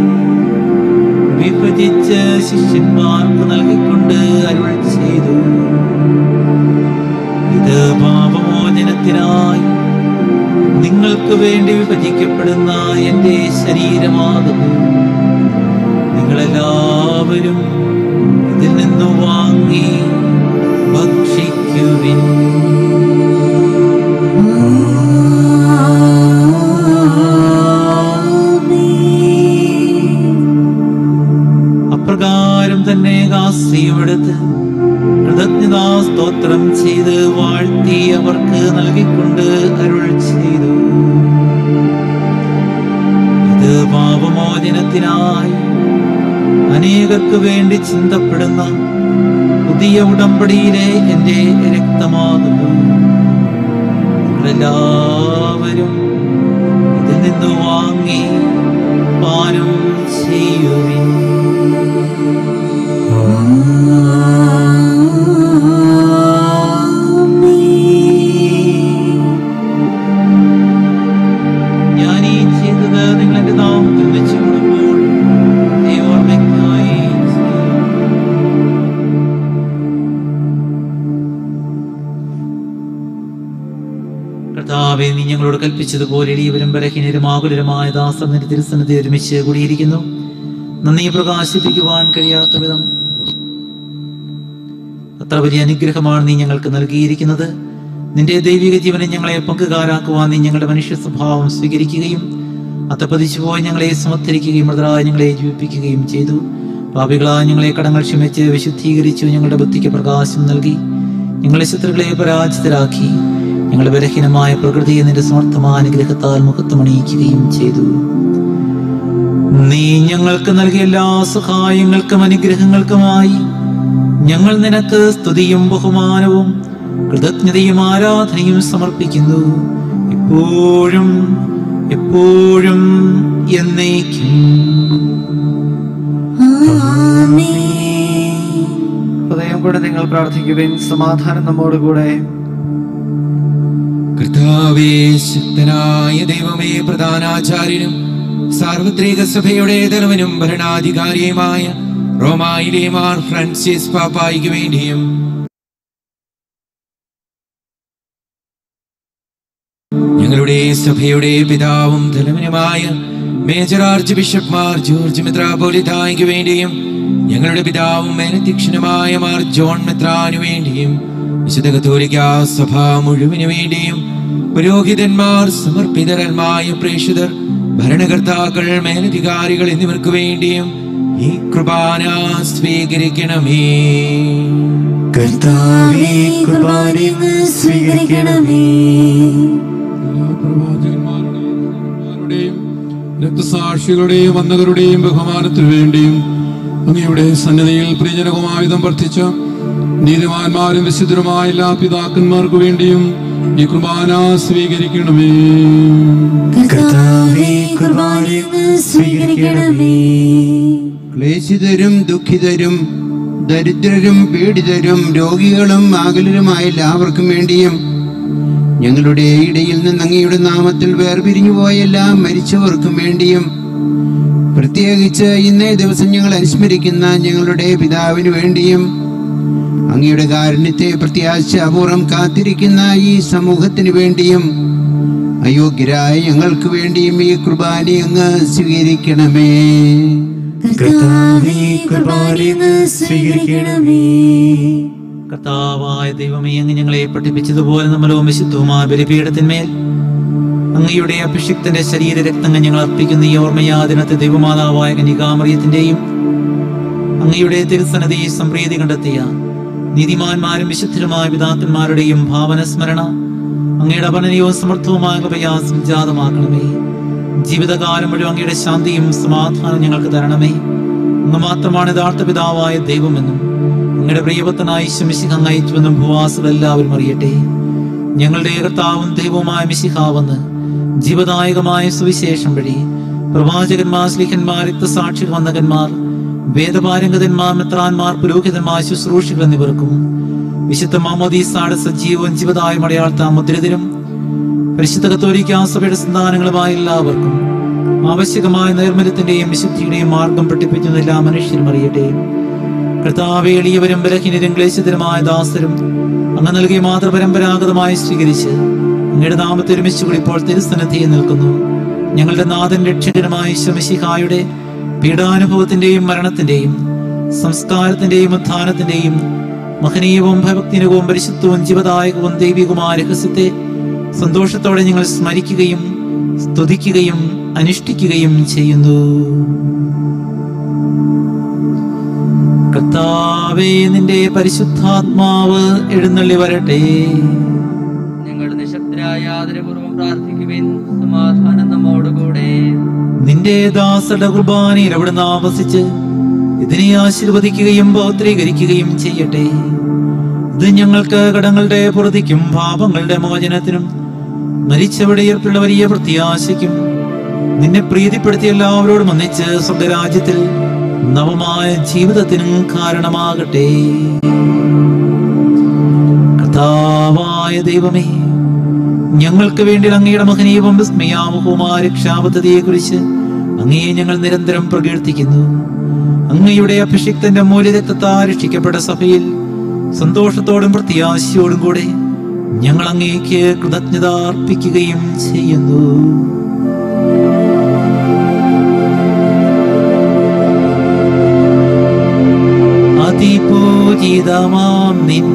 വിഭജിച്ച് ശിഷ്യന്മാർക്ക് നൽകിക്കൊണ്ട് അരുൾ ചെയ്തു ഇത് പാപമോചനത്തിനായി നിങ്ങൾക്ക് വേണ്ടി വിഭജിക്കപ്പെടുന്ന എൻ്റെ ശരീരമാകുന്നു നിങ്ങളെല്ലാവരും ഇതിൽ നിന്ന് വാങ്ങി ഭക്ഷിക്കുവിൻ അപ്രകാരം തന്നെ കാസിയുമെടുത്ത് കൃതജ്ഞതാ സ്തോത്രം ചെയ്ത് വാഴ്ത്തി അവർക്ക് നൽകിക്കൊണ്ട് അരുൾ ചെയ്തു ഇത് പാപമോചനത്തിനായി അനേകർക്ക് വേണ്ടി ചിന്തപ്പെടുന്ന പുതിയ ഉടമ്പടിയിലെ എൻ്റെ രക്തമാകുന്നു നിങ്ങളെല്ലാവരും ഇതിൽ നിന്ന് വാങ്ങി പാനം ചെയ്യുവിൻ ഞാൻ ഈ ചെയ്തത് നിങ്ങൾ എന്റെ നാമത്തിൽ വെച്ച് കൊടുക്കുമ്പോൾ ഈ ഓർമ്മയ്ക്കായി ചെയ്യും. കർത്താവെ നീ ഞങ്ങളോട് കൽപ്പിച്ചതുപോലെ എളിയവരും ബലഹീനരും ആകുലരുമായ ദാസർ നിന്റെ തിരുസന്നിധി ഒരുമിച്ച് കൂടിയിരിക്കുന്നു നന്ദി പ്രകാശിപ്പിക്കുവാൻ കഴിയാത്ത വിധം അത്ര വലിയ അനുഗ്രഹമാണ് നീ ഞങ്ങൾക്ക് നൽകിയിരിക്കുന്നത് നിന്റെ ദൈവിക ജീവനെ ഞങ്ങളെ പങ്കുകാരാക്കുവാൻ നീ ഞങ്ങളുടെ മനുഷ്യ സ്വഭാവം സ്വീകരിക്കുകയും അത്തപ്പതിച്ചു പോയി ഞങ്ങളെ സമർത്ഥിക്കുകയും മൃതരായ ഞങ്ങളെ ജീവിപ്പിക്കുകയും ചെയ്തു പാപികളായ ഞങ്ങളെ കടങ്ങൾ ക്ഷമിച്ച് വിശുദ്ധീകരിച്ചു ഞങ്ങളുടെ ബുദ്ധിക്ക് പ്രകാശം നൽകി ഞങ്ങളെ ശത്രുക്കളെ പരാജിതരാക്കി ഞങ്ങളുടെ ബലഹീനമായ പ്രകൃതിയെ നിന്റെ സമർത്ഥമായ അനുഗ്രഹത്താൽ മുഖത്തുമണിയിക്കുകയും ചെയ്തു നീ ഞങ്ങൾക്ക് നൽകിയ എല്ലാ സഹായങ്ങൾക്കും അനുഗ്രഹങ്ങൾക്കുമായി ഞങ്ങൾ നിനക്ക് സ്തുതിയും ബഹുമാനവും കൃതജ്ഞതയും ആരാധനയും സമർപ്പിക്കുന്നു എപ്പോഴും എപ്പോഴും എന്നേക്കും ഹൃദയം കൂടെ നിങ്ങൾ പ്രാർത്ഥിക്കുവിൻ സമാധാനം നമ്മോടുകൂടെ കർത്താവേ ശക്തനായ ദൈവമേ പ്രധാനാചാര്യനും സാർവത്രിക സഭയുടെ തലവനും ഭരണാധികാരിയുമായ റോമായിലെ മാർ ഫ്രാൻസിസ് പാപ്പായിക്ക് വേണ്ടിയും ഞങ്ങളുടെ സഭയുടെ പിതാവും തലവനുമായ major archbishop Mar George മെത്രാപോലിതായ്ക്ക് വേണ്ടിയും ഞങ്ങളുടെ പിതാവും മേലധ്യക്ഷനുമായ മാർ ജോൺ മെത്രാനു വേണ്ടിയും വിശുദ്ധ കത്തോലിക്ക സഭ മുഴുവനു വേണ്ടിയും പുരോഹിതന്മാർ സമർപ്പിതരന്മായ പ്രേക്ഷിതർ ഭരണകർത്താക്കൾ മേലധികാരികൾ എന്നിവർക്ക് വേണ്ടിയും ഈ കൃപാന സ്വീകരിക്കണമേ കർത്താവേ കുർബാനയെന്ന് സ്വീകരിക്കണമേ രക്തസാക്ഷികളുടെയും വന്നകരുടെയും ബഹുമാനത്തിനു വേണ്ടിയും അങ്ങയുടെ സന്നദ്ധയിൽ പ്രിയജനകമായുധം വർദ്ധിച്ച നീതിമാന്മാരും വിശുദ്ധരുമായ എല്ലാ പിതാക്കന്മാർക്കു വേണ്ടിയും ഈ കുർബാന സ്വീകരിക്കണമേ കർത്താവേ കുർബാനയെന്ന് സ്വീകരിക്കണമേ ക്ലേശിതരും ദുഃഖിതരും ദരിദ്രരും പീഡിതരും രോഗികളും ആകുലരുമായ എല്ലാവർക്കും വേണ്ടിയും ഞങ്ങളുടെ ഇടയിൽ നിന്ന് അങ്ങയുടെ നാമത്തിൽ വേർപിരിഞ്ഞു പോയ എല്ലാ മരിച്ചവർക്കും വേണ്ടിയും പ്രത്യേകിച്ച് ഇന്നേ ദിവസം ഞങ്ങൾ അനുസ്മരിക്കുന്ന ഞങ്ങളുടെ പിതാവിന് വേണ്ടിയും അങ്ങയുടെ കാരുണ്യത്തെ പ്രത്യാശാപൂർവം കാത്തിരിക്കുന്ന ഈ സമൂഹത്തിന് വേണ്ടിയും അയോഗ്യരായ ഞങ്ങൾക്ക് വേണ്ടിയും ഈ കുർബാന അങ്ങ് സ്വീകരിക്കണമേ കർത്താവേ കുർബാനയെന്ന് സ്വീകരിക്കണമേ കർത്താവായ ദൈവമേ അങ്ങ് ഞങ്ങളെ പഠിപ്പിച്ചതുപോലെ നമ്മളോ വിശുദ്ധവുമായ ബലിപീഠത്തിന്മേൽ അങ്ങയുടെ അഭിഷിക്തന്റെ ശരീര രക്തങ്ങൾ ഞങ്ങൾ അർപ്പിക്കുന്ന ഈ ഓർമ്മയാദിനത്തെ ദൈവമാതാവായ കനികാമറിയത്തിന്റെയും അങ്ങയുടെ തിരുസന്നതി സംപ്രീതി കണ്ടെത്തിയ നീതിമാന്മാരും വിശുദ്ധരുമായ പിതാക്കന്മാരുടെയും ഭാവന സ്മരണ അങ്ങയുടെ അപനനീയവും സമർത്ഥവുമായ കൃപയാസം ജാതമാക്കണമേ ജീവിതകാലം മുഴുവൻ അങ്ങയുടെ ശാന്തിയും സമാധാനവും ഞങ്ങൾക്ക് തരണമേ അങ്ങ് മാത്രമാണ് യഥാർത്ഥ പിതാവായ ദൈവമെന്നും അങ്ങയുടെ പ്രിയപത്തനായി ശമിശിഹ അയച്ചുവെന്നും ഭൂവാസികൾ എല്ലാവരും അറിയട്ടെ ഞങ്ങളുടെ കർത്താവും ദൈവവുമായ മിശിഹാവെന്ന് ജീവദായകമായ സുവിശേഷം വഴി പ്രവാചകന്മാർ സ്ലിഹന്മാർ രക്തസാക്ഷികൾ വന്ദകന്മാർ വേദപാരംഗതന്മാർ മെത്രാന്മാർ പുരോഹിതന്മാർ ശുശ്രൂഷികൾ എന്നിവർക്കും വിശുദ്ധ മാമോദീസാട് സജീവവും ജീവതായ മടയാളത്ത മുദ്രിതരും പരിശുദ്ധ കത്തോലിക്ക സഭയുടെ സന്താനങ്ങളുമായ എല്ലാവർക്കും ആവശ്യകമായ നിർമ്മലത്തിന്റെയും വിശുദ്ധിയുടെയും മാർഗം പഠിപ്പിക്കുന്ന എല്ലാ മനുഷ്യരും അറിയട്ടെ കർത്താവെ എളിയവരും ബലഹീനരും ക്ലേശിതരുമായ ദാസരും അങ്ങ് നൽകിയ മാതൃപരമ്പരാഗതമായി സ്വീകരിച്ച് അങ്ങയുടെ നാമത്തെ ഒരുമിച്ച് കൂടി ഇപ്പോൾ തിരുസന്നിധിയിൽ നിൽക്കുന്നു ഞങ്ങളുടെ നാഥൻ രക്ഷകരമായ ശമശിഹായുടെ പീഡാനുഭവത്തിന്റെയും മരണത്തിന്റെയും സംസ്കാരത്തിന്റെയും ഉത്ഥാനത്തിന്റെയും മഹനീയവും ഭയഭക്തിനകവും പരിശുദ്ധവും ജീവദായകവും ദൈവികവുമായ രഹസ്യത്തെ സന്തോഷത്തോടെ ഞങ്ങൾ സ്മരിക്കുകയും സ്തുതിക്കുകയും അനുഷ്ഠിക്കുകയും ചെയ്യുന്നു കർത്താവേ നിന്റെ പരിശുദ്ധാത്മാവ് എഴുന്നള്ളി വരട്ടെ നിങ്ങളുടെ നിശബ്ദരായ ആദരപൂർവ്വം പ്രാർത്ഥിക്കുവിൻ സമാധാനം നമ്മോടുകൂടെ നിന്റെ ദാസയുടെ കുർബാനയിൽ അവിടുന്ന് ആവസിച്ച് ഇതിനെ ആശീർവദിക്കുകയും പൗത്രീകരിക്കുകയും ചെയ്യട്ടെ ഇത് ഞങ്ങൾക്ക് കടങ്ങളുടെ പുറതിക്കും പാപങ്ങളുടെ മോചനത്തിനും മരിച്ചവിടെ ഏർപ്പുള്ള വലിയ പ്രത്യാശയ്ക്കും നിന്നെ പ്രീതിപ്പെടുത്തിയ എല്ലാവരോടും ഒന്നിച്ച് സ്വർഗരാജ്യത്തിൽ നവമായ ജീവിതത്തിനും കാരണമാകട്ടെ കർത്താവായ ദൈവമേ ഞങ്ങൾക്ക് വേണ്ടി അങ്ങയുടെ മഹനീയവും വിസ്മയാമുഖവുമായ രക്ഷാപദ്ധതിയെ കുറിച്ച് അങ്ങയെ ഞങ്ങൾ നിരന്തരം പ്രകീർത്തിക്കുന്നു അങ്ങയുടെ അഭിഷിക്തന്റെ മൂല്യരക്തത്താൽ രക്ഷിക്കപ്പെട്ട സഭയിൽ സന്തോഷത്തോടും പ്രത്യാശയോടും കൂടെ ഞങ്ങൾ അങ്ങേക്ക് കൃതജ്ഞത അർപ്പിക്കുകയും ചെയ്യുന്നു അതിപൂജിതമാം നിൻ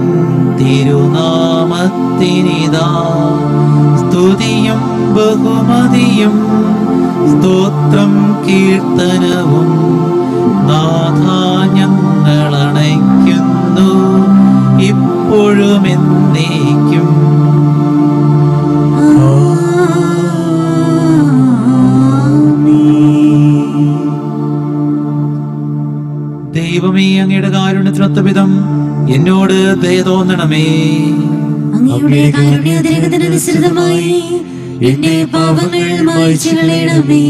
തിരുനാമത്തിനിതാ സ്തുതിയും ബഹുമതിയും സ്തോത്രം കീർത്തനവും നാഥ ഞങ്ങൾ അണയ്ക്കുന്നു ഇപ്പോഴും എന്നേക്കും ദൈവമേ അങ്ങയുടെ കാരുണ്യത്തിനൊത്ത വിധം എന്നോട് ദയ തോന്നണമേ അങ്ങയുടെ കാരുണ്യതിരകത്തിനനുസൃതമായി എന്റെ പാപങ്ങൾ മായ്ച്ചു കളയണമേ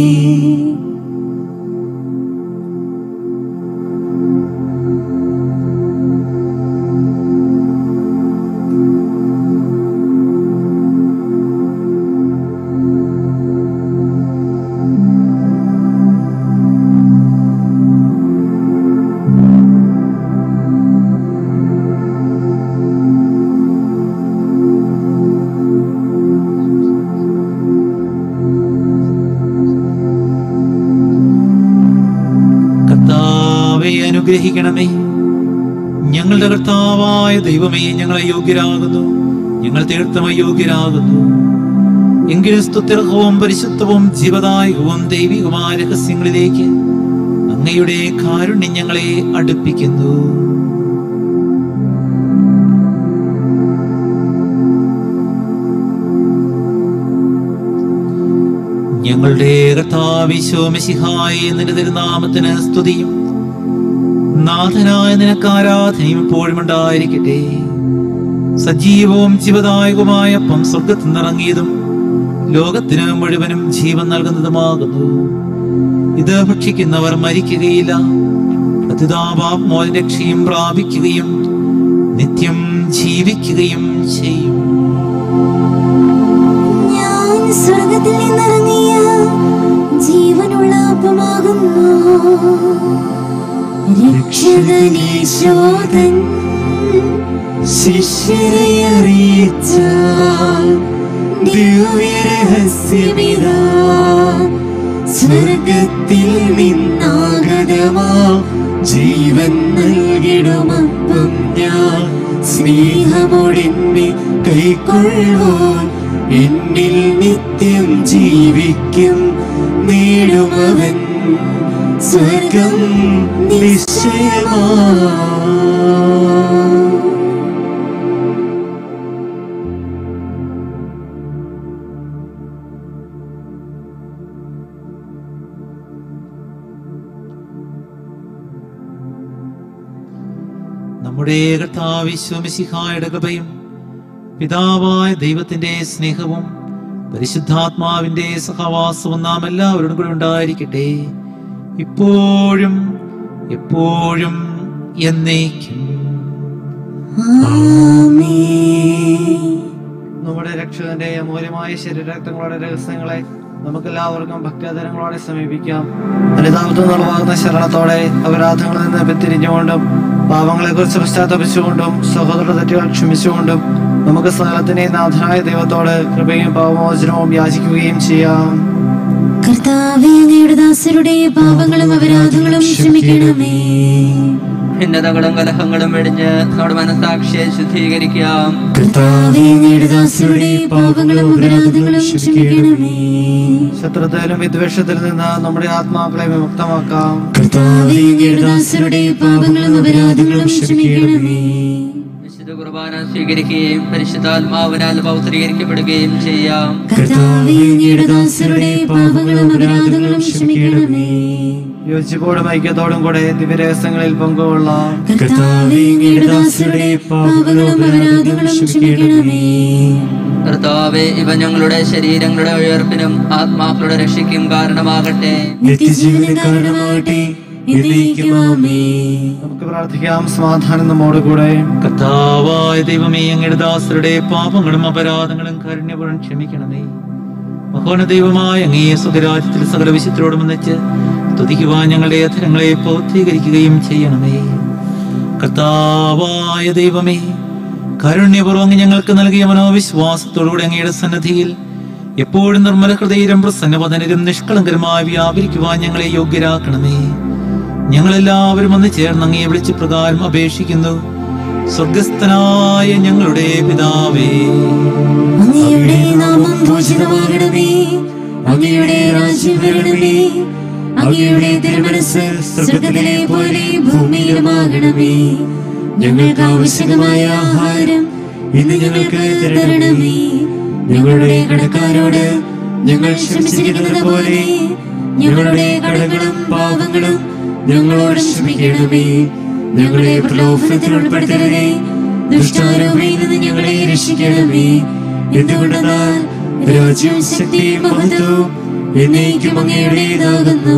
കർത്താവെ അനുഗ്രഹിക്കണമേ ഞങ്ങളുടെ കർത്താവായ ദൈവമേ ഞങ്ങളെ യോഗ്യരാകുന്നു ഞങ്ങൾ തീർത്ഥം അയോഗ്യരാകുന്നു എങ്കിലും സ്തുത്യർഹവും പരിശുദ്ധവും ജീവദായകവും ദൈവികമായ രഹസ്യങ്ങളിലേക്ക് അങ്ങയുടെ കാരുണ്യം ഞങ്ങളെ അടുപ്പിക്കുന്നു ഞങ്ങളുടെ കർത്താവിശോമിശിഹായ നിന്റെ തിരുനാമത്തിന് സ്തുതിയും നാഥനായ നിനക്ക് ആരാധനയും എപ്പോഴും ഉണ്ടായിരിക്കട്ടെ സജീവവും ജീവദായകവുമായ അപ്പം സ്വർഗത്തിൽ നിന്നിറങ്ങിയതും ലോകത്തിന് മുഴുവനും ജീവൻ നൽകുന്നതുമാകുന്നു ഇത് ഭക്ഷിക്കുന്നവർ മരിക്കുകയില്ല പ്രതിതാപാത്മോചന രക്ഷയും പ്രാപിക്കുകയും നിത്യം ജീവിക്കുകയും ചെയ്യും ഞാൻ സ്വർഗത്തിൽ നിന്നിറങ്ങിയ ജീവനുള്ള അപ്പമാകുന്നു രക്ഷകനീശോധൻ ശിഷ്യരെ അറിയിച്ച ദിവ്യരഹസ്യമിതാ സ്വർഗത്തിൽ നിന്നാഗതമാ ജീവൻ നൽകിടുമപ്പം ഞാൻ സ്നേഹമോടെന്നെ കൈക്കൊള്ളുവാൻ എന്നിൽ നിത്യം ജീവിക്കും നേടുമവൻ സ്വർഗം നിശ്ചയമാ നമ്മുടെ കർത്താവിശ്വമിശിഹായുടെ കൃപയും പിതാവായ ദൈവത്തിന്റെ സ്നേഹവും പരിശുദ്ധാത്മാവിന്റെ സഹവാസവും നാം എല്ലാവരോടും കൂടെ ഉണ്ടായിരിക്കട്ടെ ഇപ്പോഴും എപ്പോഴും എന്നേക്കും നമ്മുടെ രക്ഷകന്റെ അമൂല്യമായ ശരീരരക്തങ്ങളുടെ രഹസ്യങ്ങളെ നമുക്കെല്ലാവർക്കും ഭക്തിയാദരങ്ങളോടെ സമീപിക്കാം അനുതാപത്തിൽ നിന്നുളവാകുന്ന ശരണത്തോടെ അപരാധങ്ങളിൽ നിന്ന് പിന്തിരിഞ്ഞുകൊണ്ടും പാവങ്ങളെക്കുറിച്ച് പശ്ചാത്തപിച്ചുകൊണ്ടും സഹോദര തെറ്റുകൾ ക്ഷമിച്ചുകൊണ്ടും നമുക്ക് സകലത്തിനെ നാഥനായ ദൈവത്തോട് കൃപയും പാവമോചനവും യാചിക്കുകയും ചെയ്യാം കർത്താവേ അങ്ങയുടെ ദാസരുടെ പാപങ്ങളും അപരാധങ്ങളും ക്ഷമിക്കണമേ ഭിന്നതകളും കലഹങ്ങളും വെടിഞ്ഞ് നമ്മുടെ മനസാക്ഷിയെ ശുദ്ധീകരിക്കാം കർത്താവേ അങ്ങയുടെ ദാസരുടെ പാപങ്ങളും അപരാധങ്ങളും ക്ഷമിക്കണമേ ശത്രുതയിലും വിദ്വേഷത്തിൽ നിന്ന് നമ്മുടെ ആത്മാക്കളെ വിമുക്തമാക്കാം കർത്താവേ അങ്ങയുടെ ദാസരുടെ പാപങ്ങളും അപരാധങ്ങളും ക്ഷമിക്കണമേ വിശുദ്ധ കുർബാന സ്വീകരിക്കുകയും പരിശുദ്ധാത്മാവിനാൽ പൗത്രീകരിക്കപ്പെടുകയും ചെയ്യാം കർത്താവേ അങ്ങയുടെ ദാസരുടെ പാപങ്ങളും അപരാധങ്ങളും ക്ഷമിക്കണമേ യോജിപ്പോടും ഐക്യത്തോടും കൂടെ ദിവ്യരഹസ്യങ്ങളിൽ പങ്കുകൊള്ളാം കർത്താവേ അങ്ങയുടെ ദാസരുടെ പാപങ്ങളും അപരാധങ്ങളും ക്ഷമിക്കണമേ കർത്താവെ ഇവ ഞങ്ങളുടെ ശരീരങ്ങളുടെ ഉയർപ്പിനും ആത്മാക്കളുടെ രക്ഷയ്ക്കും കാരണമാകട്ടെ നിത്യജീവന് കാരണമാകട്ടെ എന്നേക്കും ആമേൻ നമുക്ക് പ്രാർത്ഥിക്കാം സമാധാനം നമ്മോടുകൂടെ കർത്താവായ ദൈവമേ അങ്ങയുടെ ദാസരുടെ പാപങ്ങളും അപരാധങ്ങളും കാരുണ്യപുരം ക്ഷമിക്കണമേ മഹോന ദൈവമായ അങ്ങേ സുഖരാജ്യത്തിൽ സകല വിശുദ്ധരോടും ഒന്നിച്ച് സ്തുതിക്കുവാൻ ഞങ്ങളുടെ അധരങ്ങളെ പൂർത്തീകരിക്കുകയും ചെയ്യണമേ കർത്താവായ ദൈവമേ കാരുണ്യപൂർവ്വം അങ്ങ് ഞങ്ങൾക്ക് നൽകിയ മനോവിശ്വാസത്തോടുകൂടി അങ്ങയുടെ സന്നദ്ധിയിൽ എപ്പോഴും നിർമ്മല ഹൃദയരും പ്രസന്നവദനരും നിഷ്കളങ്കരുമായി വ്യാപരിക്കുവാൻ ഞങ്ങളെ യോഗ്യരാക്കണമേ ഞങ്ങളെല്ലാവരും ഒന്ന് ചേർന്ന് അങ്ങയെ വിളിച്ച് പ്രകാരം അപേക്ഷിക്കുന്നു സ്വർഗസ്ഥനായ ഞങ്ങളുടെ പിതാവേ അങ്ങയുടെ നാമം പൂജിതമാകണമേ അങ്ങയുടെ രാജ്യം വരണമേ അങ്ങയുടെ തിരുമനസ് സ്വർഗത്തിലെ പോലെ ഭൂമിയിലുമാകണമേ ഞങ്ങൾക്ക് ആവശ്യമായ ആഹാരം ഇന്ന് ഞങ്ങൾക്ക് തരണമേ ഞങ്ങളുടെ കടക്കാരോട് ഞങ്ങൾ ക്ഷമിച്ചിരിക്കുന്നത് പോലെ ഞങ്ങളുടെ കടകളും പാവങ്ങളും ഞങ്ങളോട് ക്ഷമിക്കണമേ ഞങ്ങളെ പ്രലോഭനത്തിൽ ഉൾപ്പെടുത്തരുതേ ദുഷ്ടാരോപയിൽ നിന്ന് ഞങ്ങളെ രക്ഷിക്കണമേ എന്തുകൊണ്ടെന്നാൽ രാജ്യവും ശക്തിയും മഹത്വവും എന്നേക്കും അങ്ങയുടേതാകുന്നു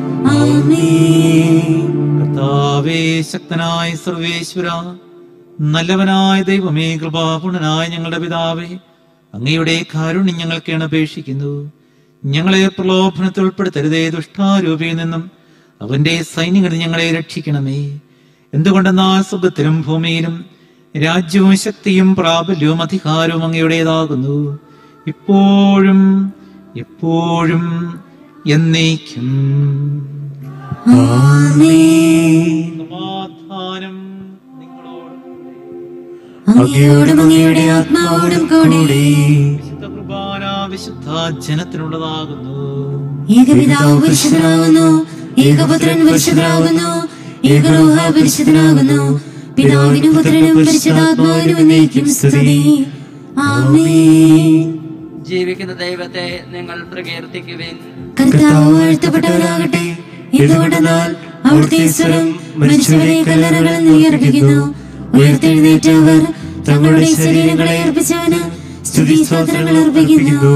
ആമേൻ കർത്താവേ ശക്തനായ സർവേശ്വര നല്ലവനായ ദൈവമേ കൃപാപൂർണനായ ഞങ്ങളുടെ പിതാവേ അങ്ങയുടെ കാരുണ്യം ഞങ്ങൾക്ക് അപേക്ഷിക്കുന്നു ഞങ്ങളെ പ്രലോഭനത്തിൽ ഉൾപ്പെടുത്തരുതേ ദുഷ്ടാരൂപിയിൽ നിന്നും അവന്റെ സൈന്യങ്ങളിൽ ഞങ്ങളെ രക്ഷിക്കണമേ എന്തുകൊണ്ടെന്നാൽ സുഖത്തിലും ഭൂമിയിലും രാജ്യവും ശക്തിയും പ്രാബല്യവും അധികാരവും അങ്ങയുടേതാകുന്നു ഇപ്പോഴും എപ്പോഴും എന്നേക്കും സമാധാനം അങ്ങയോടും അങ്ങയുടെ ആത്മാവോടും കൂടി വിശുദ്ധ കുർബാന വിശുദ്ധ ജനത്തിനുള്ളതാകുന്നു ഏകപിതാവ് പരിശുദ്ധനാകുന്നു ഏകപുത്രൻ പരിശുദ്ധനാകുന്നു ഏകരോഹ പരിശുദ്ധനാകുന്നു പിതാവിനും പുത്രനും പരിശുദ്ധാത്മാവിനും എന്നേക്കും സ്തുതി ആമേൻ ജീവിക്കുന്ന ദൈവത്തെ നിങ്ങൾ പ്രകീർത്തിക്കുവിൻ കർത്താവ് വാഴ്ത്തപ്പെട്ടവരാകട്ടെ എന്തുകൊണ്ടെന്നാൽ അവിടുത്തെ സ്വരം മരിച്ചവരെ കല്ലറകളിൽ നിന്ന് ഉയർപ്പിക്കുന്നു ഉയർത്തെഴുന്നേറ്റവർ തങ്ങളുടെ ശരീരങ്ങളെ അർപ്പിച്ചവന് സ്തുതി സ്തോത്രങ്ങൾ അർപ്പിക്കുന്നു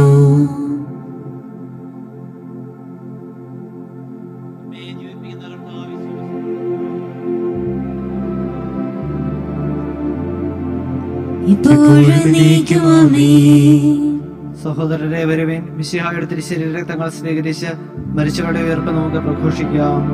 ഇപ്പോഴും നീക്കും ആമേൻ സഹോദരരെ വരുവേൻ മിശിഹായുടെ തിരിശരീര രക്തങ്ങൾ സ്വീകരിച്ച് മരിച്ചവരുടെ ഉയർപ്പ് നമുക്ക് പ്രഘോഷിക്കാം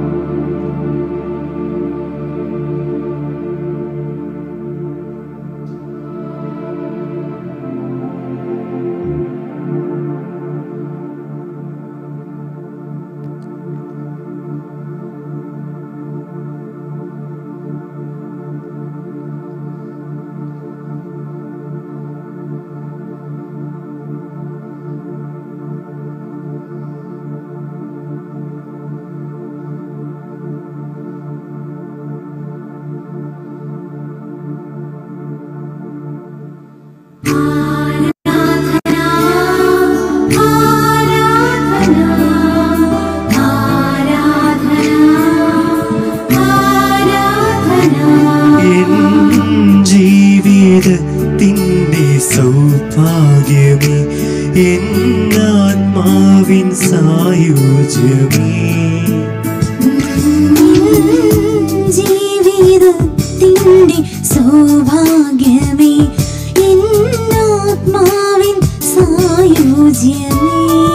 എന്നാത്മാവിൻ സായുജ്യമേ ജീവിതത്തിൻ്റെ സൗഭാഗ്യമേ എന്നാത്മാവിൻ സായുജ്യമേ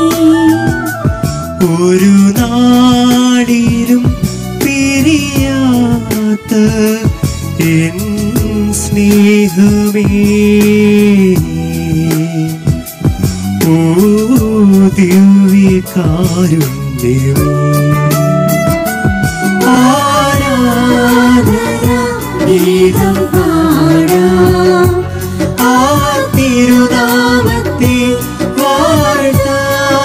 ഒരു നാടിലും പിരിയാത്ത എൻ സ്നേഹമേ ഓ ദിവ്യകാരുണ്യമേ ഗീതം പാടാം ആ തിരുനാമത്തെ വാഴ്ത്താം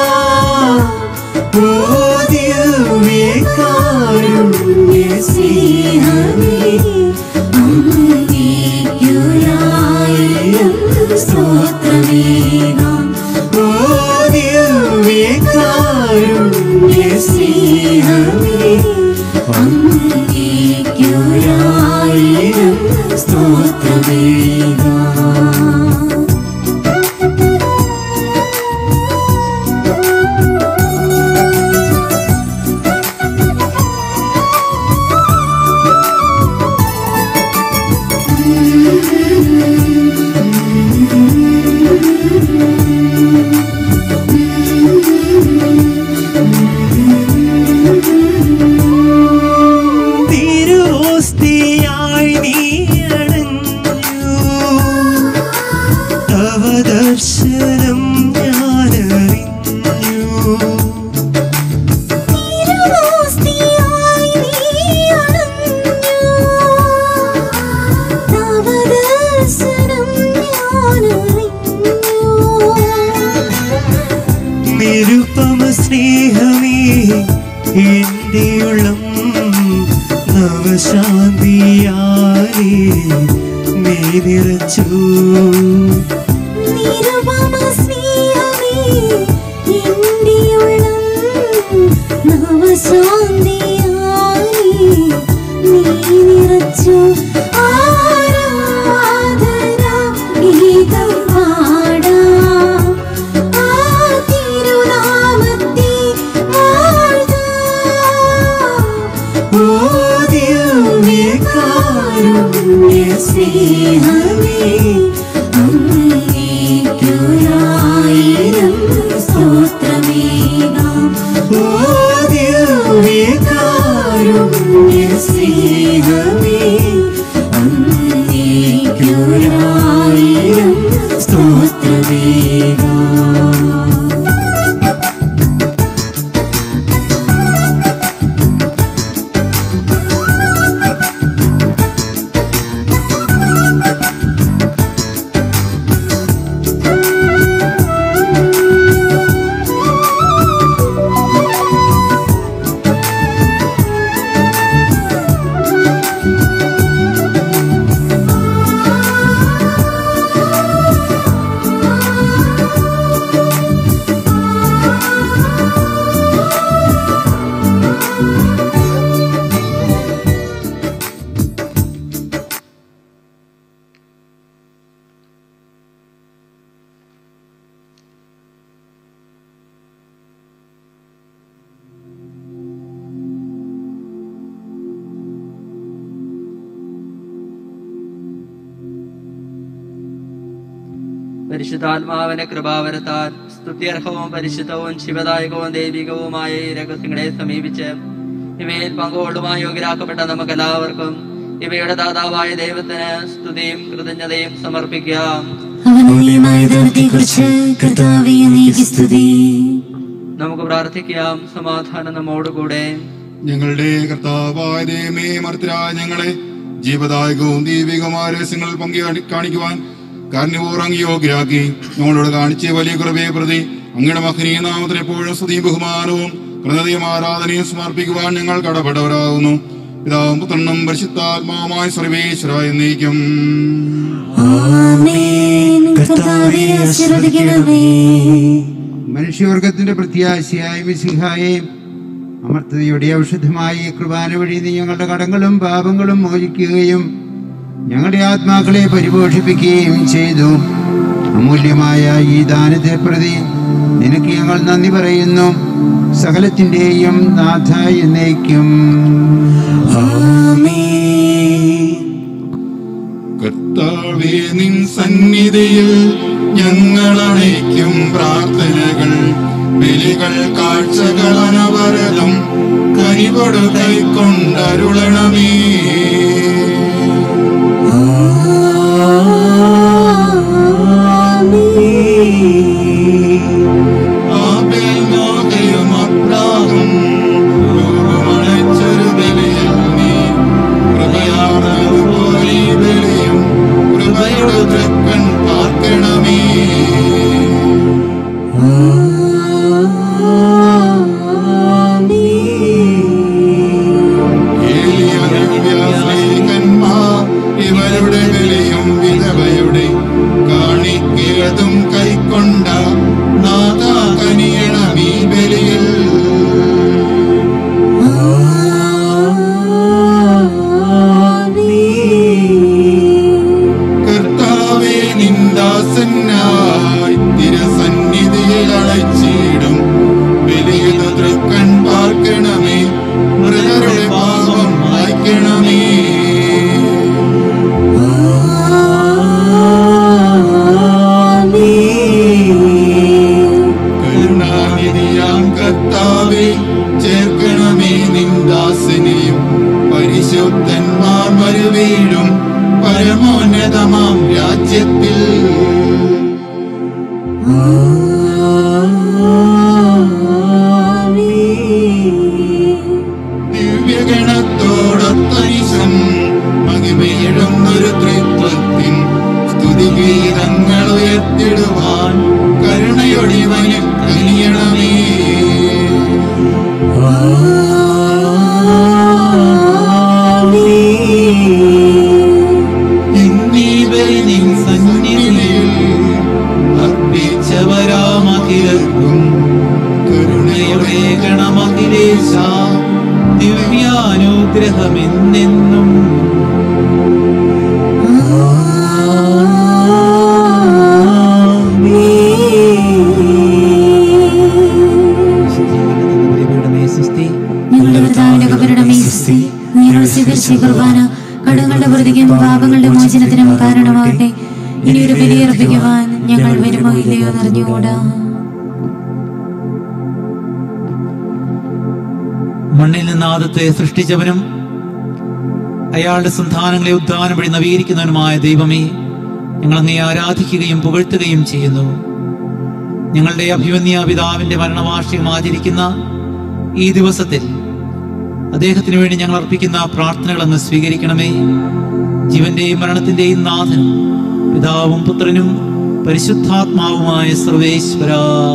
ഓ ദിവ്യകാരുണ്യ സ്നേഹമേ അങ്ങേക്കുരായിരം സ്തോത്രമേകാം ഓ ദിവ്യകാരുണ്യ സ്നേഹമേ അങ്ങേക്കുരായിരം സ്തോത്രമേകാം തിരുവോസ്തിയായി നീ അണഞ്ഞു തവ ദർശനം ഞാനറിഞ്ഞു തിരുവോസ്തിയായി നീ അണഞ്ഞു. തവ ദർശനം ഞാനറിഞ്ഞു. നിരുപമ സ്നേഹമേ എന്റെ ഉള്ളം നവശാന്തിയാലേ നീ നിറച്ചു നിരുപമ സ്നേഹമേ എന്റെ ഉള്ളം നവശാന്തിയായി നീ നിറച്ചു. ആരാധന ഗീതം പാടാം. ആ തിരുനാമത്തെ വാഴ്ത്താം. ഓ ദിവ്യകാരുണ്യ സ്നേഹമേ അങ്ങേക്കുരായിരം സ്തോത്രമേകാം ഓ ദിവ്യകാരുണ്യ സ്നേഹമേ അങ്ങേക്കുരായിരം സ്തോത്രമേകാം പരിശുദ്ധാത്മാവിന്റെ കൃപാവരത്താൽ സ്തുത്യർഹവും പരിശുദ്ധവും ശിവദായകവും ദൈവികവുമായ ഈ രഹസ്യങ്ങളെ സമീപിച്ച് ഇവയിൽ പങ്കുകൊള്ളുവാൻ യോഗ്യരാക്കപ്പെട്ട നമുക്കെല്ലാവർക്കും ഇവയുടെ ദാതാവായ ദൈവത്തിന് സ്തുതിയും കൃതജ്ഞതയും സമർപ്പിക്കാം അവനീയമായ ദൈവത്തെക്കുറിച്ച് കർത്താവേ അങ്ങേക്ക് സ്തുതി നമുക്ക് പ്രാർത്ഥിക്കാം സമാധാനം നമ്മോടുകൂടെ ഞങ്ങളുടെ കർത്താവായ ദൈവമേ മർത്തരായ ഞങ്ങളെ ജീവദായകവും ദൈവികമായ രഹസ്യങ്ങൾ പങ്കു കാണിക്കുവാൻ കാരണപൂർവ്വം യോഗ്യരാക്കി ഞങ്ങളോട് കാണിച്ച വലിയ കൃപയെ പ്രതി അങ്ങയുടെ മഹനീയ നാമത്തിന് എപ്പോഴും സ്തുതിയും ബഹുമാനവും കൃതയും ആരാധനയും സമർപ്പിക്കുവാൻ ഞങ്ങൾ കടപ്പെട്ടവരാകുന്നു പിതാവും പുത്രനും പരിശുദ്ധാത്മാവുമായ സർവേശ്വര എന്നേക്കും ആമേൻ കർത്താവേ ആശീർവദിക്കണമേ മനുഷ്യവർഗത്തിന്റെ പ്രത്യാശയായ മിസിഹായെ അമർത്തതയുടെ ഔഷധമായ ഈ കൃപാന വഴി നീ ഞങ്ങളുടെ കടങ്ങളും പാപങ്ങളും മോചിക്കുകയും ഞങ്ങളുടെ ആത്മാക്കളെ പരിപോഷിപ്പിക്കുകയും ചെയ്തു അമൂല്യമായ ഈ ദാനത്തെ പ്രതി നിനക്ക് ഞങ്ങൾ നന്ദി പറയുന്നു സകലത്തിൻ്റെയും നാഥ എന്നേക്കും കർത്താവേ നിൻ സന്നിധിയിൽ ഞങ്ങൾ അണയ്ക്കും പ്രാർത്ഥനകൾ ബലികൾ കാഴ്ചകൾ അനവരതം കനികൊടു കൈക്കൊണ്ടരുളണമേ ആബേൽ നോകയും അപ്രാഹും രൂപമണച്ചൊരു ബലിയിൽ നീ കൃപയാർന്നതുപോലെ ഈ ബലിയും കൃപയുടെ തൃക്കൺ പാർക്കണമേ ഏലിയനവ്യാസ്ലീഹന്മാർ ഇവരുടെ ബലിയും വിധവയുടെ കാണിക്കതും കൈക്കൊണ്ട നാഥ കനിയണമീ ബലിയിൽ കർത്താവേ നിന്ദാസനായി തിരസന്നിധിയിൽ അടച്ചിടും ബലിയിൽ തൃക്കൺ പാർക്കണമേ മൃതരുടെ പാപം മായ്ക്കണമേ കരുണാനിധിയാം കർത്താവേ ചേർക്കണമേ നിന്ദാസനെയും പരിശുദ്ധന്മാർ വരുവീഴും പരമോന്നതമാം രാജ്യത്തിൽ ദിവ്യഗണത്തോടൊത്തനിശം മകിമേഴുന്നൊരു ത്രിത്വത്തിൻ സ്തുതിഗീതങ്ങൾ ഉയർത്തിടുവാൻ കരുണയൊടിവന് കനിയണമേ ഇന്നീ ബലി നിൻ സന്നിധിയിൽ അർപ്പിച്ചവരാമഖിലർക്കും കരുണയുടെ ഗണമഖിലേശ ദിവ്യാനുഗ്രഹമെന്നെന്നും ഞങ്ങളുടെ കർത്താവിന്റെ കബരുടെ സ്തുതി ഞങ്ങൾ സ്വീകരിച്ച ഈ കുർബാന കടങ്ങളുടെ പ്രതിക്കും പാപങ്ങളുടെ മോചനത്തിനും കാരണമാകട്ടെ ഇനി ഒരു ബലിയർപ്പിക്കുവാൻ ഞങ്ങൾ വരുമോ ഇല്ലയോ എന്നറിഞ്ഞുകൂടാ മണ്ണിൽ നിന്ന് ആദത്തെ സൃഷ്ടിച്ചവനും അയാളുടെ സന്താനങ്ങളെ ഉദ്ധാനം വഴി നവീകരിക്കുന്നവനുമായ ദൈവമേ ഞങ്ങൾ അങ്ങേ ആരാധിക്കുകയും പുകഴ്ത്തുകയും ചെയ്യുന്നു ഞങ്ങളുടെ അഭിമന്യ പിതാവിന്റെ മരണവാർഷികം ആചരിക്കുന്ന ഈ ദിവസത്തിൽ അദ്ദേഹത്തിന് വേണ്ടി ഞങ്ങൾ അർപ്പിക്കുന്ന പ്രാർത്ഥനകൾ അങ്ങ് സ്വീകരിക്കണമേ ജീവന്റെയും മരണത്തിന്റെയും നാഥൻ പിതാവും പുത്രനും പരിശുദ്ധാത്മാവുമായ സർവേശ്വര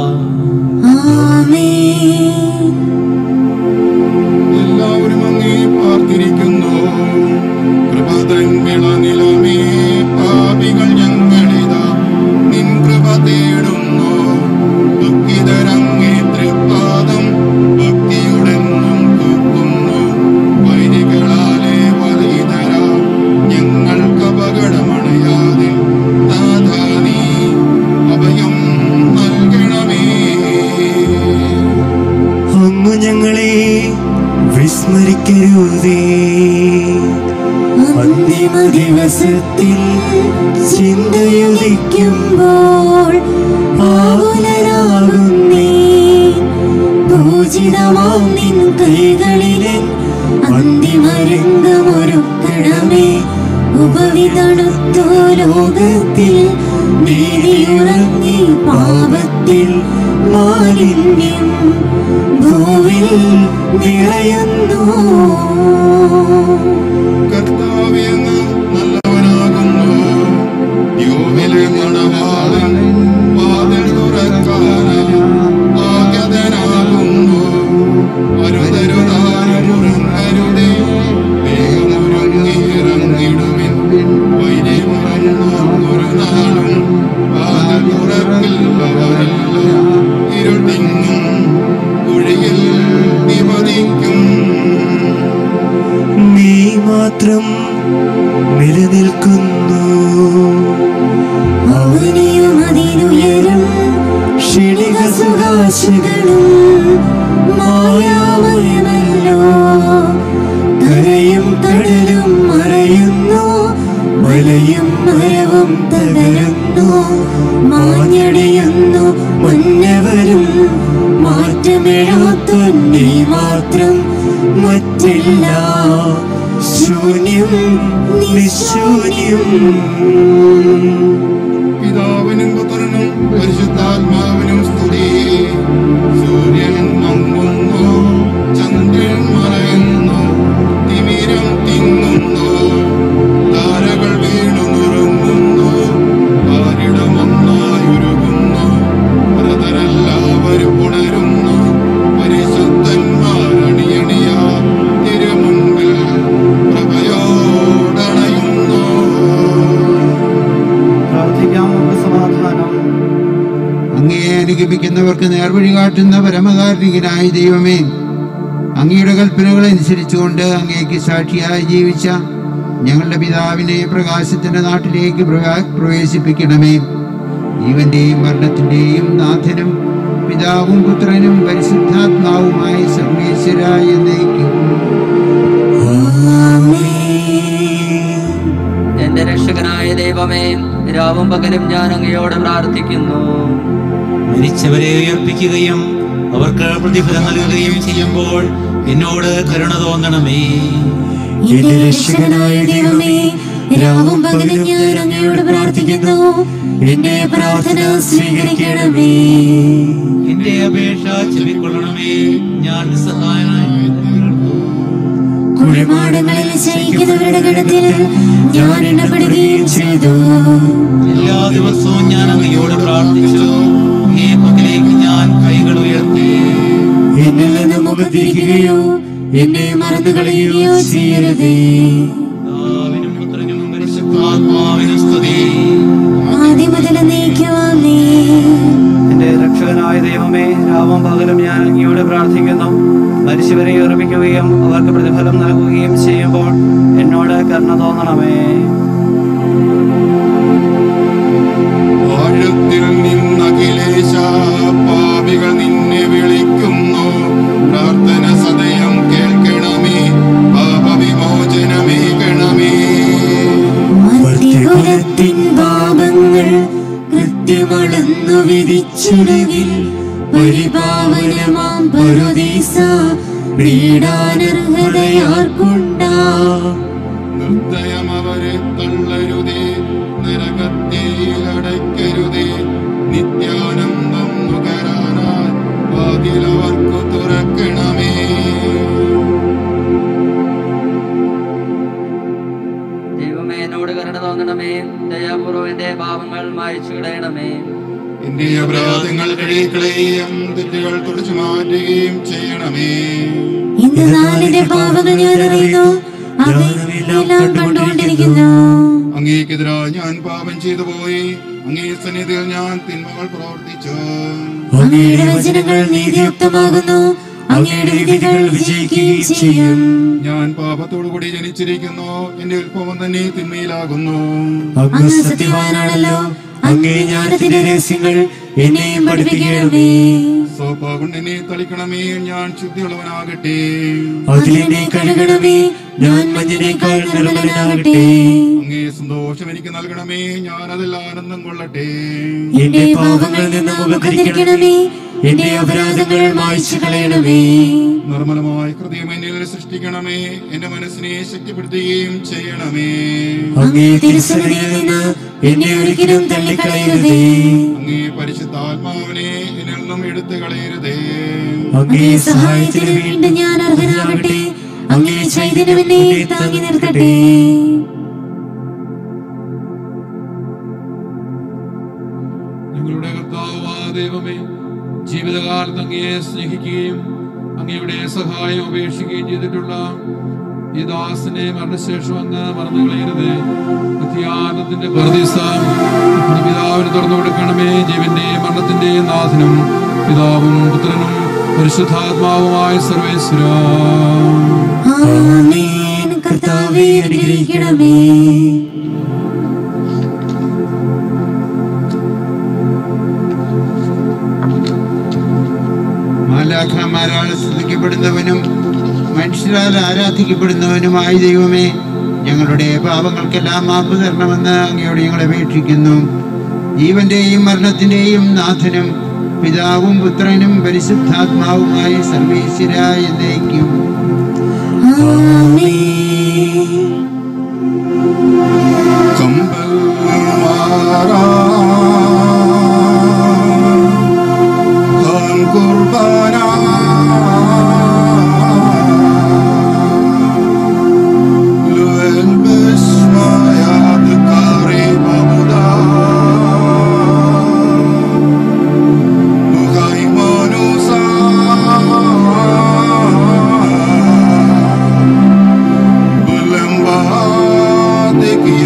എല്ലാവരും അങ്ങേ പാർത്തിരിക്കുന്നു കൃപതൻ വിളനിലമേ പാപികൾ ഞങ്ങളിതാ നിൻ കൃപ തേടുന്നു ദുഃഖിതരങ്ങേ തൃപ്പാദം ഭക്തിയുടെന്നും കൂക്കുന്നു വൈരികളാലെ വലീതര ഞങ്ങൾക്ക് അപകടമണയാതെ നാഥാ നീ അഭയം നൽകണമേ അങ്ങ് ഞങ്ങളെ വിസ്മരിക്കരുതേ അന്തിമ ദിവസത്തിൽ ചിന്തയുദിക്കുമ്പോൾ ആകുലരാകുന്നേ പൂജിതമാം നിൻ കൈകളിലെ അന്തിമരംഗമൊരുക്കണമേ ഉപവിതണുത്തോ ലോകത്തിൽ നീതിയുറങ്ങി പാപത്തിൽ മാലിന്യം ഭൂവിൽ നിറയുന്നു കർത്താവേ അങ്ങ് നല്ലവനാകുന്നു യോവിലെ മണവാളൻ വാതിൽ തുറക്കാനായി ആഗതനാകുന്നു അരുതരുതാരുമുറങ്ങരുതേ വേഗമൊരുങ്ങിയിറങ്ങിടുവിൻ വൈരി മറന്നൊരു നാളും വാതിൽ തുറക്കില്ലവരില്ല ഇരുട്ടിങ്ങും കുഴിയിൽ നിപതിക്കും നീ മാത്രം നിലനിൽക്കുന്നു അവനെയും അതി മലയും മരവും തകരുന്നു മാഞ്ഞടിയുന്നു മുന്നവരും മാറ്റമിഴാത്ത നീ മാത്രം മറ്റില്ല ശൂന്യം നിശൂന്യം പിതാവിനും പുത്രനും പരിശുദ്ധാത്മാവിനും സ്തുതി സൂര്യൻ മങ്ങുന്നു ചന്ദ്രൻ മറയുന്നു തിമിരം തിങ്ങുന്നു താരകൾ വീണു നുറുങ്ങുന്നു ആരിടമൊന്നായി ഉരുകുന്നു ബ്രതരെല്ലാവരും ഉണരുന്നു പരിശുദ്ധന്മാർ അണിയണിയാ തിരുമുൻപിൽ പ്രഭയോടണയുന്നു പ്രാർത്ഥിക്കാം നമുക്ക് സമാധാനം അങ്ങയെ അനുഗമിക്കുന്നവർക്ക് നേർവഴി കാട്ടുന്ന പരമകാരുണികനായ ദൈവമേ അങ്ങയുടെ കൽപ്പനകൾ അനുസരിച്ചുകൊണ്ട് അങ്ങേക്ക് സാക്ഷിയായി ജീവിച്ച ഞങ്ങളുടെ പിതാവിനെ പ്രകാശത്തിന്റെ നാട്ടിലേക്ക് പ്രവ- പ്രവേശിപ്പിക്കണമേ ജീവന്റെയും മരണത്തിന്റെയും നാഥനും പിതാവും പുത്രനും പരിശുദ്ധാത്മാവുമായ സർവേശ്വരായ എന്നേക്കും എന്റെ രക്ഷകനായ ദൈവമേ രാവും പകലും ഞാൻ അങ്ങയോട് പ്രാർത്ഥിക്കുന്നു മരിച്ചവരെ ഉയർപ്പിക്കുകയും അവർക്ക് പ്രതിഫലം നൽകുകയും ചെയ്യുമ്പോൾ എന്നോട് കരുണ തോന്നണമേ എന്റെ രക്ഷകനായ ദൈവമേ രാവും പകലും ഞാൻ അങ്ങയോട് പ്രാർത്ഥിക്കുന്നു എന്റെ പ്രാർത്ഥന സ്വീകരിക്കണമേ എന്റെ അപേക്ഷ ചെവിക്കൊള്ളണമേ ഞാൻ സഹായനായി കുഴിമാടങ്ങളിൽ ശയിക്കുന്നവരുടെ ഗണത്തിൽ ഞാൻ എണ്ണപ്പെടുകയും ചെയ്തു എല്ലാ ദിവസവും ഞാൻ അങ്ങയോട് പ്രാർത്ഥിച്ചു അങ്ങേ പക്കലേക്ക് ഞാൻ കൈകൾ ഉയർത്തി എന്നിൽ നിന്ന് മുഖം തിരിക്കുകയോ എന്നെ മറന്നു കളയുകയോ ചെയ്യരുതേ പരിശുദ്ധാത്മാവിന് സ്തുതി ആദ്യം മുതൽ നീക്കുവാമേ എന്റെ രക്ഷകനായ ദൈവമേ രാവും പകലും ഞാൻ അങ്ങയോട് പ്രാർത്ഥിക്കുന്നു മരിച്ചവരെ ഉറപ്പിക്കുകയും അവർക്ക് പ്രതിഫലം നൽകുകയും ചെയ്യുമ്പോൾ എന്നോട് കരുണ തോന്നണമേ ആഴത്തിൽ നിന്നഖിലേശ പാപികൾ നിന്നെ വിളിക്കുന്നു പ്രാർത്ഥന സദയം കേൾക്കണമേ പാപവിമോചനമേകണമേ മർത്യകുലത്തിൻ പാപങ്ങൾ കൃത്യമളന്നു വിധിച്ചിടുകിൽ പരിപാവനമാം പരുദീസ പീഡാനർഹതയാർക്കുണ്ടാ നിർദ്ദയം അവരെ തള്ളരുതേ നരകത്തിൽ അടയ്ക്കരുതേ നിത്യാനന്ദം നുകരാനായി വാതിലവർക്കു തുറക്കണമേ ദൈവമേ എന്നോട് കരുണ തോന്നണമേ ദയാപൂർവ്വം എന്റെ പാപങ്ങൾ മായച്ചു കളയണമേ എന്റെ അപരാധങ്ങൾ കഴിയുകയും തെറ്റുകൾ തുടച്ചു മാറ്റുകയും ചെയ്യണമേ ഇന്ന് നാലിന്റെ പാപങ്ങൾ ഞാൻ അറിയുന്നു അവയെല്ലാം കണ്ടുകൊണ്ടിരിക്കുന്നു അങ്ങേക്കെതിരായി ഞാൻ പാപം ചെയ്തു പോയി അങ്ങേ സന്നിധിയിൽ ഞാൻ തിന്മകൾ പ്രവർത്തിച്ചു അങ്ങയുടെ വചനങ്ങൾ നീതിയുക്തമാകുന്നു അങ്ങയുടെ വിധികൾ വിജയിക്കുകയും ചെയ്യും ഞാൻ പാപത്തോടുകൂടി ജനിച്ചിരിക്കുന്നു എന്റെ ഉത്ഭവം തന്നെ തിന്മയിലാകുന്നു അങ്ങ് സത്യവാനാണല്ലോ അങ്ങേ ജ്ഞാനത്തിന്റെ രഹസ്യങ്ങൾ എന്നെയും പഠിപ്പിക്കണമേ സോപ്പ കൊണ്ട് എന്നെ തളിക്കണമേ ഞാൻ ശുദ്ധിയുള്ളവനാകട്ടെ അതിലെന്നെ കഴുകണമേ ഞാൻ മഞ്ഞിനേക്കാൾ നിർമ്മലനാകട്ടെ അങ്ങേ സന്തോഷം എനിക്ക് നൽകണമേ ഞാൻ അതിൽ ആനന്ദം കൊള്ളട്ടെ എന്റെ പാപങ്ങളിൽ നിന്ന് മുഖത്തിരിക്കണമേ എന്റെ അപരാധങ്ങൾ മായ്ച്ചു കളയണമേ നിർമ്മലമായ ഹൃദയം എന്നിൽ സൃഷ്ടിക്കണമേ എന്റെ മനസ്സിനെ ശക്തിപ്പെടുത്തുകയും ചെയ്യണമേ അങ്ങേ തിരുസന്നിധിയിൽ നിന്ന് എന്നെ ഒരിക്കലും തള്ളിക്കളയരുതേ അങ്ങേ പരിശുദ്ധാത്മാവിനെ എന്നിൽ നിന്നും എടുത്തു കളയരുതേ അങ്ങേ സഹായത്തിന് വീണ്ടും ഞാൻ അർഹനാകട്ടെ അങ്ങേ ചൈതന്യം എന്നെ താങ്ങി നിർത്തട്ടെ ഞങ്ങളുടെ കർത്താവായ ദൈവമേ ജീവിതകാലത്ത് അങ്ങയെ സ്നേഹിക്കുകയും അങ്ങയുടെ സഹായം ഉപേക്ഷിക്കുകയും ചെയ്തിട്ടുള്ള ഈ ദാസനെ മരണശേഷം അങ്ങ് മറന്നു കളയരുത് നിത്യാനന്ദത്തിന്റെ പ്രതീസ പിതാവിന് തുറന്നു കൊടുക്കണമേ ജീവന്റെയും മരണത്തിന്റെയും നാഥനും പിതാവും പുത്രനും പരിശുദ്ധാത്മാവുമായ സർവേശ്വര ആമേൻ കർത്താവേ അനുഗ്രഹിക്കണമേ മാലാഖമാരാൽ സ്തുതിക്കപ്പെടുന്നവനും മനുഷ്യരാൽ ആരാധിക്കപ്പെടുന്നവനുമായ ദൈവമേ ഞങ്ങളുടെ പാപങ്ങൾക്കെല്ലാം മാപ്പ് തരണമെന്ന് അങ്ങയോട് ഞങ്ങൾ അപേക്ഷിക്കുന്നു ജീവന്റെയും മരണത്തിന്റെയും നാഥനും പിതാവും പുത്രനും പരിശുദ്ധാത്മാവുമായ സർവീശ്വരായ എന്നേക്കും Kan kurbana Luel besmaya dekari babuda Bukai manusa Belembah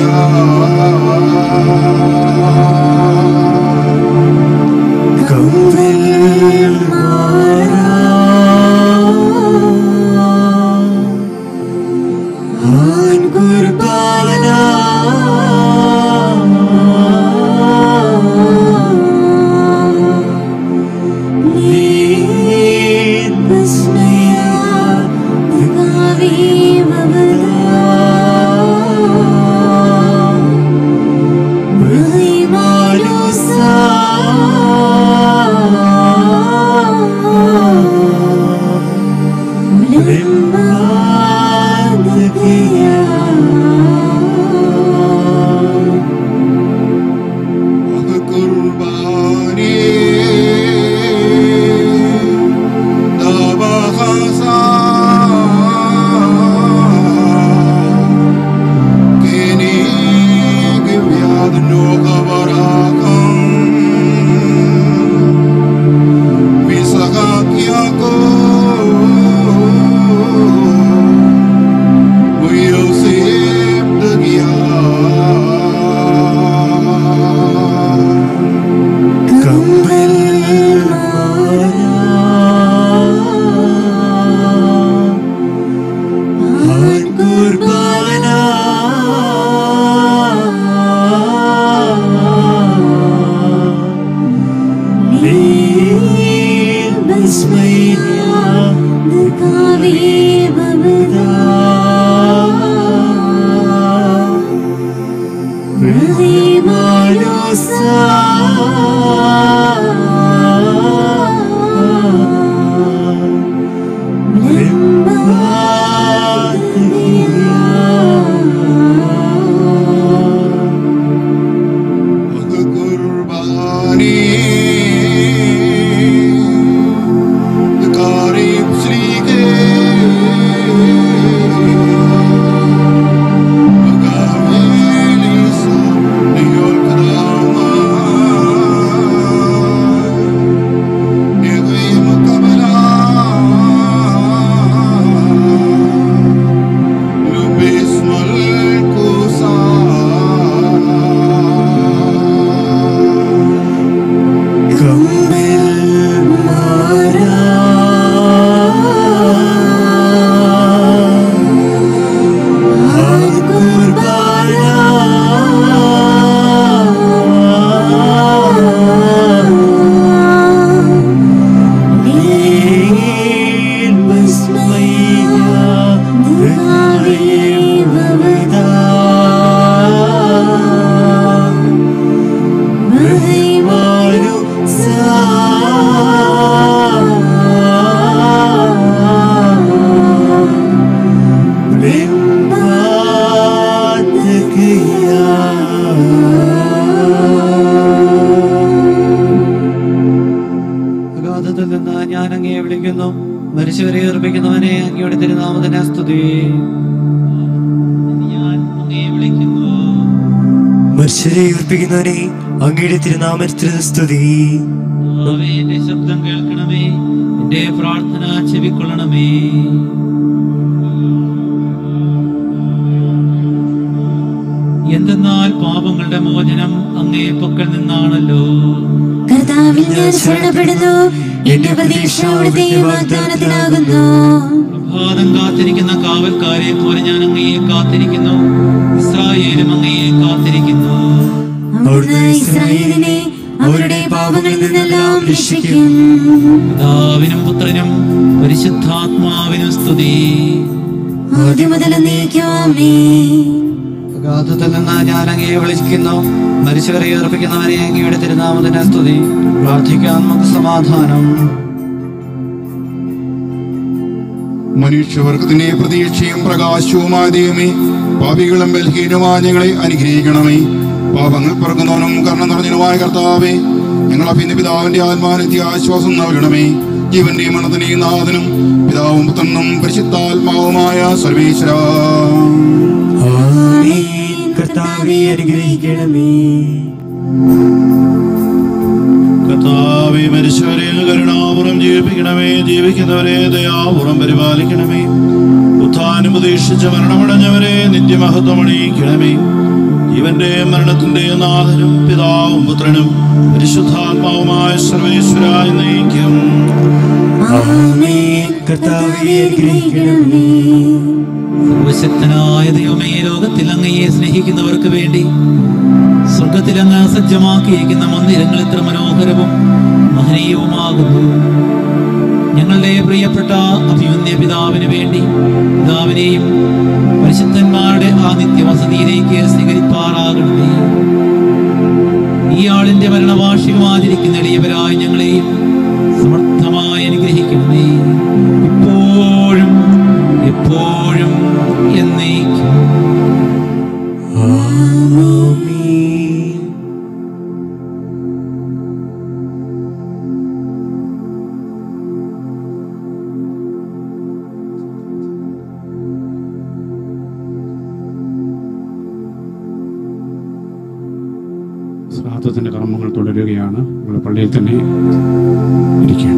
അഗാധത്തിൽ നിന്ന് ഞാൻ അങ്ങയെ വിളിക്കുന്നു മരിച്ചവരെ ഉറപ്പിക്കുന്നവനെ അങ്ങയുടെ തിരുനാമത്തിന് സ്തുതി ഞാൻ അങ്ങയെ വിളിക്കുന്നു മനുഷ്യരെ ഉറപ്പിക്കുന്നവനെ അങ്ങയുടെ തിരുനാമത്തിന് സ്തുതി കർത്താവേ, എന്റെ ശബ്ദം കേൾക്കണമേ എന്റെ പ്രാർത്ഥന ചെവിക്കൊള്ളണമേ എന്തെന്നാൽ പാപങ്ങളുടെ മോചനം അങ്ങേ പക്കൽ നിന്നാണല്ലോ കർത്താവിൽ ഞാൻ ശരണപ്പെടുന്നു എന്റെ പ്രതീക്ഷ അവിടുത്തെ വാഗ്ദാനത്തിലാകുന്നു പ്രഭാതം കാത്തിരിക്കുന്ന കാവൽക്കാരെ പോലെ ഞാൻ അങ്ങയെ കാത്തിരിക്കുന്നു ഇസ്രായേലും അങ്ങയെ കാത്തിരിക്കുന്നു അവിടുന്ന് ഇസ്രായേലിനെ അവരുടെ പാപങ്ങളിൽ നിന്നെല്ലാം രക്ഷിക്കും പിതാവിനും പുത്രനും പരിശുദ്ധാത്മാവിനും സ്തുതി ആദ്യം മുതൽ നീക്കുവാമേ അഗാധത്തിൽ നിന്ന് ഞാൻ അങ്ങയെ വിളിക്കുന്നു മരിച്ചവരെ ഉയർപ്പിക്കുന്നവനെ അങ്ങയുടെ തിരുനാമത്തിന് സ്തുതി പ്രാർത്ഥിക്കാൻ നമുക്ക് സമാധാനം മനുഷ്യവർഗത്തിന്റെ പ്രതീക്ഷയും പ്രകാശവുമായ ദൈവമേ പാപികളും ബലഹീനമായ ഞങ്ങളെ അനുഗ്രഹിക്കണമേ പാപങ്ങൾ പിറക്കുന്നവനും കർണ നിറഞ്ഞനുമായ കർത്താവേ ഞങ്ങൾ അഭിന്ന പിതാവിന്റെ ആത്മാനത്യ ആശ്വാസം നൽകണമേ ജീവന്റെയും മരണത്തിന്റെയും നാഥനും പിതാവും പുത്രനും പരിശുദ്ധാത്മാവുമായ സർവേശ്വര ആമേൻ കർത്താവെ അനുഗ്രഹിക്കണമേ കർത്താവെ മരിച്ചവരെ കരുണാപുറം ജീവിപ്പിക്കണമേ ജീവിക്കുന്നവരെ ദയാപുറം പരിപാലിക്കണമേ ഉത്ഥാനം പ്രതീക്ഷിച്ച മരണമടഞ്ഞവരെ നിത്യമഹത്വം അണിയിക്കണമേ ജീവന്റെ മരണത്തിന്റെ നാഥനും പിതാവും പുത്രനും പരിശുദ്ധാത്മാവുമായ സർവേശ്വരായി നയിക്കും ആമേൻ കർത്താവെ അനുഗ്രഹിക്കണമേ സർവശക്തനായ ദൈവമേ ലോകത്തിൽ അങ്ങയെ സ്നേഹിക്കുന്നവർക്ക് വേണ്ടി സ്വർഗത്തിൽ അങ്ങ് സജ്ജമാക്കിയിരിക്കുന്ന മന്ദിരങ്ങൾ എത്ര മനോഹരവും മഹനീയവുമാകുന്നു ഞങ്ങളുടെ പ്രിയപ്പെട്ട അഭിമന്യ പിതാവിന് വേണ്ടി പിതാവിനെയും പരിശുദ്ധന്മാരുടെ ആ നിത്യവസതിയിലേക്ക് സ്വീകരിപ്പാറാകണമേ ഈ ആളിന്റെ മരണവാർഷികം ആചരിക്കുന്ന എളിയവരായ ഞങ്ങളെയും സമർത്ഥമായി അനുഗ്രഹിക്കണമേ ഇപ്പോഴും എപ്പോഴും എന്നേക്കും ശ്രാദ്ധത്തിൻ്റെ കർമ്മങ്ങൾ തുടരുകയാണ് നമ്മുടെ പള്ളിയിൽ തന്നെ ഇരിക്കുക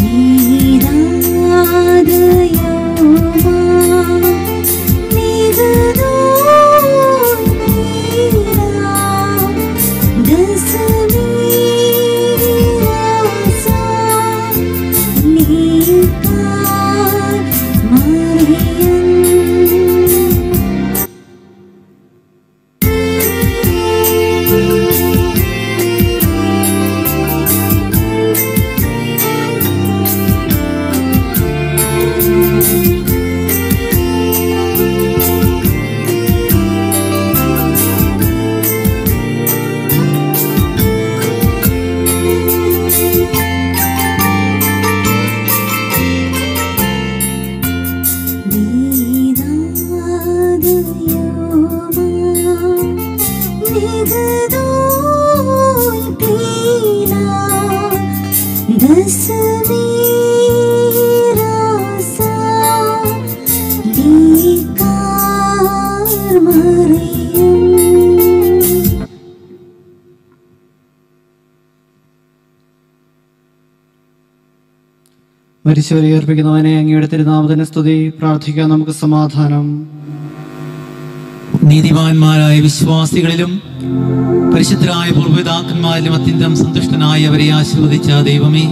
നീതാദയോമാ മരിച്ചവരെ ഏർപ്പിക്കുന്നവനെ അങ്ങയുടെ തിരുനാമത്തിന് സ്തുതി പ്രാർത്ഥിക്കാൻ നമുക്ക് സമാധാനം നീതിമാന്മാരായ വിശ്വാസികളിലും പരിശുദ്ധരായ പൂർവ്വപിതാക്കന്മാരിലും അത്യന്തം സന്തുഷ്ടനായി അവരെ ആശീർവദിച്ച ദൈവമേ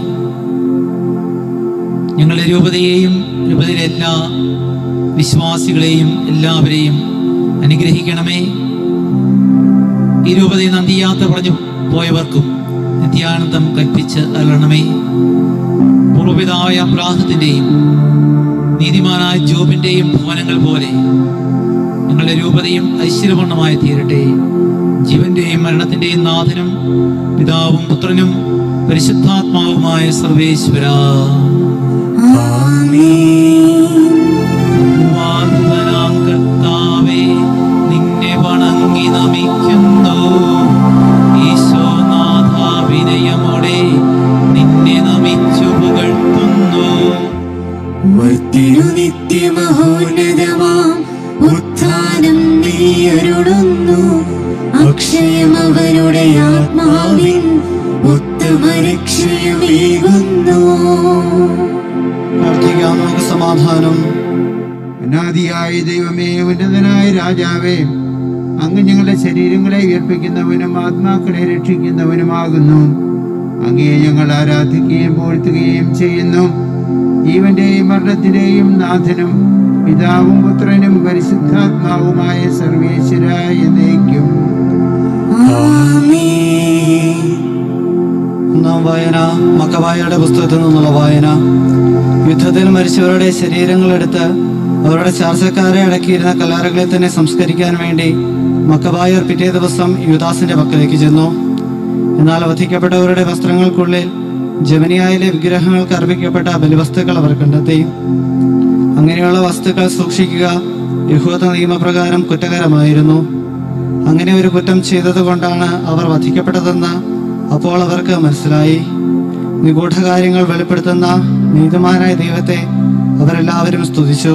ഞങ്ങളുടെ രൂപതയെയും രൂപതയിലെ എല്ലാ വിശ്വാസികളെയും എല്ലാവരെയും അനുഗ്രഹിക്കണമേ ഈ രൂപതയിൽ നന്ദിയാത്ര പറഞ്ഞു പോയവർക്കും നിത്യാനന്ദം കൽപ്പിച്ച് അല്ലണമേ പൂർവ്വപിതാവായ അബ്രാഹത്തിൻ്റെയും നീതിമാനായ ജോബിൻ്റെയും ഭവനങ്ങൾ പോലെ ഞങ്ങളുടെ രൂപതയും ഐശ്വര്യപൂർണമായി തീരട്ടെ ജീവന്റെയും മരണത്തിന്റെയും നാഥനും പിതാവും പുത്രനും പരിശുദ്ധാത്മാവുമായ സർവേശ്വര വാഗ്ദനാം കർത്താവേ നിന്നെ വണങ്ങി നമിക്കുന്നു ഈശോനാഥ വിനയമോടെ നിന്നെ നമിച്ചു പുകഴ്ത്തുന്നു വർത്തിനു നിത്യമഹോന്നതമാം ഉത്ഥാനം നീയരുളുന്നു അക്ഷയം അവരുടെ ആത്മാവിൻ ഉത്തമ രക്ഷയുമേകുന്നു പ്രാർത്ഥിക്കാം നമുക്ക് സമാധാനം അനാദിയായ ദൈവമേ ഉന്നതനായ രാജാവേ അങ്ങ് ഞങ്ങളുടെ ശരീരങ്ങളെ ഉയർപ്പിക്കുന്നവനും ആത്മാക്കളെ രക്ഷിക്കുന്നവനുമാകുന്നു അങ്ങയെ ഞങ്ങൾ ആരാധിക്കുകയും പോഴ്ത്തുകയും ചെയ്യുന്നു ജീവന്റെയും മരണത്തിന്റെയും നാഥനും പിതാവും പുത്രനും പരിശുദ്ധാത്മാവുമായ സർവേശ്വരായ എന്നേക്കും ഒന്നാം വായന മക്കവായയുടെ പുസ്തകത്തിൽ നിന്നുള്ള വായന യുദ്ധത്തിൽ മരിച്ചവരുടെ ശരീരങ്ങളെടുത്ത് അവരുടെ ചാർച്ചക്കാരെ അടക്കിയിരുന്ന കല്ലാറുകളെ തന്നെ സംസ്കരിക്കാൻ വേണ്ടി മക്കവായർ പിറ്റേ ദിവസം യുദാസിന്റെ പക്കലേക്ക് ചെന്നു എന്നാൽ വധിക്കപ്പെട്ടവരുടെ വസ്ത്രങ്ങൾക്കുള്ളിൽ ജമനിയായിലെ വിഗ്രഹങ്ങൾക്ക് അർപ്പിക്കപ്പെട്ട ബലിവസ്തുക്കൾ അവർ കണ്ടെത്തി അങ്ങനെയുള്ള വസ്തുക്കൾ സൂക്ഷിക്കുക യഹൂദ നിയമപ്രകാരം കുറ്റകരമായിരുന്നു അങ്ങനെ ഒരു കുറ്റം ചെയ്തതുകൊണ്ടാണ് അവർ വധിക്കപ്പെട്ടതെന്ന് അപ്പോൾ അവർക്ക് മനസ്സിലായി നിഗൂഢ കാര്യങ്ങൾ വെളിപ്പെടുത്തുന്ന നീതിമാനായ ദൈവത്തെ അവരെല്ലാവരും സ്തുതിച്ചു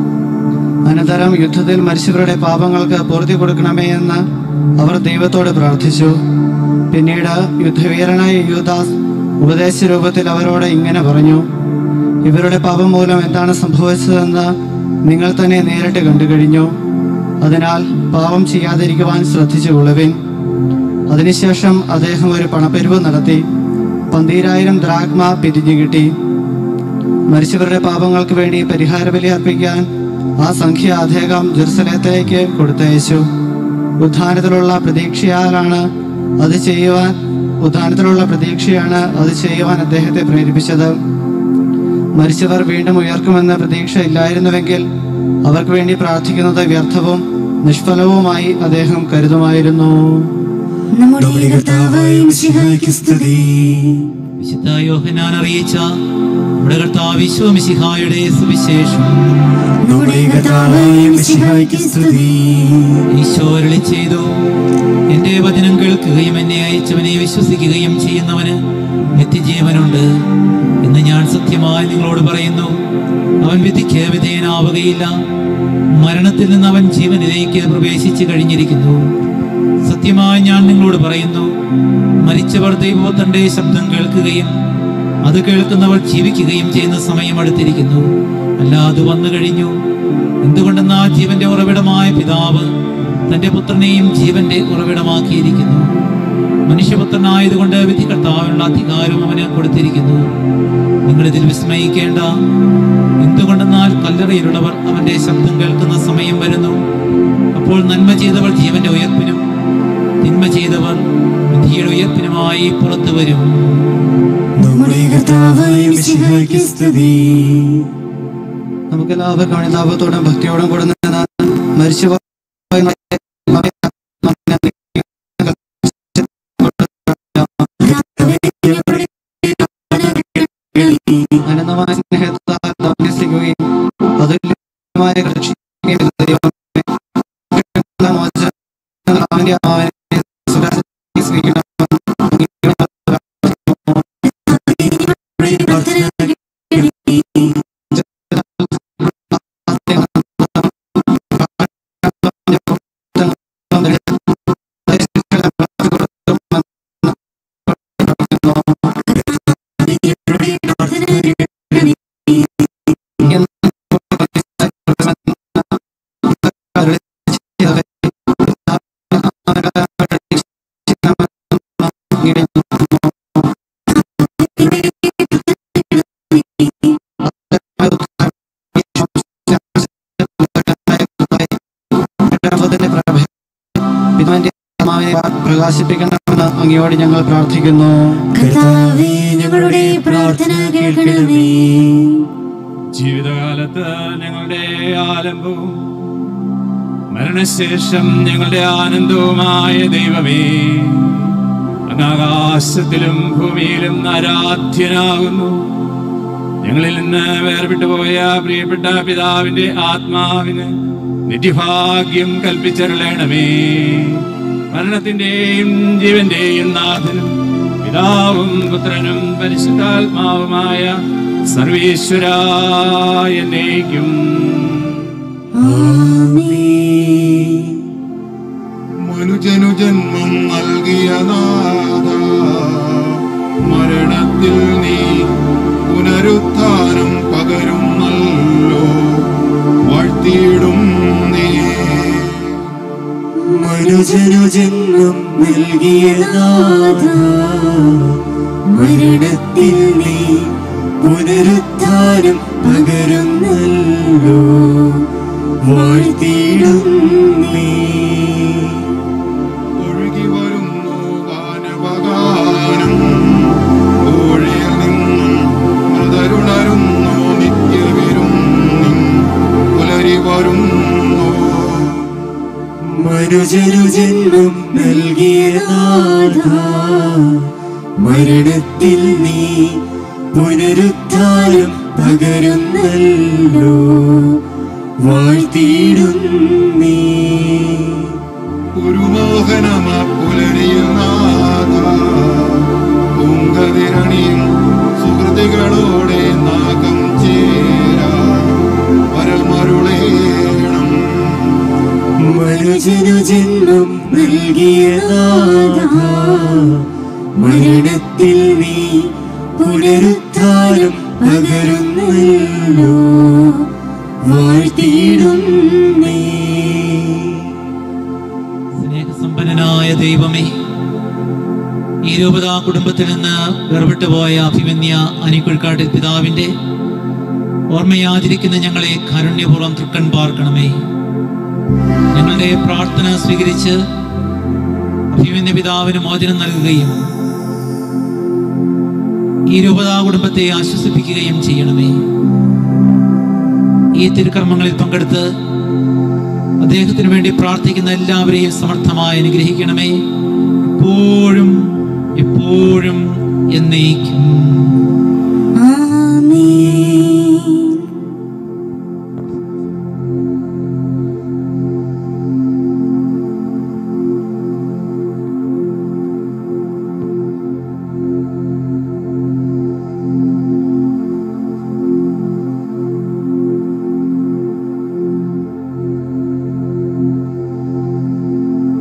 അനന്തരം യുദ്ധത്തിൽ മരിച്ചവരുടെ പാപങ്ങൾക്ക് പൂർത്തി കൊടുക്കണമേ എന്ന് അവർ ദൈവത്തോട് പ്രാർത്ഥിച്ചു പിന്നീട് യുദ്ധവീരനായ യൂദാസ് ഉപദേശ രൂപത്തിൽ അവരോട് ഇങ്ങനെ പറഞ്ഞു ഇവരുടെ പാപം മൂലം എന്താണ് സംഭവിച്ചതെന്ന് നിങ്ങൾ തന്നെ നേരിട്ട് കണ്ടു കഴിഞ്ഞു അതിനാൽ പാപം ചെയ്യാതിരിക്കുവാൻ ശ്രദ്ധിച്ചുകൊള്ളുവിൻ അതിനുശേഷം അദ്ദേഹം ഒരു പണപ്പെരുവ് നടത്തി പന്തീരായിരം ദ്രാഗ്മ പിരിഞ്ഞു കിട്ടി മരിച്ചവരുടെ പാപങ്ങൾക്ക് വേണ്ടി പരിഹാര ബലി അർപ്പിക്കാൻ ആ സംഖ്യ അദ്ദേഹം ജെറുസലേത്തേക്ക് കൊടുത്തയച്ചു ഉദ്ധാനത്തിലുള്ള പ്രതീക്ഷയാലാണ് അത് ചെയ്യുവാൻ ഉദ്ധാനത്തിലുള്ള പ്രതീക്ഷയാണ് അത് ചെയ്യുവാൻ അദ്ദേഹത്തെ പ്രേരിപ്പിച്ചത് മരിച്ചവർ വീണ്ടും ഉയർക്കുമെന്ന പ്രതീക്ഷ ഇല്ലായിരുന്നുവെങ്കിൽ അവർക്ക് വേണ്ടി പ്രാർത്ഥിക്കുന്നത് വ്യർത്ഥവും നിഷ്ഫലവുമായി അദ്ദേഹം കരുതുമായിരുന്നു നമ്മുടെ കർത്താവായ മിശിഹായ്ക്ക് സ്തുതി വിശുദ്ധ യോഹനാൻ അറിയിച്ച നമ്മുടെ കർത്താവ് വിശ്വമിശിഹായുടെ സുവിശേഷം നമ്മുടെ കർത്താവായ മിശിഹായ്ക്ക് സ്തുതി ഈശോ അരുളി ചെയ്തു എന്റെ വചനം കേൾക്കുകയും എന്നെ അയച്ചവനെ വിശ്വസിക്കുകയും ചെയ്യുന്നവന് നിത്യജീവനുണ്ട് എന്ന് ഞാൻ സത്യമായി നിങ്ങളോട് പറയുന്നു അവൻ വിധിക്ക് വിധേയനാവുകയില്ല മരണത്തിൽ നിന്ന് അവൻ ജീവനിലേക്ക് പ്രവേശിച്ചു കഴിഞ്ഞിരിക്കുന്നു സത്യമായി ഞാൻ നിങ്ങളോട് പറയുന്നു മരിച്ചവർ ദൈവത്തിന്റെ ശബ്ദം കേൾക്കുകയും അത് കേൾക്കുന്നവർ ജീവിക്കുകയും ചെയ്യുന്ന സമയം അടുത്തിരിക്കുന്നു അല്ല അത് വന്നു കഴിഞ്ഞു എന്തുകൊണ്ടെന്നാ ജീവന്റെ ഉറവിടമായ പിതാവ് തന്റെ പുത്രനെയും ജീവന്റെ ഉറവിടമാക്കിയിരിക്കുന്നു മനുഷ്യപുത്രനായതുകൊണ്ട് വിധികർത്താവിനുള്ള അധികാരവും അവന് കൊടുത്തിരിക്കുന്നു നിങ്ങളിതിൽ വിസ്മയിക്കേണ്ട എന്തുകൊണ്ടെന്നാൽ കല്ലറയിലുള്ളവർ അവന്റെ ശബ്ദം കേൾക്കുന്ന സമയം വരുന്നു അപ്പോൾ നന്മ ചെയ്തവർ ജീവന്റെ ഉയർപ്പിനും തിന്മ ചെയ്തവർ വിധിയുടെ ഉയർപ്പിനുമായി പുറത്തു വരും നമ്മുടെ കർത്താവായ മിശിഹായ്ക്ക് സ്തുതി നമുക്ക് എല്ലാവർക്കും അനുതാപത്തോടും ഭക്തിയോടും കൂടെ നിന്ന് മരിച്ചു അനന്തമായ സ്നേഹത്താൽ താമസിക്കുകയും അതുല്യമായ രക്ഷിക്കുകയും ചെയ്ത ദൈവമേ, മോചനം അവന്റെ ആത്മാവിനെ സുരക്ഷിതമായി സ്വീകരിക്കണമെന്ന് ലോകാരംഭത്തിന്റെ പ്രഭ പിതാവിന്റെ ആത്മാവിനെ പ്രകാശിപ്പിക്കണമെന്ന് അങ്ങയോട് ഞങ്ങൾ പ്രാർത്ഥിക്കുന്നു കർത്താവേ ഞങ്ങളുടെ പ്രാർത്ഥന കേൾക്കണമേ ജീവിതകാലത്ത് ഞങ്ങളുടെ ആലംബവും മരണശേഷം ഞങ്ങളുടെ ആനന്ദവുമായ ദൈവമേ അങ്ങ് ആകാശത്തിലും ഭൂമിയിലും ആരാധ്യനാകുന്നു ഞങ്ങളിൽ നിന്ന് വേർപെട്ടു പോയ പ്രിയപ്പെട്ട പിതാവിന്റെ ആത്മാവിന് നിത്യഭാഗ്യം കൽപ്പിച്ചരുളണമേ മരണത്തിന്റെയും ജീവന്റെയും നാഥനും പിതാവും പുത്രനും പരിശുദ്ധാത്മാവുമായ സർവീശ്വരായ എന്നേക്കും മനുജനു ജന്മം നൽകിയ നാഥ മരണത്തിൽ നീ പുനരുത്ഥാനം പകരുന്നല്ലോ വാഴ്ത്തിയിടും നീ മനുജനു ജന്മം നൽകിയ നാഥ മരണത്തിൽ നീ പുനരുത്ഥാനം പകരുന്നല്ലോ വാഴ്ത്തിയിടും നീ ഒഴുകി വരുന്നു ഗാനപഗാനം ഊഴിയിൽ നിന്നും മൃതരുണരുന്നു നിത്യവിരും പുലരി വരുന്നു മനുജനു ജന്മം നൽകിയ നാഥ മരണത്തിൽ നീ പുനരുത്ഥാനം പകരുന്നല്ലോ വാഴ്ത്തിയിടും നീ ഒരു മോഹനമ പുലരിയിൽ നാഥ പൂങ്കതിരണിയും സുഹൃതികളോടെ നാഗം ചേരാ പരമരുളേണം മനുജനു ജന്മം നൽകിയ നാഥ മരണത്തിൽ നീ പുനരുത്ഥാനം പകരുന്നല്ലോ വാഴ്ത്തിയിടും നീ സ്നേഹസമ്പന്നനായ ദൈവമേ ഈ രൂപത കുടുംബത്തിൽ നിന്ന് വേർപെട്ടു പോയ അഭിമന്യ അനിക്കുൾക്കാട്ടിൽ പിതാവിന്റെ ഓർമ്മയാചരിക്കുന്ന ഞങ്ങളെ കാരുണ്യപൂർവ്വം തൃക്കൺ പാർക്കണമേ ഞങ്ങളുടെ പ്രാർത്ഥന സ്വീകരിച്ച് അഭിമന്യ പിതാവിന് മോചനം നൽകുകയും ഈ രൂപതാ കുടുംബത്തെ ആശ്വസിപ്പിക്കുകയും ചെയ്യണമേ ഈ തിരുക്കർമ്മങ്ങളിൽ പങ്കെടുത്ത് അദ്ദേഹത്തിന് വേണ്ടി പ്രാർത്ഥിക്കുന്ന എല്ലാവരെയും സമർത്ഥമായി അനുഗ്രഹിക്കണമേ എപ്പോഴും എപ്പോഴും എന്നേക്കും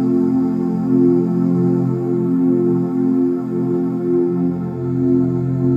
ആ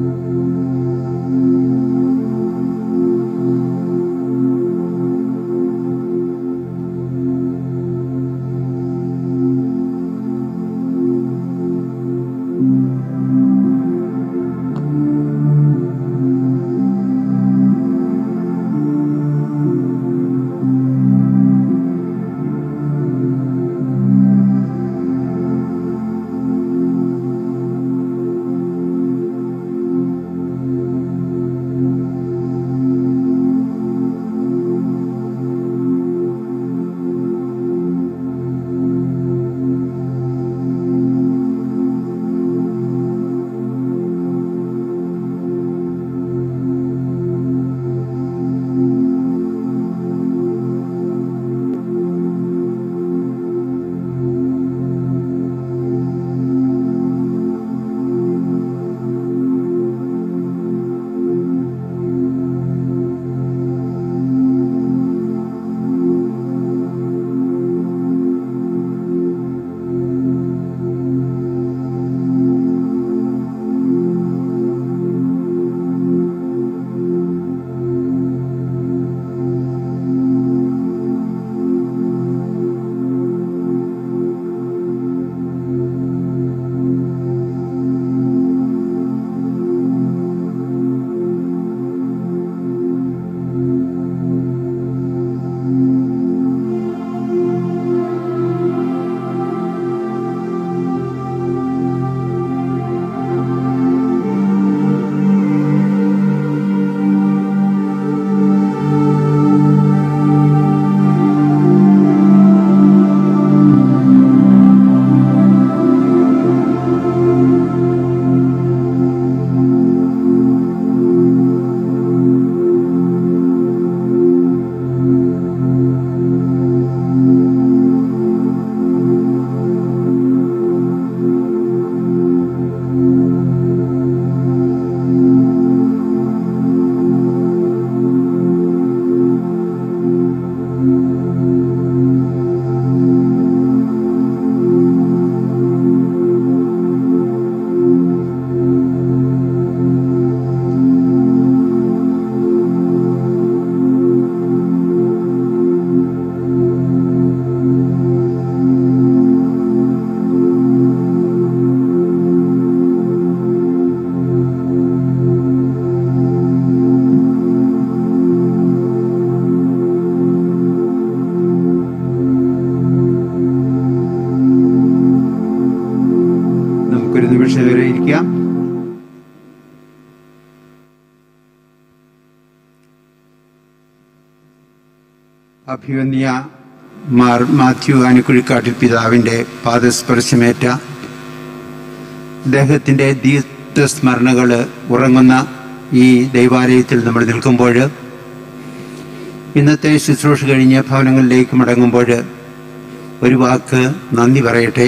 നിമിഷം വരെ ഇരിക്കാം അഭിവന്യ മാർ മാത്യു ആനിക്കുഴിക്കാട്ടിൽ പിതാവിൻ്റെ പാദസ്പർശമേറ്റ അദ്ദേഹത്തിൻ്റെ ദീർഘസ്മരണകൾ ഉറങ്ങുന്ന ഈ ദൈവാലയത്തിൽ നമ്മൾ നിൽക്കുമ്പോൾ ഇന്നത്തെ ശുശ്രൂഷ കഴിഞ്ഞ് ഭവനങ്ങളിലേക്ക് മടങ്ങുമ്പോൾ ഒരു വാക്ക് നന്ദി പറയട്ടെ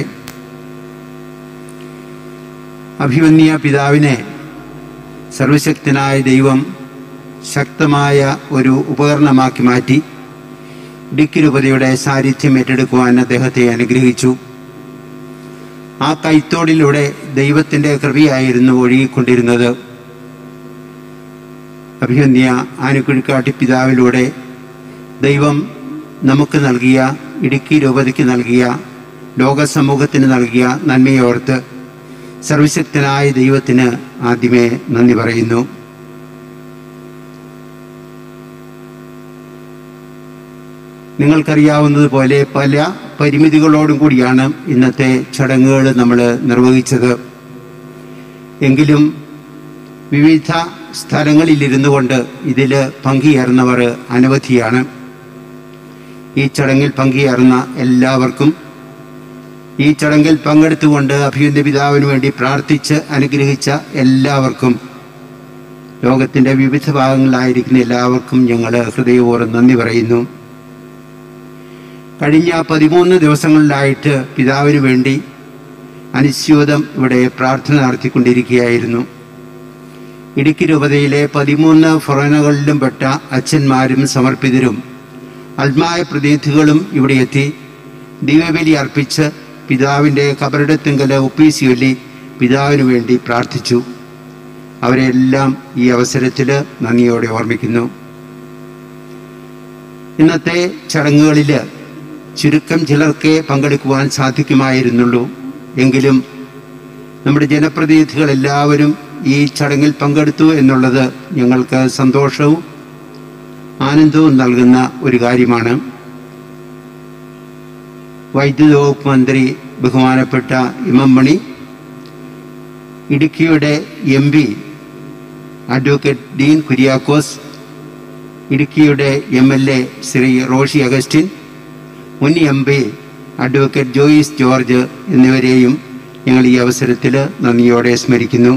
അഭിവന്യ പിതാവിനെ സർവശക്തനായ ദൈവം ശക്തമായ ഒരു ഉപകരണമാക്കി മാറ്റി ഇടുക്കി രൂപതയുടെ സാന്നിധ്യം ഏറ്റെടുക്കുവാൻ അദ്ദേഹത്തെ അനുഗ്രഹിച്ചു ആ കൈത്തോടിലൂടെ ദൈവത്തിൻ്റെ കൃപയായിരുന്നു ഒഴുകിക്കൊണ്ടിരുന്നത് അഭിവന്യ ആനുക്കുഴിക്കാട്ടി പിതാവിലൂടെ ദൈവം നമുക്ക് നൽകിയ ഇടുക്കി രൂപതയ്ക്ക് നൽകിയ ലോക സമൂഹത്തിന് നൽകിയ നന്മയോർത്ത് സർവശക്തനായ ദൈവത്തിന് ആദ്യമേ നന്ദി പറയുന്നു നിങ്ങൾക്കറിയാവുന്നതുപോലെ പല പരിമിതികളോടും കൂടിയാണ് ഇന്നത്തെ ചടങ്ങുകൾ നമ്മൾ നിർവഹിച്ചത് എങ്കിലും വിവിധ സ്ഥലങ്ങളിലിരുന്നു കൊണ്ട് ഇതിൽ പങ്കുചേർന്നവർ അനവധിയാണ് ഈ ചടങ്ങിൽ പങ്കുചേർന്ന എല്ലാവർക്കും ഈ ചടങ്ങിൽ പങ്കെടുത്തുകൊണ്ട് അഭിയുന്ന പിതാവിന് വേണ്ടി പ്രാർത്ഥിച്ച് അനുഗ്രഹിച്ച എല്ലാവർക്കും ലോകത്തിൻ്റെ വിവിധ ഭാഗങ്ങളിലായിരിക്കുന്ന എല്ലാവർക്കും ഞങ്ങൾ ഹൃദയപൂർവ്വം നന്ദി പറയുന്നു കഴിഞ്ഞ പതിമൂന്ന് ദിവസങ്ങളിലായിട്ട് പിതാവിന് വേണ്ടി അനുസ്യൂതം ഇവിടെ പ്രാർത്ഥന നടത്തിക്കൊണ്ടിരിക്കുകയായിരുന്നു ഇടുക്കി രൂപതയിലെ പതിമൂന്ന് ഫൊറോനകളിലും പെട്ട അച്ഛന്മാരും സമർപ്പിതരും ആത്മായ പ്രതിനിധികളും ഇവിടെ എത്തി ദിവ്യബലി അർപ്പിച്ച് പിതാവിൻ്റെ കബറിടത്തിങ്കൽ ഒപ്പീസ് ചൊല്ലി പിതാവിന് വേണ്ടി പ്രാർത്ഥിച്ചു അവരെല്ലാം ഈ അവസരത്തിൽ നന്ദിയോടെ ഓർമ്മിക്കുന്നു ഇന്നത്തെ ചടങ്ങുകളിൽ ചുരുക്കം ചിലർക്കേ പങ്കെടുക്കുവാൻ സാധിക്കുമായിരുന്നുള്ളൂ എങ്കിലും നമ്മുടെ ജനപ്രതിനിധികൾ എല്ലാവരും ഈ ചടങ്ങിൽ പങ്കെടുത്തു എന്നുള്ളത് ഞങ്ങൾക്ക് സന്തോഷവും ആനന്ദവും നൽകുന്ന ഒരു കാര്യമാണ് വൈദ്യുത വകുപ്പ് മന്ത്രി ബഹുമാനപ്പെട്ട ഇമം മണി ഇടുക്കിയുടെ M P advocate Dean Kuriakose ഇടുക്കിയുടെ M L A Shri Roshy Augustine മുൻ M P advocate Joice George എന്നിവരെയും ഞങ്ങൾ ഈ അവസരത്തിൽ നന്ദിയോടെ സ്മരിക്കുന്നു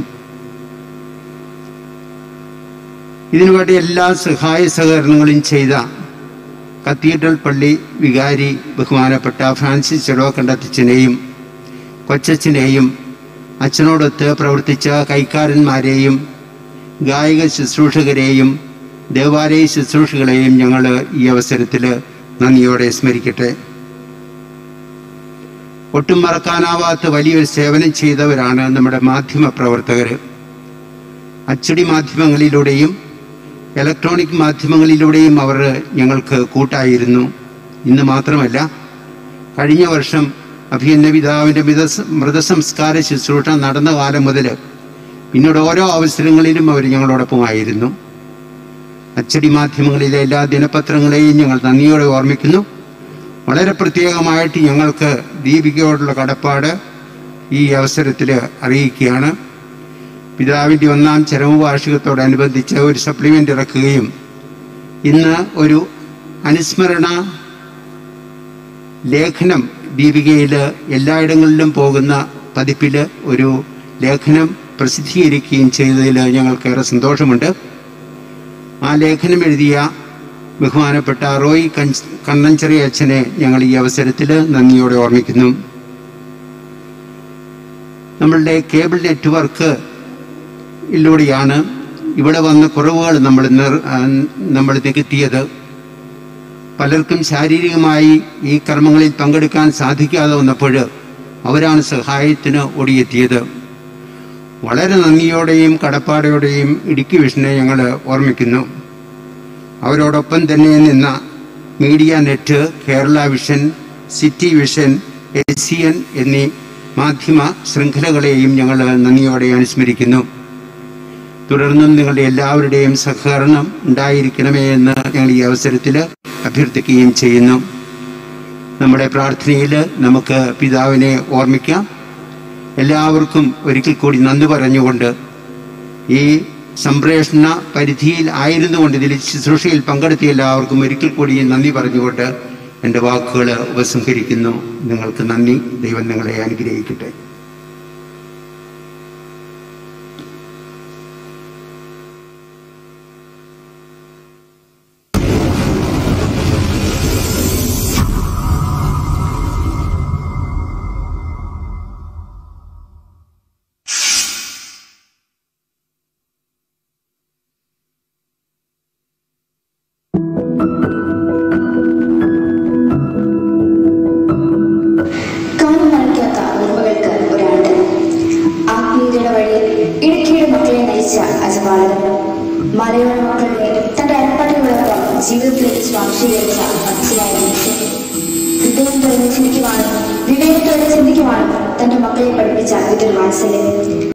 ഇതിനുവേണ്ടി എല്ലാ സഹായ സഹകരണങ്ങളും ചെയ്ത കത്തീഡ്രൽ പള്ളി വികാരി ബഹുമാനപ്പെട്ട ഫ്രാൻസിസ് ചെടോക്കണ്ടത്തച്ഛനെയും കൊച്ചച്ഛനെയും അച്ഛനോടൊത്ത് പ്രവർത്തിച്ച കൈക്കാരന്മാരെയും ഗായക ശുശ്രൂഷകരെയും ദേവാലയ ശുശ്രൂഷകളെയും ഞങ്ങൾ ഈ അവസരത്തിൽ നന്ദിയോടെ സ്മരിക്കട്ടെ ഒട്ടും മറക്കാനാവാത്ത വലിയൊരു സേവനം ചെയ്തവരാണ് നമ്മുടെ മാധ്യമ പ്രവർത്തകർ അച്ചടി മാധ്യമങ്ങളിലൂടെയും ഇലക്ട്രോണിക് മാധ്യമങ്ങളിലൂടെയും അവർ ഞങ്ങൾക്ക് കൂട്ടായിരുന്നു ഇന്ന് മാത്രമല്ല കഴിഞ്ഞ വർഷം അഭിയന്ന പിതാവിൻ്റെ മിത മൃതസംസ്കാര ശുശ്രൂഷ നടന്ന കാലം മുതൽ പിന്നീട് ഓരോ അവസരങ്ങളിലും അവർ ഞങ്ങളോടൊപ്പമായിരുന്നു അച്ചടി മാധ്യമങ്ങളിലെ എല്ലാ ദിനപത്രങ്ങളെയും ഞങ്ങൾ നന്ദിയോടെ ഓർമ്മിക്കുന്നു വളരെ പ്രത്യേകമായിട്ട് ഞങ്ങൾക്ക് ദീപികയോടുള്ള കടപ്പാട് ഈ അവസരത്തിൽ അറിയിക്കുകയാണ് പിതാവിൻ്റെ ഒന്നാം ചരമവാർഷികത്തോടനുബന്ധിച്ച് ഒരു സപ്ലിമെൻ്റ് ഇറക്കുകയും ഇന്ന് ഒരു അനുസ്മരണ ലേഖനം ദീപികയിൽ എല്ലായിടങ്ങളിലും പോകുന്ന പതിപ്പിൽ ഒരു ലേഖനം പ്രസിദ്ധീകരിക്കുകയും ചെയ്തതിൽ ഞങ്ങൾക്കേറെ സന്തോഷമുണ്ട് ആ ലേഖനം എഴുതിയ ബഹുമാനപ്പെട്ട റോയ് കഞ്ച് കണ്ണഞ്ചെറി അച്ഛനെ ഞങ്ങൾ ഈ അവസരത്തിൽ നന്ദിയോടെ ഓർമ്മിക്കുന്നു നമ്മളുടെ കേബിൾ നെറ്റ്വർക്ക് ിലൂടെയാണ് ഇവിടെ വന്ന കുറവുകൾ നമ്മൾ നിർ നമ്മൾ നികത്തിയത് പലർക്കും ശാരീരികമായി ഈ കർമ്മങ്ങളിൽ പങ്കെടുക്കാൻ സാധിക്കാതെ വന്നപ്പോൾ അവരാണ് സഹായത്തിന് ഓടിയെത്തിയത് വളരെ നന്ദിയോടെയും കടപ്പാടോടെയും ഇടുക്കി വിഷനെ ഞങ്ങൾ ഓർമ്മിക്കുന്നു അവരോടൊപ്പം തന്നെ നിന്ന media net Kerala vision city vision S C N എന്നീ മാധ്യമ ശൃംഖലകളെയും ഞങ്ങൾ നന്ദിയോടെ അനുസ്മരിക്കുന്നു തുടർന്നും നിങ്ങളുടെ എല്ലാവരുടെയും സഹകരണം ഉണ്ടായിരിക്കണമേ എന്ന് ഞങ്ങൾ ഈ അവസരത്തിൽ അഭ്യർത്ഥിക്കുകയും ചെയ്യുന്നു നമ്മുടെ പ്രാർത്ഥനയിൽ നമുക്ക് പിതാവിനെ ഓർമ്മിക്കാം എല്ലാവർക്കും ഒരിക്കൽ കൂടി നന്ദി പറഞ്ഞുകൊണ്ട് ഈ സംപ്രേഷണ പരിധിയിൽ ആയിരുന്നുകൊണ്ട് ഇതിൽ ശുശ്രൂഷയിൽ പങ്കെടുത്തിയ എല്ലാവർക്കും ഒരിക്കൽ കൂടി നന്ദി പറഞ്ഞുകൊണ്ട് എൻ്റെ വാക്കുകൾ ഉപസംഹരിക്കുന്നു നിങ്ങൾക്ക് നന്ദി ദൈവം നിങ്ങളെ അനുഗ്രഹിക്കട്ടെ കാണാൻ മറക്കാത്ത ഓർമ്മകൾക്ക് ഒരാണ്ട് ആത്മീയതയുടെ വഴിയിൽ ഇടുക്കിയുടെ മക്കളെ നയിച്ച അജപാലകൻ മലയോര മക്കളുടെ തന്റെ അരപ്പണികളോടൊപ്പം ജീവിതത്തിലേക്ക് സ്വാംശീകരിച്ച മനസ്സിലായ മനുഷ്യൻ ഹൃദയം തുറന്ന് ചിന്തിക്കുവാനും വിവേകത്തോടെ ചിന്തിക്കുവാനും തന്റെ മക്കളെ പഠിപ്പിച്ച വിതൊരു വാത്സല്യം